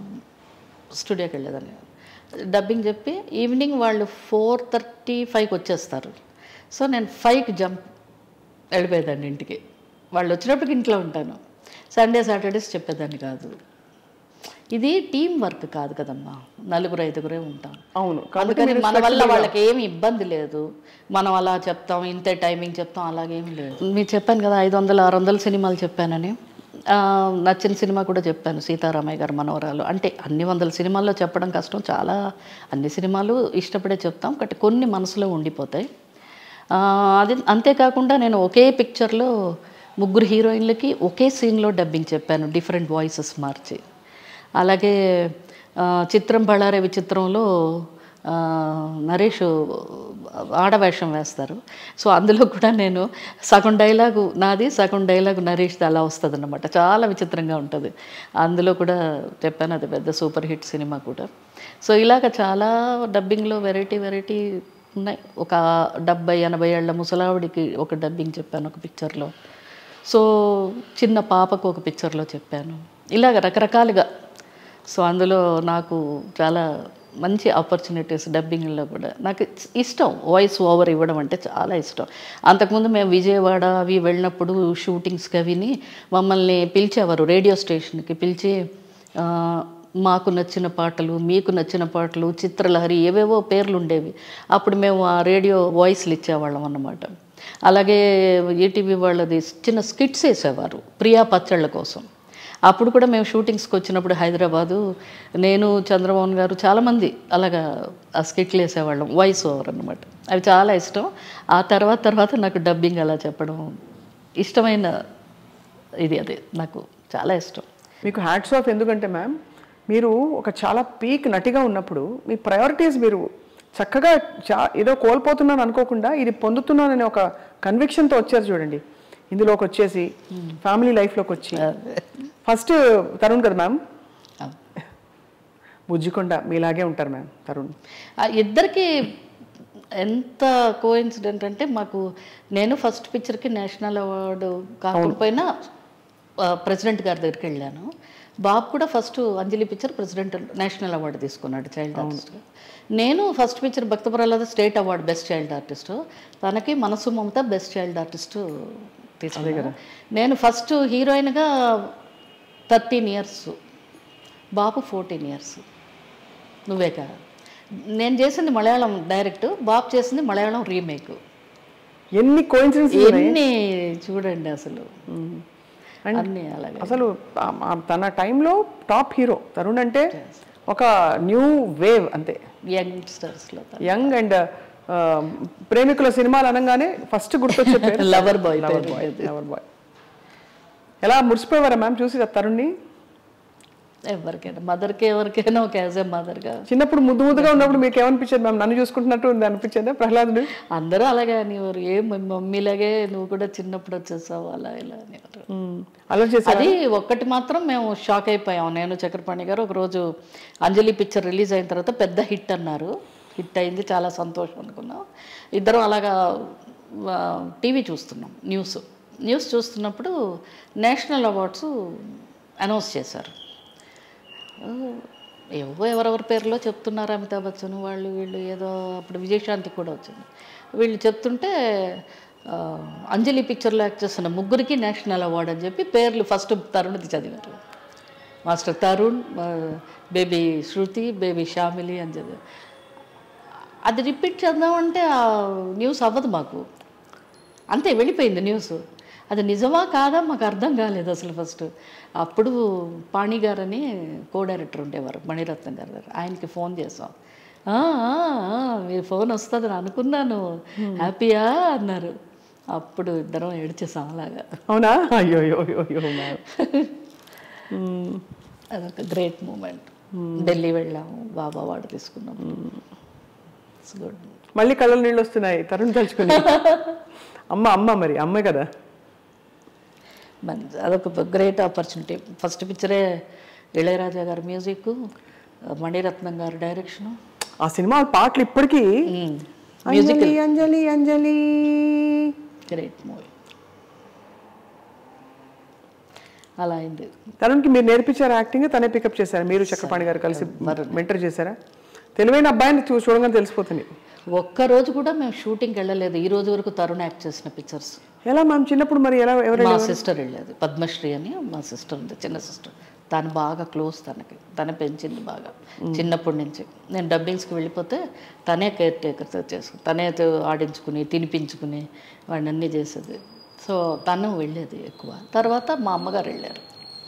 స్టూడియోకి వెళ్ళేదాన్ని డబ్బింగ్ చెప్పి ఈవినింగ్ వాళ్ళు ఫోర్ థర్టీ ఫైవ్కి వచ్చేస్తారు సో నేను ఫైవ్కి జంప్ వెళ్ళిపోయేదాన్ని ఇంటికి వాళ్ళు వచ్చినప్పటికి ఇంట్లో ఉంటాను సండే సాటర్డేస్ చెప్పేదాన్ని కాదు ఇది టీం వర్క్ కాదు కదమ్మా నలుగురు ఐదుగురే ఉంటాం అవును అందుకని మన వల్ల వాళ్ళకి ఏమి ఇబ్బంది లేదు మనం అలా చెప్తాం ఇంతే టైమింగ్ చెప్తాం అలాగేమి లేదు మీరు చెప్పాను కదా ఐదు వందలు ఆరు వందల సినిమాలు చెప్పానని ఆ, నచ్చిన సినిమా కూడా చెప్పాను సీతారామయ్య గారు మనవరాలు అంటే అన్ని వందల సినిమాల్లో చెప్పడం కష్టం చాలా అన్ని సినిమాలు ఇష్టపడే చెప్తాం బట్ కొన్ని మనసులో ఉండిపోతాయి ఆ, అది అంతేకాకుండా నేను ఒకే పిక్చర్లో ముగ్గురు హీరోయిన్లకి ఒకే సీన్లో డబ్బింగ్ చెప్పాను డిఫరెంట్ వాయిసెస్ మార్చి అలాగే ఆ, చిత్రం బళ్ళారే విచిత్రంలో ఆ, నరేష్ ఆడవేషం వేస్తారు సో అందులో కూడా నేను సగం డైలాగు నాది సగం డైలాగు నరేష్ది అలా వస్తుంది అనమాట చాలా విచిత్రంగా ఉంటుంది అందులో కూడా చెప్పాను అది పెద్ద సూపర్ హిట్ సినిమా కూడా సో ఇలాగ చాలా డబ్బింగ్లో వెరైటీ వెరైటీ ఉన్నాయి ఒక డెబ్బై ఎనభై ఏళ్ళ ముసలావిడికి ఒక డబ్బింగ్ చెప్పాను ఒక పిక్చర్లో సో చిన్న పాపకు ఒక పిక్చర్లో చెప్పాను ఇలాగ రకరకాలుగా సో అందులో నాకు చాలా మంచి ఆపర్చునిటీస్ డబ్బింగ్లో కూడా నాకు ఇష్టం వాయిస్ ఓవర్ ఇవ్వడం అంటే చాలా ఇష్టం అంతకుముందు మేము విజయవాడ అవి వెళ్ళినప్పుడు షూటింగ్స్కి అవిని మమ్మల్ని పిలిచేవారు రేడియో స్టేషన్కి పిలిచి ఆ, మాకు నచ్చిన పాటలు మీకు నచ్చిన పాటలు చిత్రలహరి ఏవేవో పేర్లు ఉండేవి అప్పుడు మేము ఆ రేడియో వాయిస్లు ఇచ్చేవాళ్ళం అన్నమాట అలాగే ఈటీవీ వాళ్ళది చిన్న స్కిట్స్ వేసేవారు ప్రియా పచ్చళ్ళ కోసం అప్పుడు కూడా మేము షూటింగ్స్కి వచ్చినప్పుడు హైదరాబాదు నేను చంద్రమోహన్ గారు చాలామంది అలాగా ఆ స్కిట్లు వేసేవాళ్ళం వాయిస్ ఓవర్ అనమాట అవి చాలా ఇష్టం ఆ తర్వాత తర్వాత నాకు డబ్బింగ్ అలా చెప్పడం ఇష్టమైన ఇది అదే నాకు చాలా ఇష్టం మీకు హ్యాట్స్ ఆఫ్ ఎందుకంటే మ్యామ్ మీరు ఒక చాలా పీక్ నటిగా ఉన్నప్పుడు మీ ప్రయారిటీస్ మీరు చక్కగా చా ఏదో కోల్పోతున్నాను అనుకోకుండా ఇది పొందుతున్నాననే ఒక కన్విక్షన్తో వచ్చారు చూడండి ఇందులోకి వచ్చేసి ఫ్యామిలీ లైఫ్లోకి వచ్చి ఫస్ట్ తరుణ్ కదా మ్యామ్ బుజ్జికొండ మీలాగే ఉంటారు మ్యామ్ తరుణ్ ఆ ఇద్దరికి ఎంత కోఇన్సిడెంట్ అంటే మాకు నేను ఫస్ట్ పిక్చర్కి నేషనల్ అవార్డు కాకపోయినా ఆ, ప్రెసిడెంట్ గారి దగ్గరికి వెళ్ళాను బాబు కూడా first Anjali picture president national award తీసుకున్నాడు చైల్డ్ ఆర్టిస్ట్ నేను first picture Bhakta Prahlada state award best child artist తనకి మనసు మమత బెస్ట్ చైల్డ్ ఆర్టిస్ట్ తీసుకున్నాను నేను ఫస్ట్ హీరోయిన్గా థర్టీన్ ఇయర్స్ బాబు ఫోర్టీన్ ఇయర్స్ నువ్వే కాదు నేను చేసింది మలయాళం డైరెక్ట్ బాబు చేసింది మలయాళం రీమేక్ ఎన్ని కోయిన్సిడెన్స్ ఎన్ని చూడండి అసలు అన్నీ అలాగే అసలు ఆ- ఆ తన టైంలో టాప్ హీరో తరుణ్ అంటే ఒక న్యూ వేవ్ అంతే యంగ్స్టర్స్లో యంగ్ అండ్ ప్రేమికుల సినిమాలు అనగానే ఫస్ట్ గుర్తొచ్చే పేరు Lover boy lover boy lover boy ఎలా మురిసిపోయేవారా మ్యామ్ చూసి ఆ తరుణ్ని ఎవరికైనా మదర్కి ఎవరికైనా ఒక యాజ్ ఏ మదర్గా చిన్నప్పుడు ముద్దు ముద్దుగా ఉన్నప్పుడు మీకు ఏమనిపించేది మ్యామ్ నన్ను చూసుకుంటున్నట్టు ఉంది అనిపించేదా ప్రహ్లాదుడు అందరూ అలాగే అనేవారు ఏ మమ్మీలాగే నువ్వు కూడా చిన్నప్పుడు వచ్చేసావు అలా ఇలా అనేవారు మ్మ్. అలా చేసి అది ఒక్కటి మాత్రం మేము షాక్ అయిపోయాం నేను చక్రపాణి గారు ఒకరోజు అంజలి పిక్చర్ రిలీజ్ అయిన తర్వాత పెద్ద హిట్ అన్నారు హిట్ అయింది చాలా సంతోషం అనుకున్నాం ఇద్దరం అలాగా టీవీ చూస్తున్నాం న్యూస్ న్యూస్ చూస్తున్నప్పుడు నేషనల్ అవార్డ్స్ అనౌన్స్ చేశారు ఏవో ఎవరెవరి పేర్లో చెప్తున్నారు అమితాబ్ బచ్చన్ వాళ్ళు వీళ్ళు ఏదో అప్పుడు విజయశాంతి కూడా వచ్చింది వీళ్ళు చెప్తుంటే ఆ, అంజలి పిక్చర్లో యాక్ట్ చేస్తున్న ముగ్గురికి నేషనల్ అవార్డ్ అని చెప్పి పేర్లు ఫస్ట్ తరుణ్ది చదివారు మాస్టర్ తరుణ్ ఆ, బేబీ శృతి బేబీ షామిలి అని చదివారు అది రిపీట్ చేద్దామంటే ఆ న్యూస్ అవ్వదు మాకు అంతే వెళ్ళిపోయింది న్యూస్ అది నిజమా కాదా మాకు అర్థం కాలేదు అసలు ఫస్ట్ అప్పుడు పాణి గారని కో డైరెక్టర్ ఉండేవారు మణిరత్నం గారు దగ్గర ఆయనకి ఫోన్ చేసాం "ఆ, ఆ, ఆ, మీరు ఫోన్ వస్తుందని అనుకున్నాను హ్యాపీయా అన్నారు అప్పుడు ఇద్దరం ఏడ్చేసాం అలాగా అవునా అయ్యో అయ్యో అయ్యో అయ్యో మ్యామ్ అదొక గ్రేట్ మూమెంట్ ఢిల్లీ వెళ్ళాము బాబా వాడు తీసుకున్నాము ఇట్స్ గుడ్ మళ్ళీ కళ్ళ నీళ్ళు వస్తున్నాయి తరుణ్ తలుచుకుని అమ్మ అమ్మ మరి అమ్మే కదా మంచి అదొక గ్రేట్ ఆపర్చునిటీ ఫస్ట్ పిక్చరే ఇళయరాజా గారి మ్యూజిక్ మణిరత్నం గారి డైరెక్షను ఆ సినిమా పాటలు ఇప్పటికీ అంజలి అంజలి అంజలి గ్రేట్ మూవీ అలా అయింది తరుణ్కి మీరు నేర్పించారు యాక్టింగ్ తనే పికప్ చేశారు మీరు చక్రపాణి గారు కలిసి మెంటర్ చేశారా తెలివైన అబ్బాయిని చూ చూడగానే తెలిసిపోతుంది ఒక్క రోజు కూడా మేము షూటింగ్కి వెళ్ళలేదు ఈ రోజు వరకు తరుణ్ యాక్ట్ చేసిన పిక్చర్స్ ఎలా మ్యామ్ చిన్నప్పుడు మరి ఎలా ఎవరు మా సిస్టర్ వెళ్ళేది పద్మశ్రీ అని మా సిస్టర్ ఉంది చిన్న సిస్టర్ తను బాగా క్లోజ్ తనకి తనే పెంచింది బాగా చిన్నప్పటి నుంచి నేను డబ్బింగ్స్కి వెళ్ళిపోతే తనే కేర్ టేకర్ చేసుకుని తనే తే- ఆడించుకుని తినిపించుకుని వాడిని అన్నీ చేసేది సో తను వెళ్ళేది ఎక్కువ తర్వాత మా అమ్మగారు వెళ్ళారు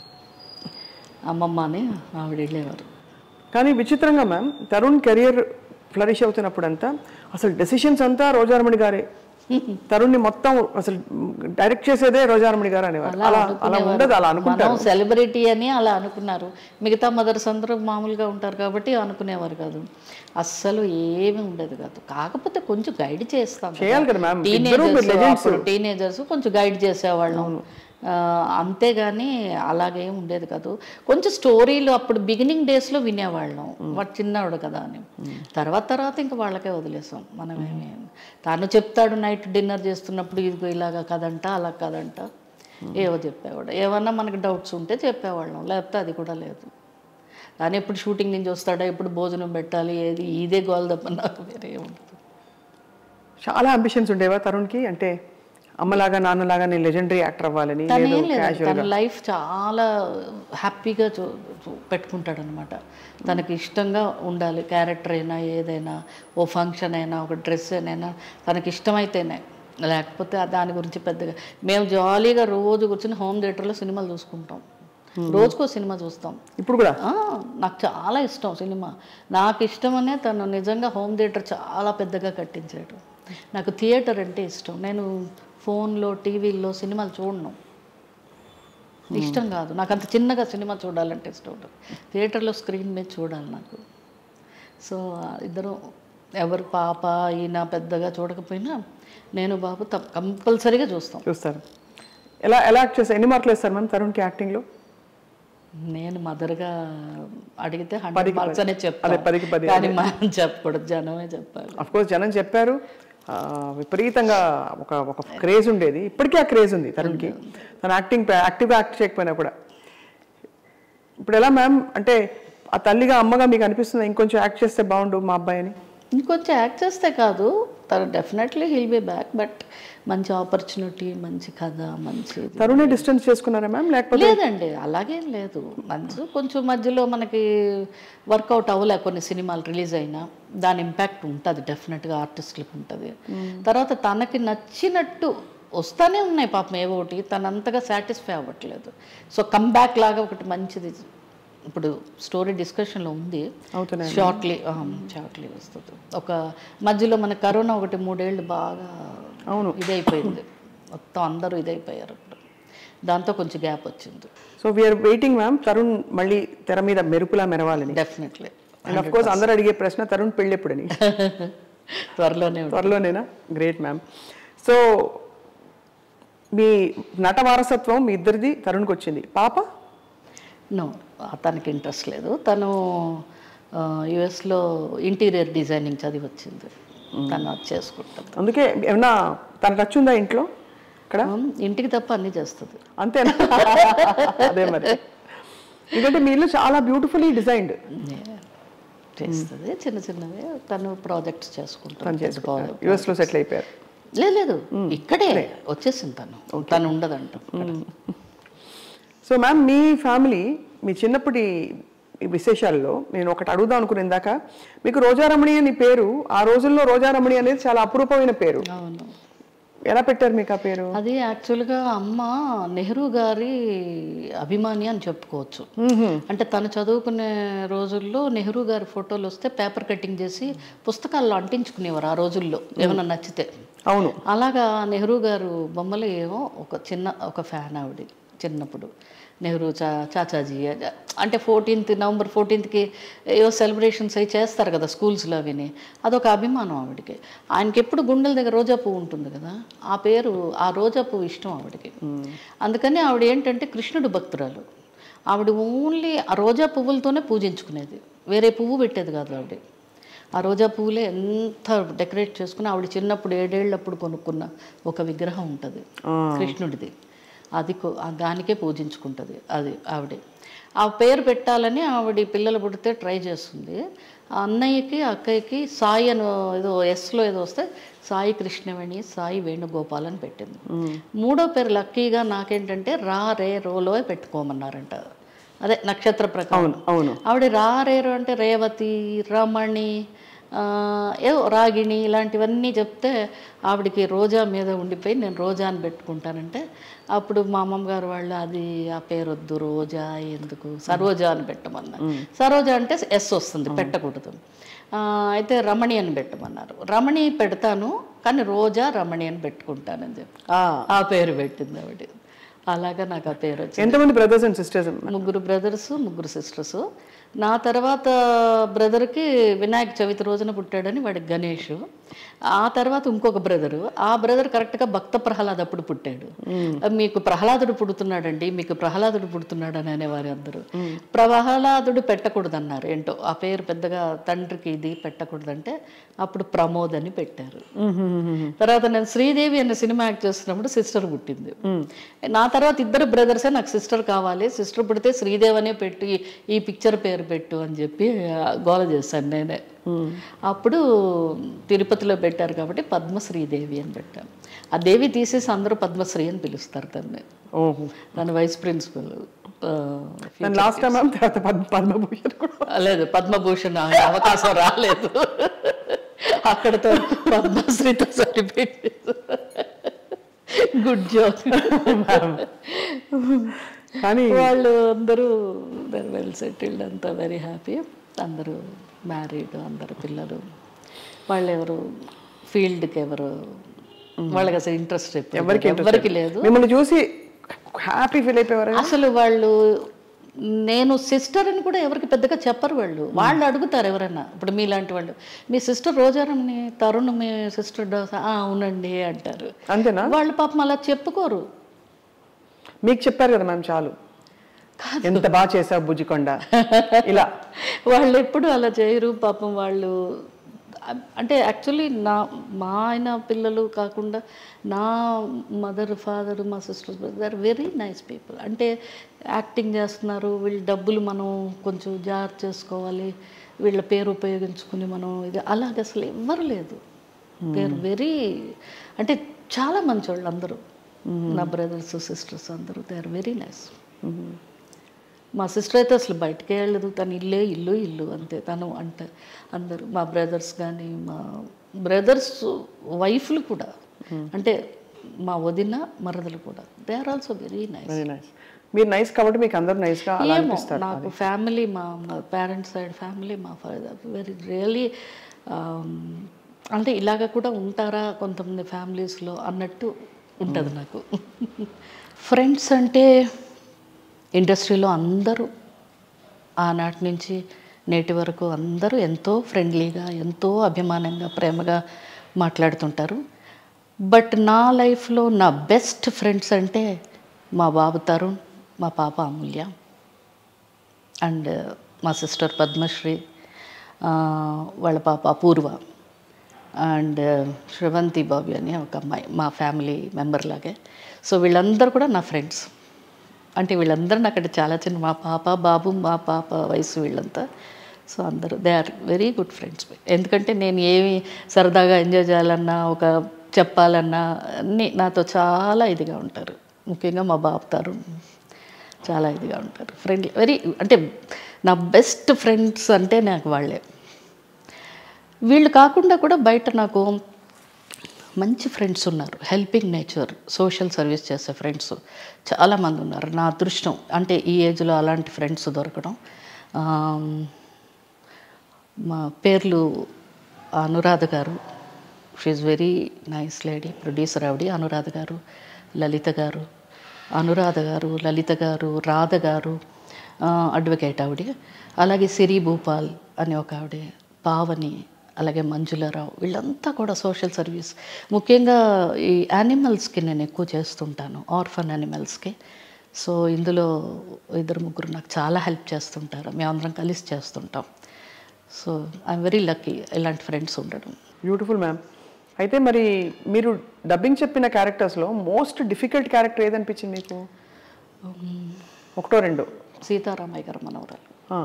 అమ్మమ్మ అని ఆవిడ వెళ్ళేవారు కానీ విచిత్రంగా మ్యామ్ తరుణ్ కెరియర్ ఫ్లరిష్ అవుతున్నప్పుడంతా అసలు డెసిషన్స్ అంతా రోజారమణి గారే తరుణ్ని మొత్తం అసలు డైరెక్ట్ చేసేదే రోజారమణి గారు అనేవారు అలా అలా ఉండదు అలా అనుకుంటారు మనం సెలబ్రిటీ అని అలా అనుకున్నారు మిగతా మదర్స్ అందరూ మామూలుగా ఉంటారు కాబట్టి అనుకునేవారు కాదు అస్సలు ఏమీ ఉండేది కాదు కాకపోతే కొంచెం గైడ్ చేస్తాం చేయాలి కదా ma'am. ఇద్దరూ మీరు legends. టీనేజర్స్ టీనేజర్స్ కొంచెం గైడ్ చేసేవాళ్ళం ఆ, అంతేగాని అలాగేం ఉండేది కాదు కొంచెం స్టోరీలు అప్పుడు బిగినింగ్ డేస్లో వినేవాళ్ళం వాడు చిన్నవాడు కదా అని తర్వాత తర్వాత ఇంకా వాళ్ళకే వదిలేసాం మనమేమి తను చెప్తాడు నైట్ డిన్నర్ చేస్తున్నప్పుడు ఇదిగో ఇలాగా కదంట అలా కదంట ఏవో చెప్పేవాడు ఏమన్నా మనకి డౌట్స్ ఉంటే చెప్పేవాళ్ళం లేకపోతే అది కూడా లేదు కానీ ఎప్పుడు షూటింగ్ నుంచి వస్తాడా ఎప్పుడు భోజనం పెట్టాలి ఏది ఇదే గోల్ తప్ప నాకు వేరే ఏం ఉండదు చాలా అంబిషన్స్ ఉండేవా తరుణ్కి అంటే అమ్మలాగా నాన్నలాగా నేను లెజెండరీ యాక్టర్ అవ్వాలని తను లేదు ఏం లేదు casual తన లైఫ్ చాలా హ్యాపీగా చూ పెట్టుకుంటాడు అనమాట తనకి ఇష్టంగా ఉండాలి క్యారెక్టర్ అయినా ఏదైనా ఓ ఫంక్షన్ అయినా ఒక డ్రెస్ అయినా తనకి ఇష్టమైతేనే లేకపోతే ఆ దాని గురించి పెద్దగా మేము జాలీగా రోజు కూర్చొని హోమ్ థియేటర్లో సినిమాలు చూసుకుంటాం రోజుకో సినిమా చూస్తాం ఇప్పుడు కూడా ఆ, నాకు చాలా ఇష్టం సినిమా నాకు ఇష్టమనే తను నిజంగా హోమ్ థియేటర్ చాలా పెద్దగా కట్టించాడు నాకు థియేటర్ అంటే ఇష్టం నేను ఫోన్లో టీవీల్లో సినిమాలు చూడను ఇష్టం కాదు నాకు అంత చిన్నగా సినిమా చూడాలంటే ఇష్టం ఉంటుంది థియేటర్లో స్క్రీన్ మీద చూడాలి నాకు సో ఇద్దరు ఎవరు పాప ఈయన పెద్దగా చూడకపోయినా నేను బాబు తప్ప కంపల్సరీగా చూస్తాం చూస్తారు ఎలా ఎలా యాక్ట్ చేస్తారు ఎన్ని మార్కులు వేస్తారు మ్యామ్ తరుణ్కి యాక్టింగ్లో నేను మదర్గా అడిగితే పదికి హండ్రెడ్ మార్క్స్ అనే అదే చెప్తాను పదికి పది కానీ మనం చెప్పకూడదు జనమే చెప్పాలి అఫ్ కోర్స్ జనం చెప్పారు ఆ, విపరీతంగా ఒక ఒక క్రేజ్ ఉండేది ఇప్పటికీ ఆ క్రేజ్ ఉంది తరుణ్కి తను యాక్టింగ్ యాక్టివ్గా యాక్ట్ చేయకపోయినా కూడా ఇప్పుడు ఎలా మ్యామ్ అంటే ఆ తల్లిగా అమ్మగా మీకు అనిపిస్తుంది ఇంకొంచెం యాక్ట్ చేస్తే బాగుండు మా అబ్బాయి అని ఇంకొంచెం యాక్ట్ చేస్తే కాదు తను definitely he'll be back but మంచి ఆపర్చునిటీ మంచి కథ మంచి తరుణే డిస్టెన్స్ చేసుకున్నారా మ్యామ్ లేకపోతే లేదండి అలాగేం లేదు మంచి కొంచెం మధ్యలో మనకి వర్కౌట్ అవ్వలే కొన్ని సినిమాలు రిలీజ్ అయినా దాని ఇంపాక్ట్ ఉంటుంది డెఫినెట్గా ఆర్టిస్టులకు ఉంటుంది తర్వాత తనకి నచ్చినట్టు వస్తానే ఉన్నాయి పాపం ఏవో ఒకటి తనంతగా సాటిస్ఫై అవ్వట్లేదు సో కమ్బ్యాక్ లాగా ఒకటి మంచిది ఇప్పుడు స్టోరీ డిస్కషన్లో ఉంది అవుతున్నాయి షార్ట్లీ షార్ట్లీ వస్తుంది ఒక మధ్యలో మన కరోనా ఒకటి మూడేళ్ళు బాగా అవును. ఇదైపోయింది మొత్తం అందరూ ఇదైపోయారు అప్పుడు దాంతో కొంచెం గ్యాప్ వచ్చింది so we're waiting ma'am Tarun మళ్ళీ తెర మీద మెరుపులా మెరవాలని డెఫినెట్లీ అండ్ ఆఫ్ కోర్స్ అందరూ అడిగే ప్రశ్న తరుణ్ పెళ్ళి ఎప్పుడని త్వరలోనే ఉంటుంది. త్వరలోనేనా గ్రేట్ మ్యామ్ సో మీ నట వారసత్వం మీ ఇద్దరిది తరుణ్కి వచ్చింది పాప నో తనకి ఇంట్రెస్ట్ లేదు తను యుఎస్లో ఇంటీరియర్ డిజైనింగ్ చదివి వచ్చింది తను అది చేసుకుంటుంది అందుకే ఏమన్నా తన టచ్ ఉందా ఇంట్లో ఇక్కడ ఉమ్, ఇంటికి తప్ప అన్నీ చేస్తుంది అంతేనా అదే మరి ఎందుకంటే మీ ఇల్లు చాలా బ్యూటిఫుల్లీ డిజైన్డ్ చేస్తుంది చిన్న చిన్నవి తను ప్రాజెక్ట్స్ తను చేసుకుంటాను చేసుకుంటారు యుఎస్ లో సెటిల్ అయిపోయారు లేదు లేదు ఇక్కడే వచ్చేసింది తను తను ఉండదంట సో మ్యామ్ మీ ఫ్యామిలీ మీ చిన్నప్పటి ఈ విశేషాల్లో నేను ఒకటి అడుగుదాం అనుకుని ఇందాక మీకు రోజారమణి అని పేరు ఆ రోజుల్లో రోజారమణి అనేది చాలా అపురూపమైన పేరు అవును ఎలా పెట్టారు మీకు ఆ పేరు అది యాక్చువల్గా అమ్మ నెహ్రూ గారి అభిమాని అని చెప్పుకోవచ్చు అంటే తను చదువుకునే రోజుల్లో నెహ్రూ గారి ఫోటోలు వస్తే పేపర్ కటింగ్ చేసి పుస్తకాల్లో అంటించుకునేవారు ఆ రోజుల్లో ఏమైనా నచ్చితే అవును అలాగా నెహ్రూ గారు బొమ్మలు ఏమో ఒక చిన్న ఒక ఫ్యాన్ ఆవిడ చిన్నప్పుడు నెహ్రూ చా చాచాజీ అంటే ఫోర్టీన్త్ నవంబర్ ఫోర్టీన్త్కి ఏవో సెలబ్రేషన్స్ అవి చేస్తారు కదా స్కూల్స్లో అవిని అదొక అభిమానం ఆవిడకి ఆయనకి ఎప్పుడు గుండెల దగ్గర రోజా పువ్వు ఉంటుంది కదా ఆ పేరు ఆ రోజా పువ్వు ఇష్టం ఆవిడకి అందుకని ఆవిడ ఏంటంటే కృష్ణుడు భక్తురాలు ఆవిడ ఓన్లీ ఆ రోజా పువ్వులతోనే పూజించుకునేది వేరే పువ్వు పెట్టేది కాదు ఆవిడ ఆ రోజా పువ్వులే ఎంత డెకరేట్ చేసుకుని ఆవిడ చిన్నప్పుడు ఏడేళ్ళప్పుడు కొనుక్కున్న ఒక విగ్రహం ఉంటుంది కృష్ణుడిది అది కొ- ఆ దానికే పూజించుకుంటుంది అది ఆవిడ ఆ పేరు పెట్టాలని ఆవిడ పిల్లలు పుడితే ట్రై చేస్తుంది ఆ అన్నయ్యకి అక్కయ్యకి సాయి అని ఏదో ఎస్లో ఏదో వస్తే సాయి కృష్ణవేణి సాయి వేణుగోపాల్ అని పెట్టింది మూడో పేరు లక్కీగా నాకేంటంటే రా రే రోలో పెట్టుకోమన్నారంట అదే నక్షత్ర ప్రకారం అవును అవును ఆవిడ రారేరు అంటే రేవతి రమణి ఆ, ఏవో రాగిణి ఇలాంటివన్నీ చెప్తే ఆవిడకి రోజా మీద ఉండిపోయి నేను రోజా అని పెట్టుకుంటానంటే అప్పుడు మా అమ్మమ్మ గారు వాళ్ళు అది ఆ పేరు వద్దు రోజా ఎందుకు సరోజా అని పెట్టమన్నారు సరోజా అంటే ఎస్ వస్తుంది పెట్టకూడదు ఆ, అయితే రమణి అని పెట్టమన్నారు రమణి పెడతాను కానీ రోజా రమణి అని పెట్టుకుంటానని చెప్పి ఆ, ఆ పేరు పెట్టింది ఆవిడ అలాగా నాకు ఆ పేరు వచ్చింది ఎంతమంది బ్రదర్స్ అండ్ సిస్టర్స్ ముగ్గురు బ్రదర్స్ ముగ్గురు సిస్టర్స్ నా తర్వాత బ్రదర్కి వినాయక చవితి రోజున పుట్టాడని వాడికి గణేష్ ఆ తర్వాత ఇంకొక బ్రదరు ఆ బ్రదర్ కరెక్ట్గా భక్త ప్రహ్లాద్ అప్పుడు పుట్టాడు మీకు ప్రహ్లాదుడు పుడుతున్నాడండి మీకు ప్రహ్లాదుడు పుడుతున్నాడు అని అనేవారు అందరూ ప్రహ్లాదుడు పెట్టకూడదు అన్నారు ఏంటో ఆ పేరు పెద్దగా తండ్రికి ఇది పెట్టకూడదంటే అప్పుడు ప్రమోద్ అని పెట్టారు తర్వాత నేను శ్రీదేవి అనే సినిమా యాక్ట్ చేస్తున్నప్పుడు సిస్టర్ పుట్టింది నా తర్వాత ఇద్దరు బ్రదర్సే నాకు సిస్టర్ కావాలి సిస్టర్ పుడితే శ్రీదేవి అనే పెట్టి ఈ పిక్చర్ పేరు పెట్టు అని చెప్పి ఆ, గోల చేశాను నేనే అప్పుడు తిరుపతిలో పెట్టారు కాబట్టి పద్మశ్రీదేవి అని పెట్టాను ఆ దేవి తీసేసి అందరూ పద్మశ్రీ అని పిలుస్తారు తన్ని ఓహో తను వైస్ ప్రిన్సిపల్ దాని లాస్ట్ టైం మ్యామ్ తర్వాత పద్మ పద్మభూషణ్ కూడా లేదు పద్మభూషణ్ ఆ అవకాశం రాలేదు అక్కడతో పద్మశ్రీతో సరిపెట్టి గుడ్ జోక్ కానీ వాళ్ళు అందరూ వెరీ వెల్ సెటిల్డ్ అంతా వెరీ హ్యాపీ అందరూ మ్యారీడ్ అందరు పిల్లలు వాళ్ళు ఎవరు ఫీల్డ్కి ఎవరు వాళ్ళకి అసలు ఇంట్రెస్ట్ ఎవరికి ఎవరికి లేదు మిమ్మల్ని చూసి హ్యాపీ ఫీల్ అయిపోయారు అసలు వాళ్ళు నేను సిస్టర్ అని కూడా ఎవరికి పెద్దగా చెప్పరు వాళ్ళు వాళ్ళు అడుగుతారు ఎవరైనా ఇప్పుడు మీలాంటి వాళ్ళు మీ సిస్టర్ రోజారమ్ని తరుణ్ మీ సిస్టర్ అవునండి అంటారు అంతేనా వాళ్ళు పాపం అలా చెప్పుకోరు మీకు చెప్పారు కదా మ్యామ్ చాలు ఎంత బాగా చేసావు బుజ్జికొండ ఇలా వాళ్ళు ఎప్పుడు అలా చేయరు పాపం వాళ్ళు అంటే యాక్చువల్లీ నా మా ఆయన పిల్లలు కాకుండా నా మదర్ ఫాదర్ మా sisters they are very nice people అంటే యాక్టింగ్ చేస్తున్నారు వీళ్ళ డబ్బులు మనం కొంచెం జాగ్రత్త చేసుకోవాలి వీళ్ళ పేరు ఉపయోగించుకుని మనం ఇది అలాగ అసలు ఎవ్వరు లేదు దే ఆర్ వెరీ అంటే చాలా మంచి వాళ్ళు అందరూ నా బ్రదర్స్ సిస్టర్స్ అందరూ దే ఆర్ వెరీ నైస్ మా సిస్టర్ అయితే అసలు బయటకే వెళ్ళదు తను ఇల్లే ఇల్లు ఇల్లు అంతే తను అంటే అందరూ మా బ్రదర్స్ కానీ మా బ్రదర్స్ వైఫ్లు కూడా అంటే మా వదిన మరదలు కూడా they are also very nice very nice మీరు నైస్ కాబట్టి మీకు అందరూ నైస్ గా అలా ఏమో అనిపిస్తారు నాకు ఫ్యామిలీ మా పేరెంట్స్ సైడ్ ఫ్యామిలీ మా వెరీ రియలీ అంటే ఇలాగ కూడా ఉంటారా కొంతమంది ఫ్యామిలీస్లో అన్నట్టు ఉంటుంది నాకు ఫ్రెండ్స్ అంటే ఇండస్ట్రీలో అందరూ ఆనాటి నుంచి నేటి వరకు అందరూ ఎంతో ఫ్రెండ్లీగా ఎంతో అభిమానంగా ప్రేమగా మాట్లాడుతుంటారు బట్ నా లైఫ్లో నా బెస్ట్ ఫ్రెండ్స్ అంటే మా బాబు తరుణ్ మా పాప అమూల్య అండ్ మా సిస్టర్ పద్మశ్రీ ఆ, వాళ్ళ పాప అపూర్వ అండ్ శ్రవంతి బాబు అని ఒక అమ్మాయి మా ఫ్యామిలీ మెంబర్ లాగే సో వీళ్ళందరూ కూడా నా ఫ్రెండ్స్ అంటే వీళ్ళందరూ నాకంటే చాలా చిన్న మా పాప బాబు మా పాప వయసు వీళ్ళంతా సో అందరూ they are very good friends ఎందుకంటే నేను ఏమి సరదాగా ఎంజాయ్ చేయాలన్నా ఒక చెప్పాలన్నా అన్నీ నాతో చాలా ఇదిగా ఉంటారు ముఖ్యంగా మా బాబు తరుణ్ చాలా ఇదిగా ఉంటారు ఫ్రెండ్లీ వెరీ అంటే నా బెస్ట్ ఫ్రెండ్స్ అంటే నాకు వాళ్ళే వీళ్ళు కాకుండా కూడా బయట నాకు మంచి ఫ్రెండ్స్ ఉన్నారు హెల్పింగ్ నేచర్ సోషల్ సర్వీస్ చేసే ఫ్రెండ్స్ చాలామంది ఉన్నారు నా అదృష్టం అంటే ఈ ఏజ్లో అలాంటి ఫ్రెండ్స్ దొరకడం ఆమ్, మా పేర్లు అనురాధ గారు she very nice lady producer ఆవిడ అనురాధ గారు లలిత గారు అనురాధ గారు లలిత గారు రాధ గారు ఆ, అడ్వకేట్ ఆవిడ అలాగే సిరి భూపాల్ అని ఒక ఆవిడ పావని అలాగే మంజులారావు వీళ్ళంతా కూడా సోషల్ సర్వీస్ ముఖ్యంగా ఈ యానిమల్స్కి నేను ఎక్కువ చేస్తుంటాను ఆర్ఫన్ యానిమల్స్కి సో ఇందులో ఇద్దరు ముగ్గురు నాకు చాలా హెల్ప్ చేస్తుంటారు మేమందరం కలిసి చేస్తుంటాం సో ఐఎమ్ వెరీ లక్కీ ఇలాంటి ఫ్రెండ్స్ ఉండడం బ్యూటిఫుల్ మ్యామ్ అయితే మరి మీరు డబ్బింగ్ చెప్పిన క్యారెక్టర్స్లో మోస్ట్ డిఫికల్ట్ క్యారెక్టర్ ఏదనిపించింది మీకు ఒకటో రెండు సీతారామయ్య గారు మనవరాలు ఆ,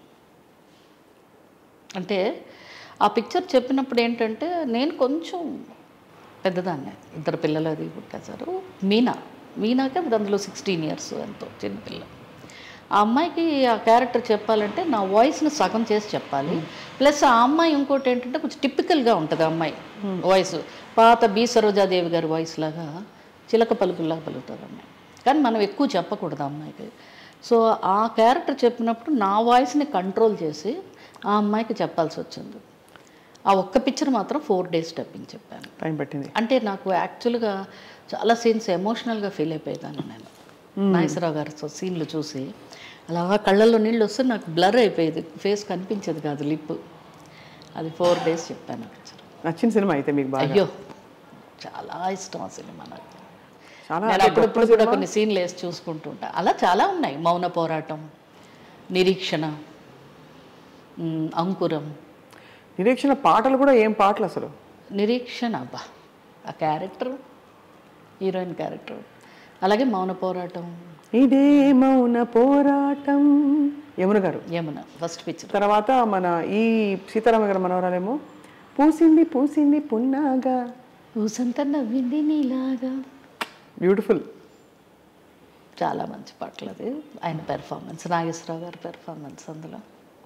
అంటే ఆ పిక్చర్ చెప్పినప్పుడు ఏంటంటే నేను కొంచెం పెద్దదాన్నే ఇద్దరు పిల్లలు అది పుట్టేశారు మీనా మీనాకి అప్పుడు అందులో సిక్స్టీన్ ఇయర్స్ ఎంతో చిన్నపిల్ల ఆ అమ్మాయికి ఆ క్యారెక్టర్ చెప్పాలంటే నా వాయిస్ని సగం చేసి చెప్పాలి ప్లస్ ఆ అమ్మాయి ఇంకోటి ఏంటంటే కొంచెం టిపికల్గా ఉంటుంది ఆ అమ్మాయి వాయిస్ పాత బి సరోజాదేవి గారి వాయిస్ లాగా చిలక పలుకుల్లాగా పలుకుతుంది అమ్మాయి కానీ మనం ఎక్కువ చెప్పకూడదు ఆ అమ్మాయికి సో ఆ క్యారెక్టర్ చెప్పినప్పుడు నా వాయిస్ని కంట్రోల్ చేసి ఆ అమ్మాయికి చెప్పాల్సి వచ్చింది ఆ ఒక్క పిక్చర్ మాత్రం ఫోర్ డేస్ డబ్బింగ్ చెప్పాను టైం పట్టింది అంటే నాకు యాక్చువల్గా చాలా సీన్స్ ఎమోషనల్గా ఫీల్ అయిపోయేదాన్ని నేను నాగేశ్వరరావు గారి సీన్లు చూసి అలా కళ్ళల్లో నీళ్ళు వస్తే నాకు బ్లర్ అయిపోయేది ఫేస్ కనిపించేది కాదు లిప్ అది ఫోర్ డేస్ చెప్పాను ఆ పిక్చర్ నచ్చిన సినిమా అయితే మీకు బాగా అయ్యో చాలా ఇష్టం ఆ సినిమా నాకు చాలా నేను అంటే అప్పుడప్పుడు కూడా కొన్ని సీన్లు వేసి చూసుకుంటూ ఉంటా అలా చాలా ఉన్నాయి మౌన పోరాటం నిరీక్షణ ఉమ్, అంకురం నిరీక్షణ పాటలు కూడా ఏం పాటలు అసలు నిరీక్షణ అబ్బా ఆ క్యారెక్టర్ హీరోయిన్ క్యారెక్టర్ అలాగే మౌన పోరాటం ఇదే మౌన పోరాటం యమున గారు యమున ఫస్ట్ పిక్చర్ తర్వాత మన ఈ సీతారామ గారు మనవరాలేమో పూసింది పూసింది పున్నాగా ఊసంతా నవ్వింది నీలాగా బ్యూటిఫుల్ చాలా మంచి పాటలు అది ఆయన పెర్ఫార్మెన్స్ నాగేశ్వరరావు గారి పెర్ఫార్మెన్స్ అందులో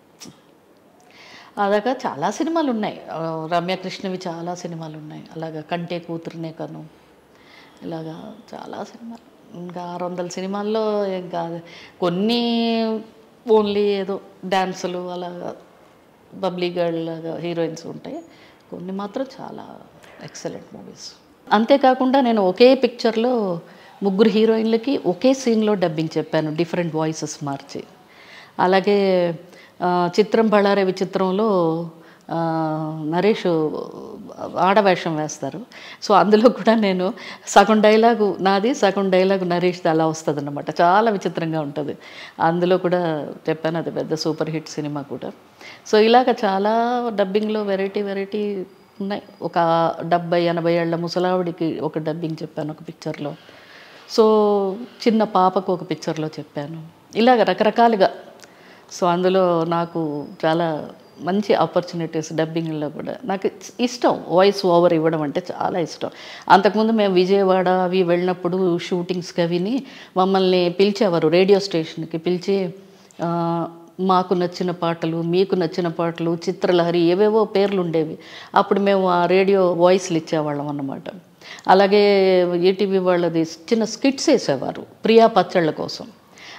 అలాగా చాలా సినిమాలు ఉన్నాయి ఆ, రమ్యకృష్ణవి చాలా సినిమాలు ఉన్నాయి అలాగా కంటే కూతురునే కను ఇలాగా చాలా సినిమాలు ఇంకా ఆరు వందల సినిమాల్లో ఇంకా కొన్ని ఓన్లీ ఏదో డ్యాన్సులు అలాగా బబ్లీ గర్ల్ లాగా హీరోయిన్స్ ఉంటాయి కొన్ని మాత్రం చాలా ఎక్సలెంట్ మూవీస్ అంతేకాకుండా నేను ఒకే పిక్చర్లో ముగ్గురు హీరోయిన్లకి ఒకే సీన్లో డబ్బింగ్ చెప్పాను డిఫరెంట్ వాయిసెస్ మార్చి అలాగే ఆ, చిత్రం బళ్ళారే విచిత్రంలో ఆ, నరేష్ ఆడవేషం వేస్తారు సో అందులో కూడా నేను సగం డైలాగు నాది సగం డైలాగు నరేష్ది అలా వస్తుంది అనమాట చాలా విచిత్రంగా ఉంటుంది అందులో కూడా చెప్పాను అది పెద్ద సూపర్ హిట్ సినిమా కూడా సో ఇలాగ చాలా డబ్బింగ్లో వెరైటీ వెరైటీ ఉన్నాయి ఒక డెబ్బై ఎనభై ఏళ్ళ ముసలావిడికి ఒక డబ్బింగ్ చెప్పాను ఒక పిక్చర్లో సో చిన్న పాపకు ఒక పిక్చర్లో చెప్పాను ఇలాగ రకరకాలుగా సో అందులో నాకు చాలా మంచి ఆపర్చునిటీస్ డబ్బింగ్లో కూడా నాకు ఇష్టం వాయిస్ ఓవర్ ఇవ్వడం అంటే చాలా ఇష్టం అంతకుముందు మేము విజయవాడ అవి వెళ్ళినప్పుడు షూటింగ్స్కి అవిని మమ్మల్ని పిలిచేవారు రేడియో స్టేషన్కి పిలిచి ఆ, మాకు నచ్చిన పాటలు మీకు నచ్చిన పాటలు చిత్రలహరి ఏవేవో పేర్లు ఉండేవి అప్పుడు మేము ఆ రేడియో వాయిస్లు ఇచ్చేవాళ్ళం అన్నమాట అలాగే ఈటీవీ వాళ్ళది చిన్న స్కిట్స్ వేసేవారు ప్రియా పచ్చళ్ళ కోసం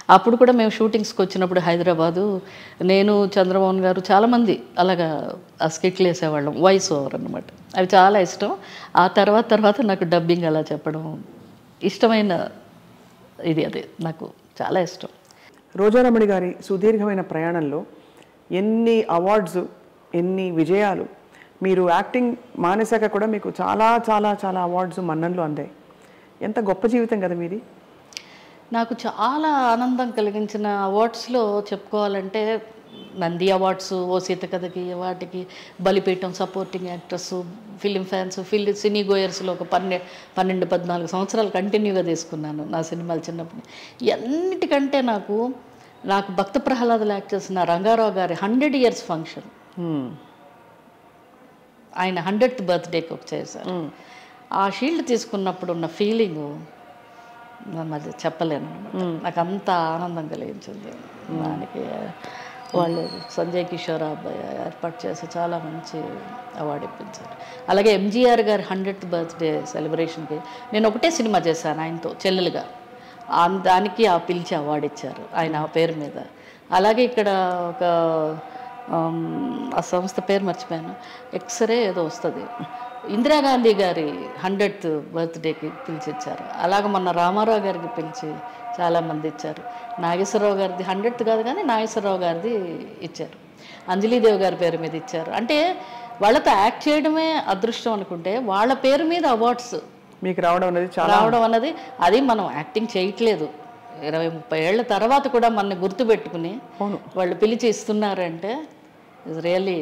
అప్పుడు కూడా మేము షూటింగ్స్కి వచ్చినప్పుడు హైదరాబాదు నేను చంద్రమోహన్ గారు చాలామంది అలాగా ఆ స్కిట్లు వేసేవాళ్ళం వాయిస్ ఓవర్ అనమాట అవి చాలా ఇష్టం ఆ తర్వాత తర్వాత నాకు డబ్బింగ్ అలా చెప్పడం ఇష్టమైన ఇది అదే నాకు చాలా ఇష్టం రోజారమణి గారి సుదీర్ఘమైన ప్రయాణంలో ఎన్ని అవార్డ్స్ ఎన్ని విజయాలు మీరు యాక్టింగ్ మానేశాక కూడా మీకు చాలా చాలా చాలా అవార్డ్స్ మన్ననలు అందాయి ఎంత గొప్ప జీవితం కదా మీది నాకు చాలా ఆనందం కలిగించిన అవార్డ్స్లో చెప్పుకోవాలంటే నంది అవార్డ్స్ ఓ సీత కథకి వాటికి Balipeetham supporting actress film fans ఫిల్ సినీ గోయర్స్లో ఒక పన్నె పన్నెండు పద్నాలుగు సంవత్సరాలు కంటిన్యూగా తీసుకున్నాను నా సినిమాలు చిన్నప్పుడు అన్నిటికంటే నాకు నాకు భక్త ప్రహ్లాదులు యాక్ట్ చేసిన రంగారావు గారి హండ్రెడ్ ఇయర్స్ ఫంక్షన్ హ్మ్. ఆయన హండ్రెడ్త్ బర్త్డేకి ఒక చేశారు ఆ షీల్డ్ తీసుకున్నప్పుడు ఉన్న ఫీలింగ్ మరి చెప్పలేను అన్నమాట. నాకు అంత ఆనందం కలిగించింది దానికి వాళ్ళు సంజయ్ కిషోర్ అబ్బాయి ఏర్పాటు చేసి చాలా మంచి అవార్డు ఇప్పించారు అలాగే ఎంజీఆర్ గారి హండ్రెడ్ బర్త్డే సెలబ్రేషన్కి నేను ఒకటే సినిమా చేశాను ఆయనతో చెల్లెలుగా ఆ- దానికి ఆ పిలిచి అవార్డు ఇచ్చారు ఆయన ఆ పేరు మీద అలాగే ఇక్కడ ఒక ఆమ్, ఆ సంస్థ పేరు మర్చిపోయాను ఎక్స్రే ఏదో వస్తుంది ఇందిరాగాంధీ గారి హండ్రెడ్త్ బర్త్డేకి పిలిచి ఇచ్చారు అలాగ మొన్న రామారావు గారికి పిలిచి చాలామంది ఇచ్చారు నాగేశ్వరరావు గారిది హండ్రెడ్త్ కాదు కానీ నాగేశ్వరరావు గారిది ఇచ్చారు అంజలీదేవి గారి పేరు మీద ఇచ్చారు అంటే వాళ్ళతో యాక్ట్ చేయడమే అదృష్టం అనుకుంటే వాళ్ళ పేరు మీద అవార్డ్స్ మీకు రావడం అనేది చాలా రావడం అన్నది అది మనం యాక్టింగ్ చేయట్లేదు ఇరవై ముప్పై ఏళ్ళ తర్వాత కూడా మనని గుర్తుపెట్టుకుని అవును. వాళ్ళు పిలిచి ఇస్తున్నారంటే ఇస్ రియల్లీ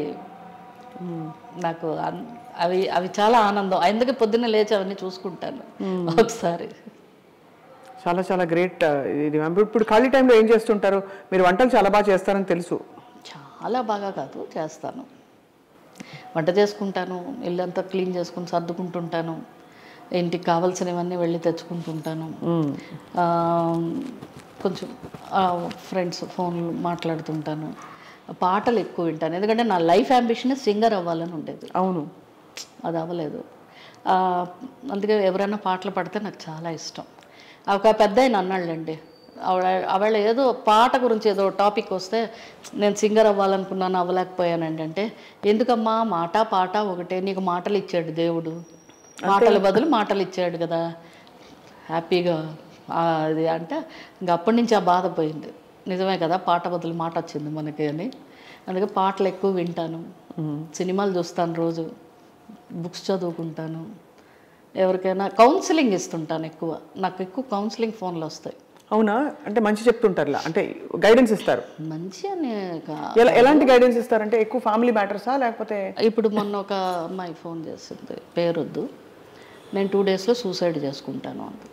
నాకు అన్- అవి అవి చాలా ఆనందం అందుకే పొద్దున్న లేచి అవన్నీ చూసుకుంటాను ఒకసారి చాలా చాలా గ్రేట్ ఇది ఇప్పుడు ఇప్పుడు ఖాళీ టైంలో ఏం చేస్తుంటారు మీరు వంటలు చాలా బాగా చేస్తారని తెలుసు చాలా బాగా కాదు చేస్తాను వంట చేసుకుంటాను ఇల్లంతా క్లీన్ చేసుకుని సర్దుకుంటుంటాను ఇంటికి కావాల్సినవన్నీ వెళ్ళి తెచ్చుకుంటుంటాను ఆ, కొంచెం ఫ్రెండ్స్ ఫోన్లు మాట్లాడుతుంటాను పాటలు ఎక్కువ వింటాను ఎందుకంటే నా లైఫ్ అంబిషన్ సింగర్ అవ్వాలని ఉండేది అవును అది అవ్వలేదు ఆ, అందుకే ఎవరైనా పాటలు పాడితే నాకు చాలా ఇష్టం ఒక పెద్ద ఆయన అన్నాళ్ళండి ఆవిడ ఆవిడ ఏదో పాట గురించి ఏదో టాపిక్ వస్తే నేను సింగర్ అవ్వాలనుకున్నాను అవ్వలేకపోయానండి అంటే ఎందుకమ్మా మాట పాట ఒకటే నీకు మాటలు ఇచ్చాడు దేవుడు మాటల బదులు మాటలు ఇచ్చాడు కదా హ్యాపీగా ఆ, అది అంటే ఇంక అప్పటి నుంచి ఆ బాధ పోయింది నిజమే కదా పాట బదులు మాట వచ్చింది మనకి అని అందుకే పాటలు ఎక్కువ వింటాను సినిమాలు చూస్తాను రోజు బుక్స్ చదువుకుంటాను ఎవరికైనా కౌన్సిలింగ్ ఇస్తుంటాను ఎక్కువ నాకు ఎక్కువ కౌన్సిలింగ్ ఫోన్లు వస్తాయి అవునా అంటే మంచి చెప్తుంటారు ఇలా అంటే గైడెన్స్ ఇస్తారు మంచి అనే కా- ఎలా ఎలాంటి గైడెన్స్ ఇస్తారంటే ఎక్కువ ఫ్యామిలీ మ్యాటర్సా లేకపోతే ఇప్పుడు మొన్న ఒక అమ్మాయి ఫోన్ చేసింది పేరొద్దు నేను టూ డేస్లో సూసైడ్ చేసుకుంటాను అంది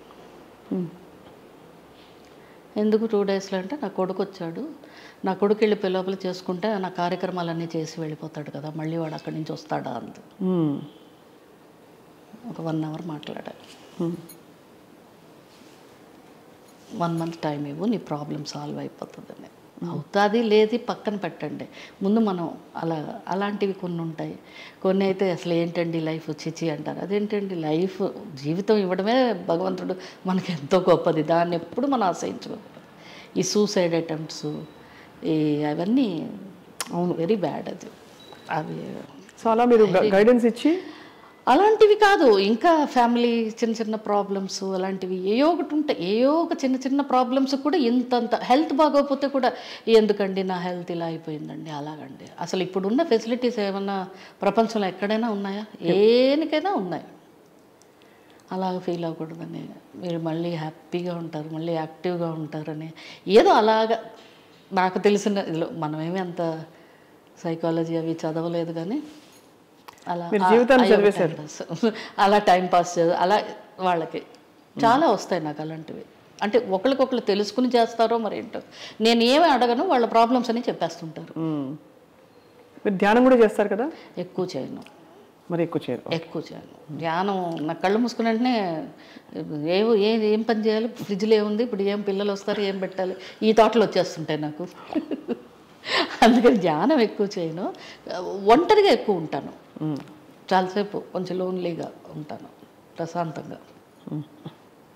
ఎందుకు టూ డేస్లో అంటే నా కొడుకు వచ్చాడు నా కొడుకు వెళ్ళి లోపల చేసుకుంటే నా కార్యక్రమాలన్నీ చేసి వెళ్ళిపోతాడు కదా మళ్ళీ వాడు అక్కడి నుంచి వస్తాడా అంది మ్మ్. ఒక వన్ అవర్ మాట్లాడా వన్ మంత్ టైం ఇవ్వు నీ ప్రాబ్లం సాల్వ్ అయిపోతుందని అవుతుంది లేది పక్కన పెట్టండి ముందు మనం అలా అలాంటివి కొన్ని ఉంటాయి కొన్ని అయితే అసలు ఏంటండి లైఫ్ చిచి అంటారు అదేంటండి లైఫ్ జీవితం ఇవ్వడమే భగవంతుడు మనకి ఎంతో గొప్పది దాన్ని ఎప్పుడు మనం ఆశ్రయించుకోకూడదు ఈ సూసైడ్ అటెంప్ట్స్ ఈ అవన్నీ అవును వెరీ బ్యాడ్ అది అవి సో అలా మీరు గైడెన్స్ ఇచ్చి అలాంటివి కాదు ఇంకా ఫ్యామిలీ చిన్న చిన్న ప్రాబ్లమ్స్ అలాంటివి ఏయో ఒకటి ఉంటాయి ఏయో ఒక చిన్న చిన్న ప్రాబ్లమ్స్ కూడా ఇంతంత హెల్త్ బాగోకపోతే కూడా ఎందుకండి నా హెల్త్ ఇలా అయిపోయిందండి అలాగండి అసలు ఇప్పుడున్న ఫెసిలిటీస్ ఏమన్నా ప్రపంచంలో ఎక్కడైనా ఉన్నాయా ఏనికైనా ఉన్నాయి అలాగ ఫీల్ అవ్వకూడదని మీరు మళ్ళీ హ్యాపీగా ఉంటారు మళ్ళీ యాక్టివ్గా ఉంటారని ఏదో అలాగ నాకు తెలిసిన ఇదిలో మనమేమి అంత సైకాలజీ అవి చదవలేదు కానీ అలా మీరు ఆ- జీవితాన్ని అయ్యో, చదివేశారు. time pass. అలా టైం పాస్ చేయ అలా వాళ్ళకి చాలా వస్తాయి నాకు అలాంటివి అంటే ఒకరికొకరు తెలుసుకుని చేస్తారో మరి ఏంటో నేను ఏమి అడగను వాళ్ళ ప్రాబ్లమ్స్ అని చెప్పేస్తుంటారు మ్మ్. మీరు ధ్యానం కూడా చేస్తారు కదా ఎక్కువ చేయను మరి ఎక్కువ చేయరు ఎక్కువ చేయను ధ్యానం నా కళ్ళు మూసుకుని వెంటనే ఏవో ఏ ఏం పని చేయాలి ఫ్రిడ్జ్లో ఏముంది ఇప్పుడు ఏం పిల్లలు వస్తారు ఏం పెట్టాలి ఈ థాట్లు వచ్చేస్తుంటాయి నాకు అందుకని ధ్యానం ఎక్కువ చేయను ఒంటరిగా ఎక్కువ ఉంటాను చాలాసేపు కొంచెం లోన్లీగా ఉంటాను ప్రశాంతంగా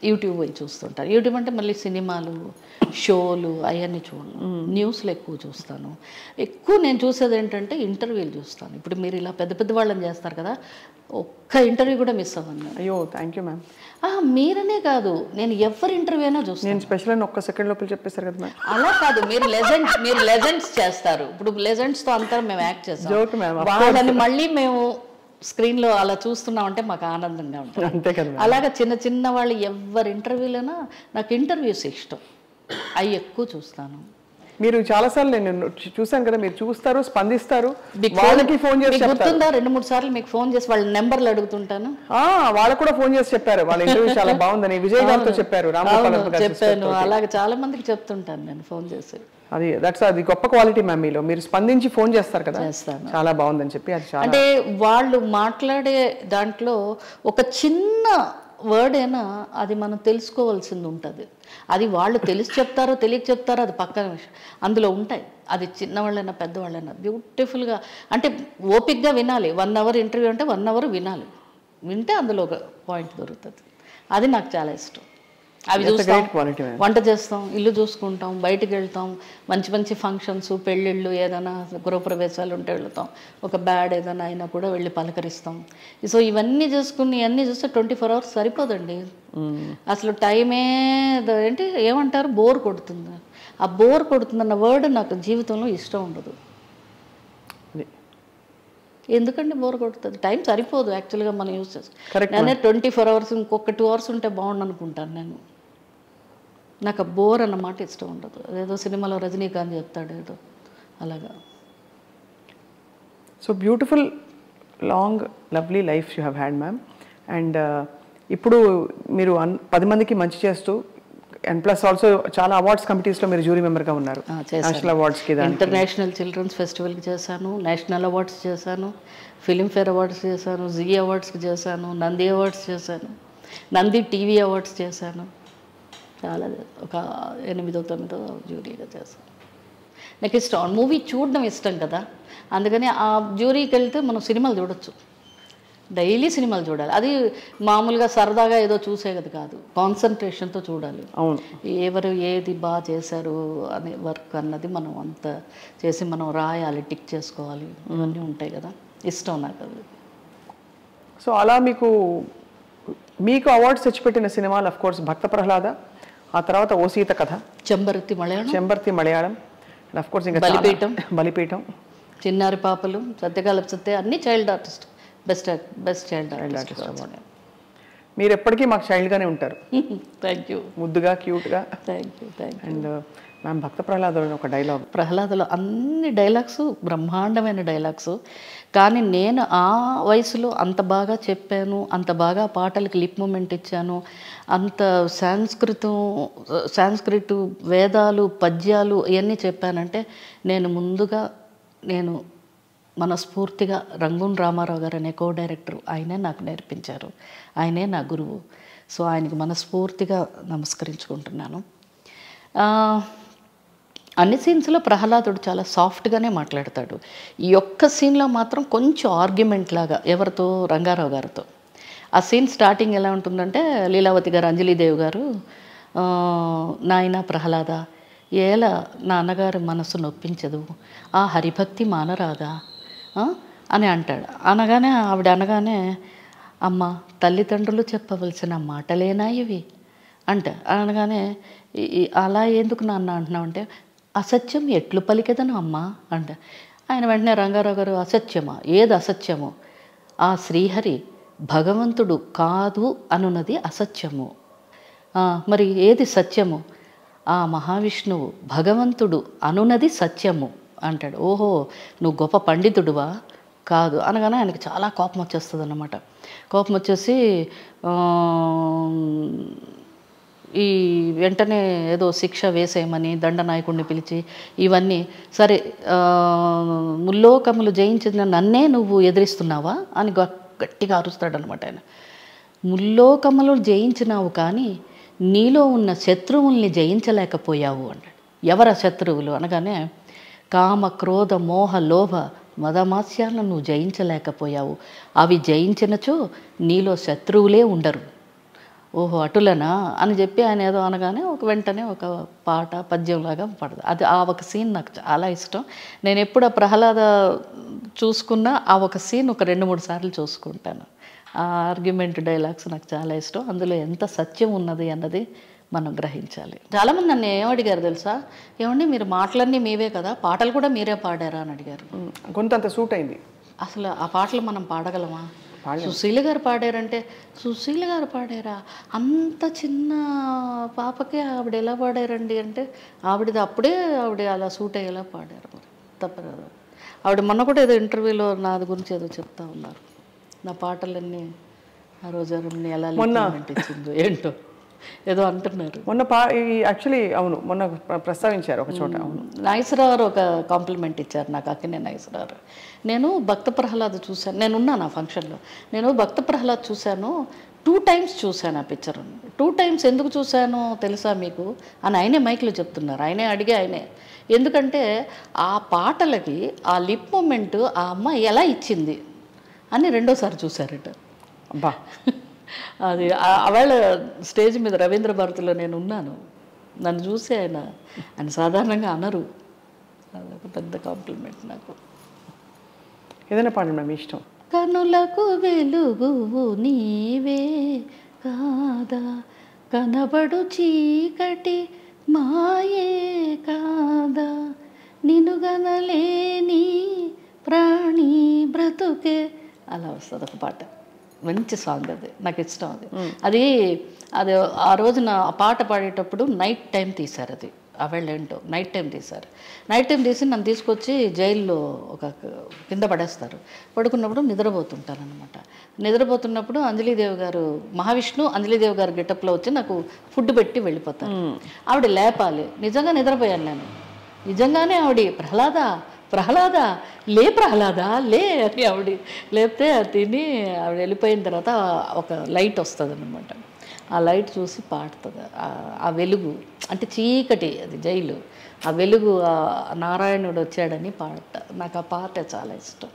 యూట్యూబ్ పోయి చూస్తుంటాను యూట్యూబ్ అంటే మళ్ళీ సినిమాలు షోలు అవన్నీ చూడను న్యూస్లు ఎక్కువ చూస్తాను ఎక్కువ నేను చూసేది ఏంటంటే ఇంటర్వ్యూలు చూస్తాను ఇప్పుడు మీరు ఇలా పెద్ద పెద్ద వాళ్ళని చేస్తారు కదా ఒక్క ఇంటర్వ్యూ కూడా మిస్ అవ్వను నేను. అయ్యో థ్యాంక్ యూ మ్యామ్ ఆ, మీరనే కాదు నేను ఎవరి ఇంటర్వ్యూ అయినా చూస్తాను నేను స్పెషల్ అని ఒక్క సెకండ్ లోపల చెప్పేశారు కదా మ్యామ్ అలా కాదు మీరు లెజెండ్స్ మీరు లెజెండ్స్ చేస్తారు ఇప్పుడు లెజెండ్స్ తో అంతా మేము యాక్ట్ చేస్తాం Joke, ma'am, of వాళ్ళని మళ్ళీ మేము స్క్రీన్ లో అలా చూస్తున్నాం అంటే మాకు ఆనందంగా ఉంటుంది అంతే కదా మ్యామ్ అలాగా చిన్న చిన్న వాళ్ళు ఎవరి ఇంటర్వ్యూలైనా నాకు ఇంటర్వ్యూస్ ఇష్టం అవి ఎక్కువ చూస్తాను మీరు చాలాసార్లు నేను చూ- చూశాను కదా మీరు చూస్తారు స్పందిస్తారు మీకు వాళ్ళకి ఫోన్ చేసి మీకు చెప్తారు గుర్తుందా రెండు మూడు సార్లు మీకు ఫోన్ చేసి వాళ్ళ నెంబర్లు అడుగుతుంటాను ఆ, వాళ్ళకు కూడా ఫోన్ చేసి చెప్పారు వాళ్ళ ఇంటర్వ్యూ చాలా బాగుందని విజయ్ గారితో చెప్పారు రామగోపాల్ అవును, గారి sister చెప్పాను తోటి. అలాగే చాలా మందికి చెప్తుంటాను నేను ఫోన్ చేసి అది దట్స్ అది గొప్ప క్వాలిటీ మ్యామ్ మీలో మీరు స్పందించి ఫోన్ చేస్తారు కదా చేస్తాను. చాలా బాగుందని చెప్పి అది చాలా అంటే వాళ్ళు మాట్లాడే దాంట్లో ఒక చిన్న వర్డ్ అయినా అది మనం తెలుసుకోవాల్సింది ఉంటుంది అది వాళ్ళు తెలిసి చెప్తారో తెలియక చెప్తారో అది పక్కన విషయం అందులో ఉంటాయి అది చిన్నవాళ్ళైనా పెద్దవాళ్ళైనా బ్యూటిఫుల్గా అంటే ఓపిక్గా వినాలి వన్ అవర్ ఇంటర్వ్యూ అంటే వన్ అవర్ వినాలి వింటే అందులో ఒక పాయింట్ దొరుకుతుంది అది నాకు చాలా ఇష్టం అవి That's a చూస్తాం great quality, ma'am. వంట చేస్తాం ఇల్లు చూసుకుంటాం బయటికి వెళ్తాం మంచి మంచి ఫంక్షన్స్ పెళ్ళిళ్ళు ఏదైనా గృహప్రవేశాలు ఉంటే వెళ్తాం ఒక బ్యాడ్ ఏదైనా అయినా కూడా వెళ్ళి పలకరిస్తాం సో ఇవన్నీ చూసుకుని ఇవన్నీ చూస్తే ట్వంటీ ఫోర్ అవర్స్ సరిపోదండి అసలు టైమే ద- ఏంటి ఏమంటారు బోర్ కొడుతుంది ఆ బోర్ కొడుతుందన్న వర్డ్ నాకు జీవితంలో ఇష్టం ఉండదు అది. ఎందుకంటే బోర్ కొడుతుంది టైం సరిపోదు యాక్చువల్గా మనం యూస్ చేస్తాం Correct, నేనే ట్వంటీ ఫోర్ అవర్స్ ఇంకొక టూ అవర్స్ ఉంటే బాగుండు అనుకుంటాను నేను నాకు ఆ బోర్ అన్నమాట ఇష్టం ఉండదు అదేదో సినిమాలో రజనీకాంత్ చెప్తాడు ఏదో అలాగా so beautiful long lovely life you have had ma'am and ఇప్పుడు మీరు అన్ పది మందికి మంచి చేస్తూ అండ్ ప్లస్ ఆల్సో చాలా అవార్డ్స్ కమిటీస్లో మీరు జ్యూరీ మెంబర్గా ఉన్నారు ఆ, చేశాను. నేషనల్ అవార్డ్స్కి దానికి ఇంటర్నేషనల్ చిల్డ్రన్స్ ఫెస్టివల్కి చేశాను నేషనల్ అవార్డ్స్ చేశాను ఫిలింఫేర్ అవార్డ్స్ చేశాను జీ అవార్డ్స్కి చేశాను నంది అవార్డ్స్ చేశాను నంది టీవీ అవార్డ్స్ చేశాను చాలా ఒక ఎనిమిదో తొమ్మిదో జ్యూరీగా చేశాను నాకు ఇష్టం మూవీ చూడడం ఇష్టం కదా అందుకని ఆ జ్యూరీకి వెళ్తే మనం సినిమాలు చూడొచ్చు డైలీ సినిమాలు చూడాలి అది మామూలుగా సరదాగా ఏదో చూసేది కాదు కాన్సన్ట్రేషన్తో చూడాలి అవును ఎవరు ఏది బాగా చేశారు అనే వర్క్ అన్నది మనం అంత చేసి మనం రాయాలి టిక్ చేసుకోవాలి ఇవన్నీ ఉంటాయి కదా ఇష్టం నాకు అది సో అలా మీకు మీకు అవార్డ్స్ తెచ్చిపెట్టిన సినిమాలు అఫ్ కోర్స్ భక్త ప్రహ్లాద ఆ తర్వాత ఓ Seetha Katha Chembarathi Malayalam Chembarathi Malayalam and of course ఇంకా బలిపీఠం. చాలా- బలిపీఠం చిన్నారి పాపలు సత్యకాలపు సత్య అన్ని child artist best best child artist మీరు ఎప్పటికీ మాకు చైల్డ్గానే ఉంటారు థ్యాంక్ యూ ముద్దుగా క్యూట్గా thank you thank you and ma'am Bhakta Prahlada ఒక డైలాగ్ ప్రహ్లాదలో అన్ని డైలాగ్స్ బ్రహ్మాండమైన డైలాగ్స్ కానీ నేను ఆ వయసులో అంత బాగా చెప్పాను అంత బాగా పాటలకి లిప్ మూమెంట్ ఇచ్చాను అంత సాంస్కృతం సాంస్క్రిట్ వేదాలు పద్యాలు ఇవన్నీ చెప్పానంటే నేను ముందుగా నేను మనస్ఫూర్తిగా రంగూన్ రామారావు గారు అనే కో డైరెక్టర్ ఆయనే నాకు నేర్పించారు ఆయనే నా గురువు సో ఆయనకి మనస్ఫూర్తిగా నమస్కరించుకుంటున్నాను ఆ, అన్ని సీన్స్లో ప్రహ్లాదుడు చాలా సాఫ్ట్గానే మాట్లాడతాడు ఈ ఒక్క సీన్లో మాత్రం కొంచెం ఆర్గ్యుమెంట్ లాగా ఎవరితో రంగారావు గారితో ఆ సీన్ స్టార్టింగ్ ఎలా ఉంటుందంటే లీలావతి గారు అంజలీదేవి గారు ఆ, నాయన ప్రహ్లాద ఏల నాన్నగారి మనసు నొప్పించదు ఆ హరిభక్తి మానరాగా ఆ? అని అంటాడు అనగానే ఆవిడ అనగానే అమ్మ తల్లిదండ్రులు చెప్పవలసిన మాటలేనా ఇవి అంట అనగానే "ఈ- ఈ అలా ఎందుకు నాన్న అంటున్నావు అంటే అసత్యం ఎట్లు పలికెదను అమ్మా అంట ఆయన వెంటనే రంగారావు గారు అసత్యమా ఏది అసత్యము ఆ శ్రీహరి భగవంతుడు కాదు అనున్నది అసత్యము ఆ, మరి ఏది సత్యము ఆ మహావిష్ణువు భగవంతుడు అనున్నది సత్యము అంటాడు ఓహో నువ్వు గొప్ప పండితుడువా కాదు అనగానే ఆయనకి చాలా కోపం వచ్చేస్తుంది అన్నమాట కోపం వచ్చేసి ఆ, ఈ వెంటనే ఏదో శిక్ష వేసేయమని దండనాయకుడిని పిలిచి ఇవన్నీ సరే ఆ, ముల్లోకములు జయించిన నన్నే నువ్వు ఎదిరిస్తున్నావా అని గ- గట్టిగా అరుస్తాడనమాట ఆయన ముల్లోకములు జయించినావు కానీ నీలో ఉన్న శత్రువుల్ని జయించలేకపోయావు అన్నాడు ఎవర శత్రువులు అనగానే కామ క్రోధ మోహ లోభ మదమాస్యాలను నువ్వు జయించలేకపోయావు అవి జయించినచో నీలో శత్రువులే ఉండరు ఓహో అటులనా అని చెప్పి ఆయన ఏదో అనగానే ఒక వెంటనే ఒక పాట పద్యంలాగా పడదు అది ఆ ఒక సీన్ నాకు చాలా ఇష్టం నేను ఎప్పుడు ఆ ప్రహ్లాద చూసుకున్నా ఆ ఒక సీన్ ఒక రెండు మూడు సార్లు చూసుకుంటాను ఆ ఆర్గ్యుమెంట్ డైలాగ్స్ నాకు చాలా ఇష్టం అందులో ఎంత సత్యం ఉన్నది అన్నది మనం గ్రహించాలి చాలామంది నన్ను ఏం అడిగారు తెలుసా ఏమండి మీరు మాటలన్నీ మీవే కదా పాటలు కూడా మీరే పాడారా అని అడిగారు ఉమ్, గొంతు అంత సూట్ అయింది అసలు ఆ పాటలు మనం పాడగలమా సుశీల గారు పాడారంటే సుశీల గారు పాడారా అంత చిన్న పాపకి ఆవిడ ఎలా పాడారండి అంటే ఆవిడది అప్పుడే ఆవిడ అలా సూట్ అయ్యేలా పాడారు మరి తప్పదు ఆవిడ మొన్న కూడా ఏదో ఇంటర్వ్యూలో నాది గురించి ఏదో చెప్తా ఉన్నారు నా పాటలన్నీ ఆ రోజు అరుణ్ని ఎలా లిప్మెంట్ ఇచ్చిందో ఏంటో ఏదో అంటున్నారు మొన్న పా యాక్చువల్లీ అవును మొన్న ప్ర- ప్రస్తావించారు ఒక చోట అవును నాగేశ్వరరావు ఒక కాంప్లిమెంట్ ఇచ్చారు నాకు అక్కనే నాగేశ్వరరావు నేను భక్త ప్రహ్లాద్ చూశాను నేను ఉన్నాను ఆ ఫంక్షన్లో నేను భక్త ప్రహ్లాద్ చూశాను టూ టైమ్స్ చూశాను ఆ పిక్చర్ టూ టైమ్స్ ఎందుకు చూశానో తెలుసా మీకు అని ఆయనే మైక్లో చెప్తున్నారు ఆయనే అడిగే ఆయనే ఎందుకంటే ఆ పాటలకి ఆ లిప్ మూమెంట్ ఆ అమ్మాయి ఎలా ఇచ్చింది అని రెండోసారి చూశారట అబ్బా అది ఆ- ఆవేళ స్టేజ్ మీద రవీంద్ర భారతిలో నేను ఉన్నాను నన్ను చూసి ఆయన ఆయన సాధారణంగా అనరు అదొక పెద్ద కాంప్లిమెంట్ నాకు ఏదైనా పాడండి మ్యామ్ మీ ఇష్టం కనులకు వెలుగు నీవే కాదా కనబడు చీకటి మాయే కాదా నిన్ను గనలేని ప్రాణి బ్రతుకే అలా వస్తుంది ఒక పాట మంచి సాంగ్ అది నాకు ఇష్టం అది అది అది ఆ రోజున ఆ పాట పాడేటప్పుడు నైట్ టైం తీశారు అది ఆవేళ ఏంటో నైట్ టైం తీశారు నైట్ టైం తీసి నన్ను తీసుకొచ్చి జైల్లో ఒక కింద పడేస్తారు పడుకున్నప్పుడు నిద్రపోతుంటాను అనమాట నిద్రపోతున్నప్పుడు అంజలీదేవి గారు మహావిష్ణు అంజలీదేవి గారు గెటప్లో వచ్చి నాకు ఫుడ్ పెట్టి వెళ్ళిపోతారు ఆవిడ లేపాలి నిజంగా నిద్రపోయాను నేను నిజంగానే ఆవిడ ప్రహ్లాద ప్రహ్లాద లే ప్రహ్లాద లే అని ఆవిడ లేపితే అది తిని ఆవిడ వెళ్ళిపోయిన తర్వాత ఒక లైట్ వస్తుంది అనమాట ఆ లైట్ చూసి పాడుతుంది ఆ- ఆ వెలుగు అంటే చీకటి అది జైలు ఆ వెలుగు ఆ నారాయణుడు వచ్చాడని పాట నాకు ఆ పాట చాలా ఇష్టం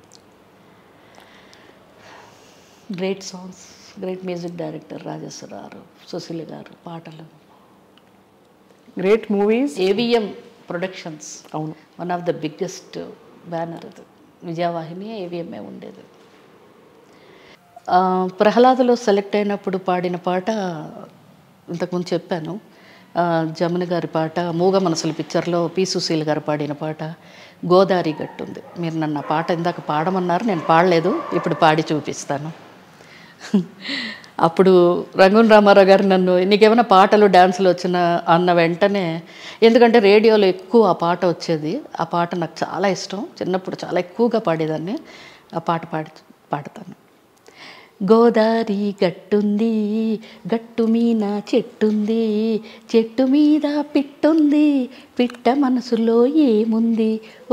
great songs great music director Rajeswara గారు సుశీల గారు పాటలు గ్రేట్ మూవీస్ ఏవిఎం ప్రొడక్షన్స్ అవును one of the biggest banner అది విజయవాహిని ఏవిఎంఏ ఉండేది ఆ, ప్రహ్లాదలో సెలెక్ట్ అయినప్పుడు పాడిన పాట ఇంతకుముందు చెప్పాను ఆ, జమున గారి పాట మూగ మనసుల పిక్చర్లో పి సుశీల్ గారు పాడిన పాట గోదారి గట్టు ఉంది మీరు నన్ను ఆ పాట ఇందాక పాడమన్నారు నేను పాడలేదు ఇప్పుడు పాడి చూపిస్తాను అప్పుడు రంగూన్ రామారావు గారు నన్ను నీకేమైనా పాటలు డ్యాన్సులు వచ్చిన అన్న వెంటనే ఎందుకంటే రేడియోలో ఎక్కువ ఆ పాట వచ్చేది ఆ పాట నాకు చాలా ఇష్టం చిన్నప్పుడు చాలా ఎక్కువగా పాడేదాన్ని ఆ పాట పాడి పాడతాను గోదారి గట్టుంది గట్టు మీన చెట్టుంది చెట్టు మీద పిట్టుంది పిట్ట మనసులో ఏముంది ఓ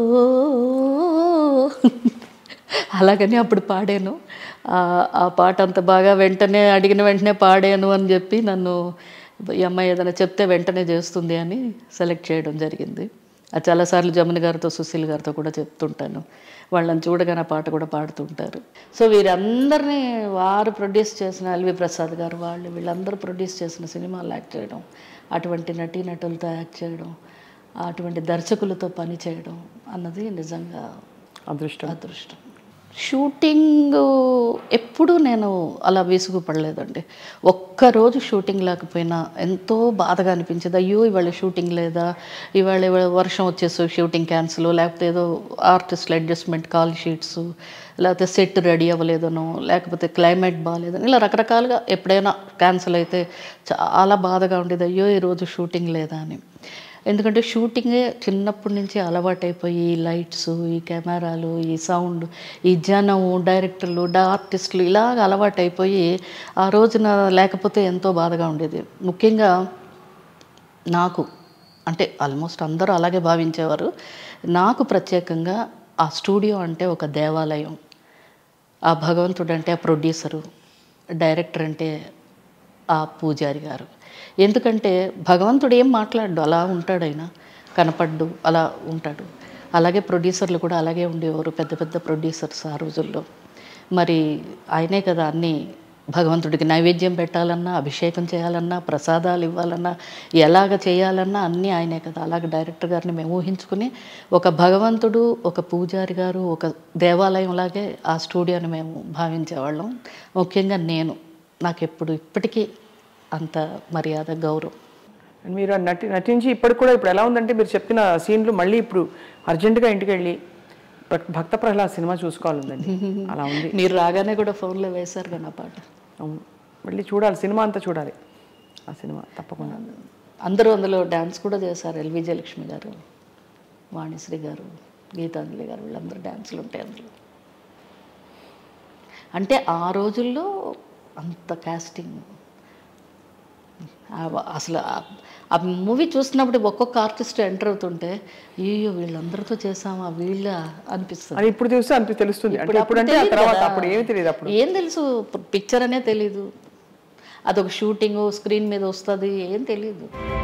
అలాగని అప్పుడు పాడాను ఆ- ఆ పాట అంత బాగా వెంటనే అడిగిన వెంటనే పాడాను అని చెప్పి నన్ను ఈ అమ్మాయి ఏదైనా చెప్తే వెంటనే చేస్తుంది అని సెలెక్ట్ చేయడం జరిగింది అది చాలాసార్లు జమున గారితో సుశీల్ గారితో కూడా చెప్తుంటాను వాళ్ళని చూడగానే ఆ పాట కూడా పాడుతుంటారు సో వీరందరినీ వారు ప్రొడ్యూస్ చేసిన ఎల్వి ప్రసాద్ గారు వాళ్ళు వీళ్ళందరూ ప్రొడ్యూస్ చేసిన సినిమాలు యాక్ట్ చేయడం అటువంటి నటీనటులతో యాక్ట్ చేయడం అటువంటి దర్శకులతో పని చేయడం అన్నది నిజంగా అదృష్టం అదృష్టం షూటింగ్ ఎప్పుడూ నేను అలా విసుగుపడలేదండి ఒక్కరోజు షూటింగ్ లేకపోయినా ఎంతో బాధగా అనిపించేది అయ్యో ఇవాళ షూటింగ్ లేదా ఇవాళ ఇవాళ వర్షం వచ్చేసి షూటింగ్ క్యాన్సిల్ లేకపోతే ఏదో ఆర్టిస్టుల అడ్జస్ట్మెంట్ కాల్ షీట్స్ లేకపోతే సెట్ రెడీ అవ్వలేదనో లేకపోతే క్లైమేట్ బాగాలేదని ఇలా రకరకాలుగా ఎప్పుడైనా క్యాన్సిల్ అయితే చాలా బాధగా ఉండేది అయ్యో ఈరోజు షూటింగ్ లేదా అని ఎందుకంటే షూటింగే చిన్నప్పటి నుంచి అలవాటైపోయి ఈ లైట్స్ ఈ కెమెరాలు ఈ సౌండ్ ఈ జనం డైరెక్టర్లు డా ఆర్టిస్టులు ఇలాగ అలవాటైపోయి ఆ రోజున లేకపోతే ఎంతో బాధగా ఉండేది ముఖ్యంగా నాకు అంటే ఆల్మోస్ట్ అందరూ అలాగే భావించేవారు నాకు ప్రత్యేకంగా ఆ స్టూడియో అంటే ఒక దేవాలయం ఆ భగవంతుడు అంటే ఆ ప్రొడ్యూసరు డైరెక్టర్ అంటే ఆ పూజారి గారు ఎందుకంటే భగవంతుడు ఏం మాట్లాడు అలా ఉంటాడు ఆయన కనపడ్డు అలా ఉంటాడు అలాగే ప్రొడ్యూసర్లు కూడా అలాగే ఉండేవారు పెద్ద పెద్ద ప్రొడ్యూసర్స్ ఆ రోజుల్లో మరి ఆయనే కదా అన్నీ భగవంతుడికి నైవేద్యం పెట్టాలన్నా అభిషేకం చేయాలన్నా ప్రసాదాలు ఇవ్వాలన్నా ఎలాగ చేయాలన్నా అన్నీ ఆయనే కదా అలాగే డైరెక్టర్ గారిని మేము ఊహించుకుని ఒక భగవంతుడు ఒక పూజారి గారు ఒక దేవాలయం లాగే ఆ స్టూడియోని మేము భావించేవాళ్ళం ముఖ్యంగా నేను నాకు ఎప్పుడు ఇప్పటికీ అంత మర్యాద గౌరవం అండ్ మీరు ఆ నటి నటించి ఇప్పటికి కూడా ఇప్పుడు ఎలా ఉందంటే మీరు చెప్పిన సీన్లు మళ్ళీ ఇప్పుడు అర్జెంటుగా ఇంటికి వెళ్ళి భక్- భక్త ప్రహ్లాద్ సినిమా చూసుకోవాలందండి అలా ఉంది మీరు రాగానే కూడా ఫోన్లో వేశారు కదా నా పాట అవును మళ్ళీ చూడాలి సినిమా అంతా చూడాలి ఆ సినిమా తప్పకుండా అందరూ అందులో డ్యాన్స్ కూడా చేశారు ఎల్ విజయలక్ష్మి గారు వాణిశ్రీ గారు గీతాంజలి గారు వీళ్ళందరూ డ్యాన్సులు ఉంటాయి అందులో అంటే ఆ రోజుల్లో అంత కాస్టింగ్ ఆ- అసలు ఆ- ఆ మూవీ చూసినప్పుడు ఒక్కొక్క ఆర్టిస్ట్ ఎంటర్ అవుతుంటే అయ్యో వీళ్ళందరితో చేసామా వీళ్ళ అనిపిస్తుంది అని ఇప్పుడు చూస్తే అనిపి తెలుస్తుంది అంటే ఇప్పుడు అంటే ఆ తెలీదు తర్వాత కదా. అప్పుడు ఏమి తెలియదు అప్పుడు ఏం తెలుసు పిక్చర్ అనే తెలీదు అదొక షూటింగ్ స్క్రీన్ మీద వస్తుంది ఏం తెలీదు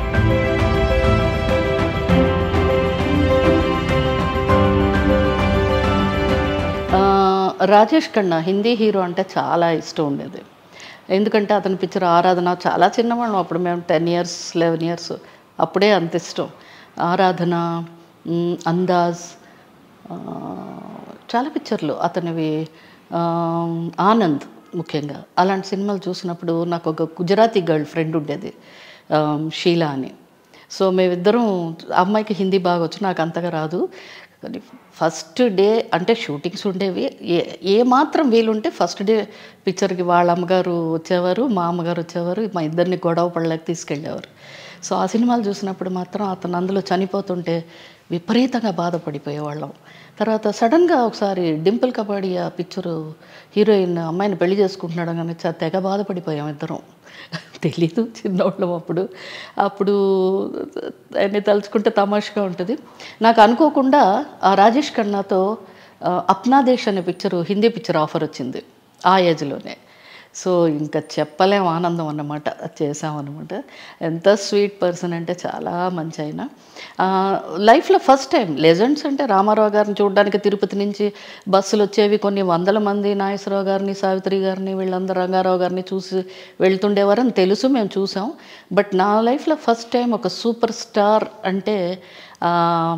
ఆ, రాజేష్ ఖన్నా హిందీ హీరో అంటే చాలా ఇష్టం ఉండేది ఎందుకంటే అతని పిక్చర్ ఆరాధన చాలా చిన్నవాళ్ళం అప్పుడు మేము టెన్ ఇయర్స్ లెవెన్ ఇయర్స్ అప్పుడే అంత ఇష్టం ఆరాధన మ్, అందాజ్ ఆ, చాలా పిక్చర్లు అతనివి ఆ, ఆనంద్ ముఖ్యంగా అలాంటి సినిమాలు చూసినప్పుడు నాకు ఒక గుజరాతీ గర్ల్ ఫ్రెండ్ ఉండేది ఆ, షీలా అని సో మేమిద్దరం ఆ అమ్మాయికి హిందీ బాగా వచ్చు నాకు అంతగా రాదు కానీ ఫస్ట్ డే అంటే షూటింగ్స్ ఉండేవి ఏ ఏ మాత్రం వీలుంటే ఫస్ట్ డే పిక్చర్కి వాళ్ళ అమ్మగారు వచ్చేవారు మా అమ్మగారు వచ్చేవారు మా ఇద్దరిని గొడవ పడలేక తీసుకెళ్ళేవారు సో ఆ సినిమాలు చూసినప్పుడు మాత్రం అతను అందులో చనిపోతుంటే విపరీతంగా బాధపడిపోయేవాళ్ళం తర్వాత సడన్గా ఒకసారి డింపుల్ కబాడీ ఆ పిక్చరు హీరోయిన్ అమ్మాయిని పెళ్లి చేసుకుంటున్నాడు కానీ చ- తెగ బాధపడిపోయాం ఇద్దరం తెలీదు చిన్నవాళ్ళం అప్పుడు అప్పుడు ఆయన్ని తలుచుకుంటే తమాషగా ఉంటుంది నాకు అనుకోకుండా ఆ రాజేష్ ఖన్నాతో ఆ, అప్నా దేశ్ అనే పిక్చరు హిందీ పిక్చర్ ఆఫర్ వచ్చింది ఆ ఏజ్లోనే సో ఇంకా చెప్పలేం ఆనందం అన్నమాట అది చేసామన్నమాట ఎంత స్వీట్ పర్సన్ అంటే చాలా మంచి ఆయన లైఫ్లో ఫస్ట్ టైం లెజెండ్స్ అంటే రామారావు గారిని చూడడానికి తిరుపతి నుంచి బస్సులు వచ్చేవి కొన్ని వందల మంది నాగేశ్వరరావు గారిని సావిత్రి గారిని వీళ్ళందరూ రంగారావు గారిని చూసి వెళ్తుండేవారని తెలుసు మేము చూసాం బట్ నా లైఫ్లో ఫస్ట్ టైం ఒక సూపర్ స్టార్ అంటే ఆ,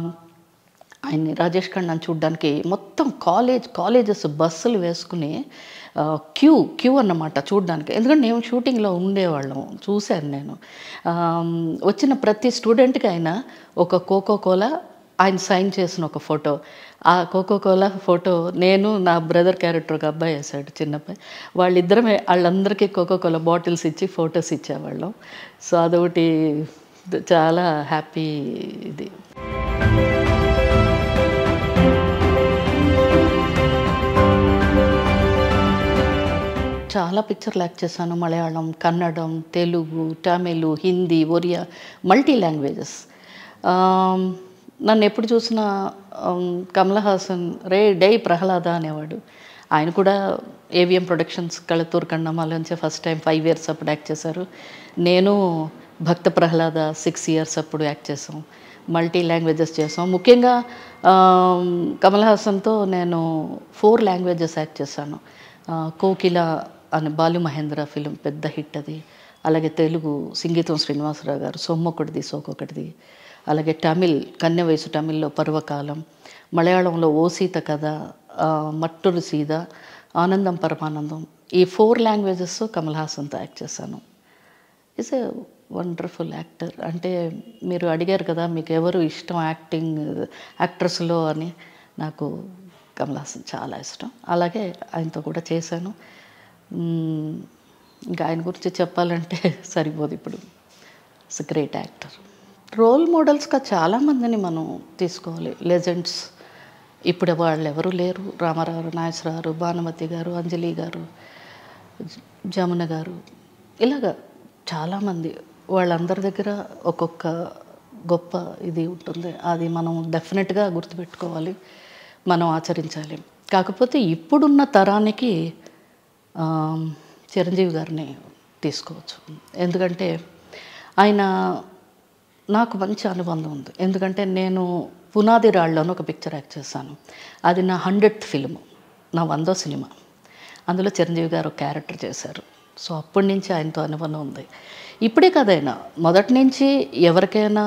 ఆయన్ని రాజేష్ ఖన్నాని చూడడానికి మొత్తం కాలేజ్ కాలేజెస్ బస్సులు వేసుకుని ఆ, క్యూ క్యూ అన్నమాట చూడడానికి ఎందుకంటే నేను షూటింగ్లో ఉండేవాళ్ళం చూశాను నేను ఆ, వచ్చిన ప్రతి స్టూడెంట్కి ఆయన ఒక కోకో కోలా ఆయన సైన్ చేసిన ఒక ఫోటో ఆ కోకో కోలా ఫోటో నేను నా బ్రదర్ క్యారెక్టర్ ఒక అబ్బాయి వేసాడు చిన్నబ్బాయి వాళ్ళిద్దరమే వాళ్ళందరికీ కోకో కోలా బాటిల్స్ ఇచ్చి ఫొటోస్ ఇచ్చేవాళ్ళం సో అదొకటి చాలా హ్యాపీ ఇది చాలా పిక్చర్లు యాక్ట్ చేశాను మలయాళం కన్నడం తెలుగు తమిళ్ హిందీ ఒరియా మల్టీ లాంగ్వేజెస్ నన్ను ఎప్పుడు చూసినా ఆమ్, కమల్ హాసన్ రే డై ప్రహ్లాద అనేవాడు ఆయన కూడా ఏవిఎం ప్రొడక్షన్స్ కళతూరు కన్నమ్మాలోంచే ఫస్ట్ టైం ఫైవ్ ఇయర్స్ అప్పుడు యాక్ట్ చేశారు నేను భక్త ప్రహ్లాద సిక్స్ ఇయర్స్ అప్పుడు యాక్ట్ చేసాం మల్టీ లాంగ్వేజెస్ చేసాం ముఖ్యంగా ఆమ్, కమల్ హాసన్తో నేను ఫోర్ లాంగ్వేజెస్ యాక్ట్ చేశాను ఆ, కోకిల అనే బాలు మహేంద్ర ఫిలిం పెద్ద హిట్ అది అలాగే తెలుగు సింగీతం శ్రీనివాసరావు గారు సొమ్మొకటిది సోకొకటిది అలాగే తమిళ్ కన్య వయసు తమిళ్లో పర్వకాలం మలయాళంలో ఓ సీత కథ ఆ, మట్టురు సీద ఆనందం పరమానందం ఈ ఫోర్ లాంగ్వేజెస్ కమల్ హాసన్తో యాక్ట్ చేశాను ఈజ్ ఎ వండర్ఫుల్ యాక్టర్ అంటే మీరు అడిగారు కదా మీకు ఎవరు ఇష్టం యాక్టింగ్ యాక్ట్రెస్లో అని నాకు కమల్ హాసన్ చాలా ఇష్టం అలాగే ఆయనతో కూడా చేశాను మ్మ్, ఇంకా ఆయన గురించి చెప్పాలంటే సరిపోదు ఇప్పుడు ఇట్స్ గ్రేట్ యాక్టర్ రోల్ మోడల్స్గా చాలామందిని మనం తీసుకోవాలి లెజెండ్స్ ఇప్పుడు వాళ్ళు ఎవరు లేరు రామారావు నాగేశ్వరరావు భానుమతి గారు అంజలి గారు జ- జమున గారు ఇలాగ చాలామంది వాళ్ళందరి దగ్గర ఒక్కొక్క గొప్ప ఇది ఉంటుంది అది మనం డెఫినెట్గా గుర్తుపెట్టుకోవాలి మనం ఆచరించాలి కాకపోతే ఇప్పుడున్న తరానికి ఆ, చిరంజీవి గారిని తీసుకోవచ్చు ఎందుకంటే ఆయన నాకు మంచి అనుబంధం ఉంది ఎందుకంటే నేను పునాది రాళ్ళలోని ఒక పిక్చర్ యాక్ట్ చేశాను అది నా హండ్రెడ్ ఫిల్మ్ నా వందో సినిమా అందులో చిరంజీవి గారు ఒక క్యారెక్టర్ చేశారు సో అప్పటి నుంచి ఆయనతో అనుబంధం ఉంది ఇప్పుడే కదైనా మొదటి నుంచి ఎవరికైనా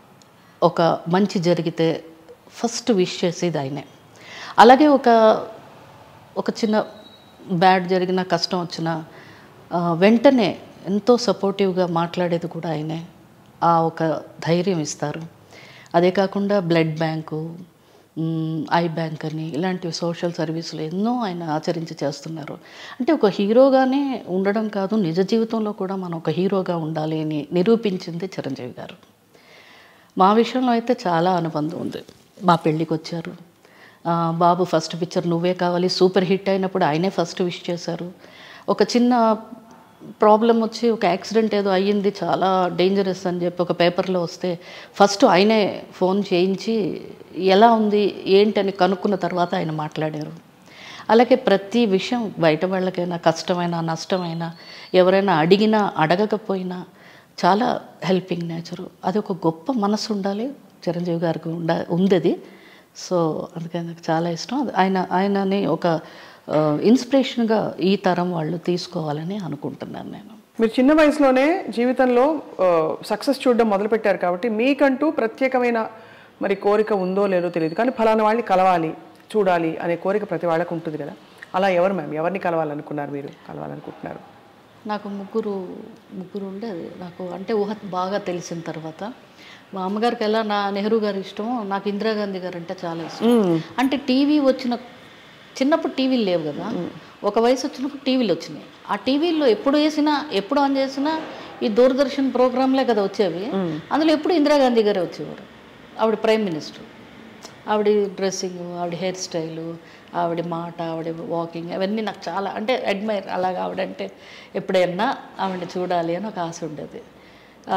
ఒక మంచి జరిగితే ఫస్ట్ విష్ చేసేది ఆయనే అలాగే ఒక ఒక చిన్న బ్యాడ్ జరిగిన కష్టం వచ్చినా ఆ, వెంటనే ఎంతో సపోర్టివ్గా మాట్లాడేది కూడా ఆయనే ఆ ఒక ధైర్యం ఇస్తారు అదే కాకుండా బ్లడ్ బ్యాంకు మ్, ఐ బ్యాంక్ అని ఇలాంటి సోషల్ సర్వీసులు ఎన్నో ఆయన ఆచరించి చేస్తున్నారు అంటే ఒక హీరోగానే ఉండడం కాదు నిజ జీవితంలో కూడా మనం ఒక హీరోగా ఉండాలి అని నిరూపించింది చిరంజీవి గారు మా విషయంలో అయితే చాలా అనుబంధం ఉంది మా పెళ్ళికి వచ్చారు ఆ, బాబు ఫస్ట్ పిక్చర్ నువ్వే కావాలి సూపర్ హిట్ అయినప్పుడు ఆయనే ఫస్ట్ విష్ చేశారు ఒక చిన్న ప్రాబ్లం వచ్చి ఒక యాక్సిడెంట్ ఏదో అయ్యింది చాలా డేంజరస్ అని చెప్పి ఒక పేపర్లో వస్తే ఫస్ట్ ఆయనే ఫోన్ చేయించి ఎలా ఉంది ఏంటని కనుక్కున్న తర్వాత ఆయన మాట్లాడారు అలాగే ప్రతి విషయం బయట వాళ్ళకైనా కష్టమైనా నష్టమైనా ఎవరైనా అడిగినా అడగకపోయినా చాలా హెల్పింగ్ నేచరు అది ఒక గొప్ప మనసు ఉండాలి చిరంజీవి గారికి ఉండ ఉంది అది సో అందుకని నాకు చాలా ఇష్టం అది ఆయన ఆయనని ఒక ఇన్స్పిరేషన్గా ఈ తరం వాళ్ళు తీసుకోవాలని అనుకుంటున్నాను నేను మీరు చిన్న వయసులోనే జీవితంలో సక్సెస్ చూడడం మొదలుపెట్టారు కాబట్టి మీకంటూ ప్రత్యేకమైన మరి కోరిక ఉందో లేదో తెలియదు కానీ ఫలానా వాళ్ళని కలవాలి చూడాలి అనే కోరిక ప్రతి వాళ్ళకు ఉంటుంది కదా అలా ఎవరు మ్యామ్ ఎవరిని కలవాలనుకున్నారు మీరు కలవాలనుకుంటున్నారు నాకు ముగ్గురు ముగ్గురు ఉండేది నాకు అంటే ఊహ బాగా తెలిసిన తర్వాత మా అమ్మగారికి ఎలా నా నెహ్రూ గారి ఇష్టమో నాకు ఇందిరాగాంధీ గారు అంటే చాలా ఇష్టం అంటే టీవీ వచ్చిన చిన్నప్పుడు టీవీలు లేవు కదా ఒక వయసు వచ్చినప్పుడు టీవీలు వచ్చినాయి ఆ టీవీల్లో ఎప్పుడు వేసినా ఎప్పుడు ఆన్ చేసినా ఈ దూరదర్శన్ ప్రోగ్రాంలే కదా వచ్చేవి అందులో ఎప్పుడు ఇందిరాగాంధీ గారే వచ్చేవారు ఆవిడ ప్రైమ్ మినిస్టర్ ఆవిడ డ్రెస్సింగ్ ఆవిడ హెయిర్ స్టైలు ఆవిడ మాట ఆవిడ వాకింగ్ అవన్నీ నాకు చాలా అంటే అడ్మైర్ అలాగా ఆవిడంటే ఎప్పుడైనా ఆవిడని చూడాలి అని ఒక ఆశ ఉండేది ఆ,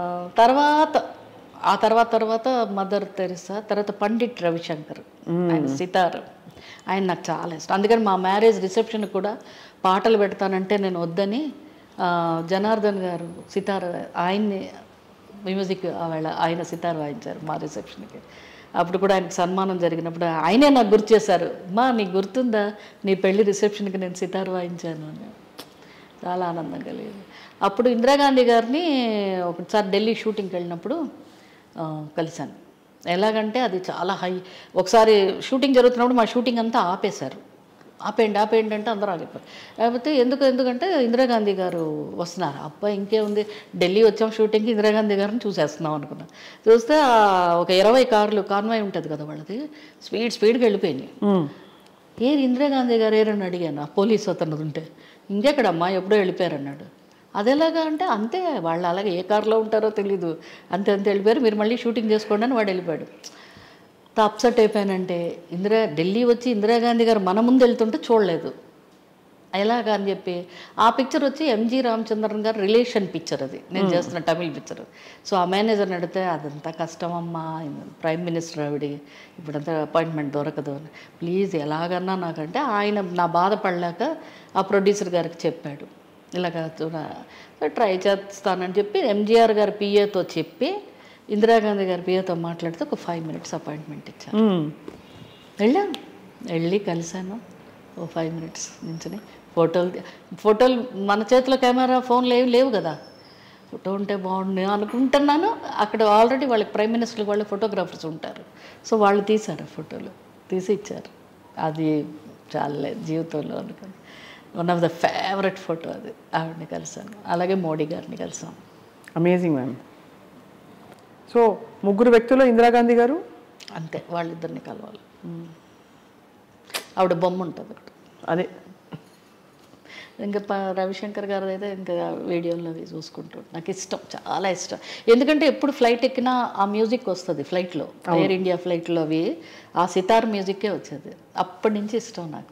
తర్వాత ఆ తర్వాత తర్వాత మదర్ తెరిసా తర్వాత పండిట్ రవిశంకర్ ఆయన సితార్ ఆయన నాకు చాలా ఇష్టం అందుకని మా మ్యారేజ్ రిసెప్షన్ కూడా పాటలు పెడతానంటే నేను వద్దని ఆ, జనార్దన్ గారు సితార్ ఆయన్ని మ్యూజిక్ ఆవేళ ఆయన సితార్ వాయించారు మా రిసెప్షన్కి అప్పుడు కూడా ఆయనకు సన్మానం జరిగినప్పుడు ఆయనే నాకు గుర్తు చేశారు మా నీకు గుర్తుందా నీ పెళ్లి రిసెప్షన్కి నేను సితార్ వాయించాను అని చాలా ఆనందం కలిగింది అప్పుడు ఇందిరాగాంధీ గారిని ఒకసారి ఢిల్లీ షూటింగ్కి వెళ్ళినప్పుడు ఆ, కలిశాను ఎలాగంటే అది చాలా హై ఒకసారి షూటింగ్ జరుగుతున్నప్పుడు మా షూటింగ్ అంతా ఆపేశారు ఆపేయండి ఆపేయండి అంటే అందరూ ఆగిపోయారు లేకపోతే ఎందుకు ఎందుకంటే ఇందిరాగాంధీ గారు వస్తున్నారు అబ్బాయి ఇంకేముంది ఢిల్లీ వచ్చాం షూటింగ్కి ఇందిరాగాంధీ గారిని చూసేస్తున్నాం అనుకున్నా చూస్తే ఆ ఒక ఇరవై కార్లు కాన్వాయ్ ఉంటుంది కదా వాళ్ళది స్పీడ్ స్పీడ్గా వెళ్ళిపోయినాయి ఏది ఇందిరాగాంధీ గారు ఏరని అడిగాను ఆ పోలీస్ అతను ఉంటే ఇంకెక్కడమ్మా ఎప్పుడో వెళ్ళిపోయారన్నాడు అదేలాగా అంటే అంతే వాళ్ళు అలాగే ఏ కార్లో ఉంటారో తెలీదు అంతే అంతే వెళ్ళిపోయారు మీరు మళ్ళీ షూటింగ్ చేసుకోండి అని వాడు వెళ్ళిపోయాడు ఎంత అప్సెట్ అయిపోయానంటే ఇందిరా ఢిల్లీ వచ్చి ఇందిరాగాంధీ గారు మన ముందు వెళ్తుంటే చూడలేదు ఎలాగా అని చెప్పి ఆ పిక్చర్ వచ్చి ఎంజి రామచంద్రన్ గారు రిలేషన్ పిక్చర్ అది నేను చేస్తున్న తమిళ్ పిక్చర్ సో ఆ మేనేజర్ని అడిగితే అదంతా కష్టమమ్మా ప్రైమ్ మినిస్టర్ ఆవిడ ఇప్పుడంతా అపాయింట్మెంట్ దొరకదు అని ప్లీజ్ ఎలాగన్నా నాకంటే ఆయన నా బాధపడలేక ఆ ప్రొడ్యూసర్ గారికి చెప్పాడు ఇలాగ చూడ ట్రై చేస్తానని చెప్పి ఎంజీఆర్ గారి పిఏతో చెప్పి ఇందిరాగాంధీ గారి పిఏతో మాట్లాడితే ఒక ఫైవ్ మినిట్స్ అపాయింట్మెంట్ ఇచ్చారు వెళ్ళాను వెళ్ళి కలిశాను ఓ ఫైవ్ మినిట్స్ నుంచుని ఫోటోలు తీ- ఫోటోలు మన చేతిలో కెమెరా ఫోన్లు ఏవి లేవు కదా ఫోటో ఉంటే బాగుండు అనుకుంటున్నాను అక్కడ ఆల్రెడీ వాళ్ళకి ప్రైమ్ మినిస్టర్ వాళ్ళు ఫోటోగ్రాఫర్స్ ఉంటారు సో వాళ్ళు తీశారు ఆ ఫోటోలు తీసి ఇచ్చారు అది చాలా జీవితంలో అనుకోండి one of the favourite photo అది ఆవిడని కలిసాను అలాగే మోడీ గారిని కలిసాం అమేజింగ్ మ్యామ్ సో ముగ్గురు వ్యక్తుల్లో ఇందిరాగాంధీ గారు అంతే వాళ్ళిద్దరిని కలవాలి ఆవిడ బొమ్మ ఉంటుంది అక్కడ అదే ఇంకా ప రవిశంకర్ గారు అయితే ఇంకా వీడియోలో అవి చూసుకుంటూ నాకు ఇష్టం చాలా ఇష్టం ఎందుకంటే ఎప్పుడు ఫ్లైట్ ఎక్కినా ఆ మ్యూజిక్ వస్తుంది ఫ్లైట్లో ఎయిర్ ఇండియా ఫ్లైట్లో అవి ఆ సితార్ మ్యూజిక్కే వచ్చేది అప్పటి నుంచి ఇష్టం నాకు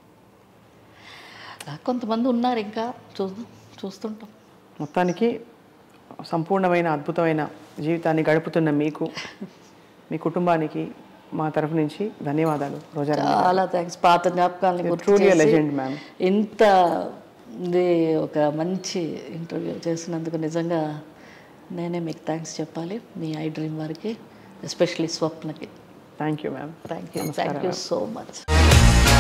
ఆ, కొంతమంది ఉన్నారు ఇంకా చూ చూస్తుంటాం మొత్తానికి సంపూర్ణమైన అద్భుతమైన జీవితాన్ని గడుపుతున్న మీకు మీ కుటుంబానికి మా తరఫు నుంచి ధన్యవాదాలు రోజా చాలా థ్యాంక్స్ పాత జ్ఞాపకాలని గుర్తు ట్రూలీ చేసి లెజెండ్ మ్యామ్ ఇంత ఇది ఒక మంచి ఇంటర్వ్యూ చేసినందుకు నిజంగా నేనే మీకు థ్యాంక్స్ చెప్పాలి మీ ఐ డ్రీమ్ వారికి ఎస్పెషలీ స్వప్నకి thank you ma'am thank you thank you so much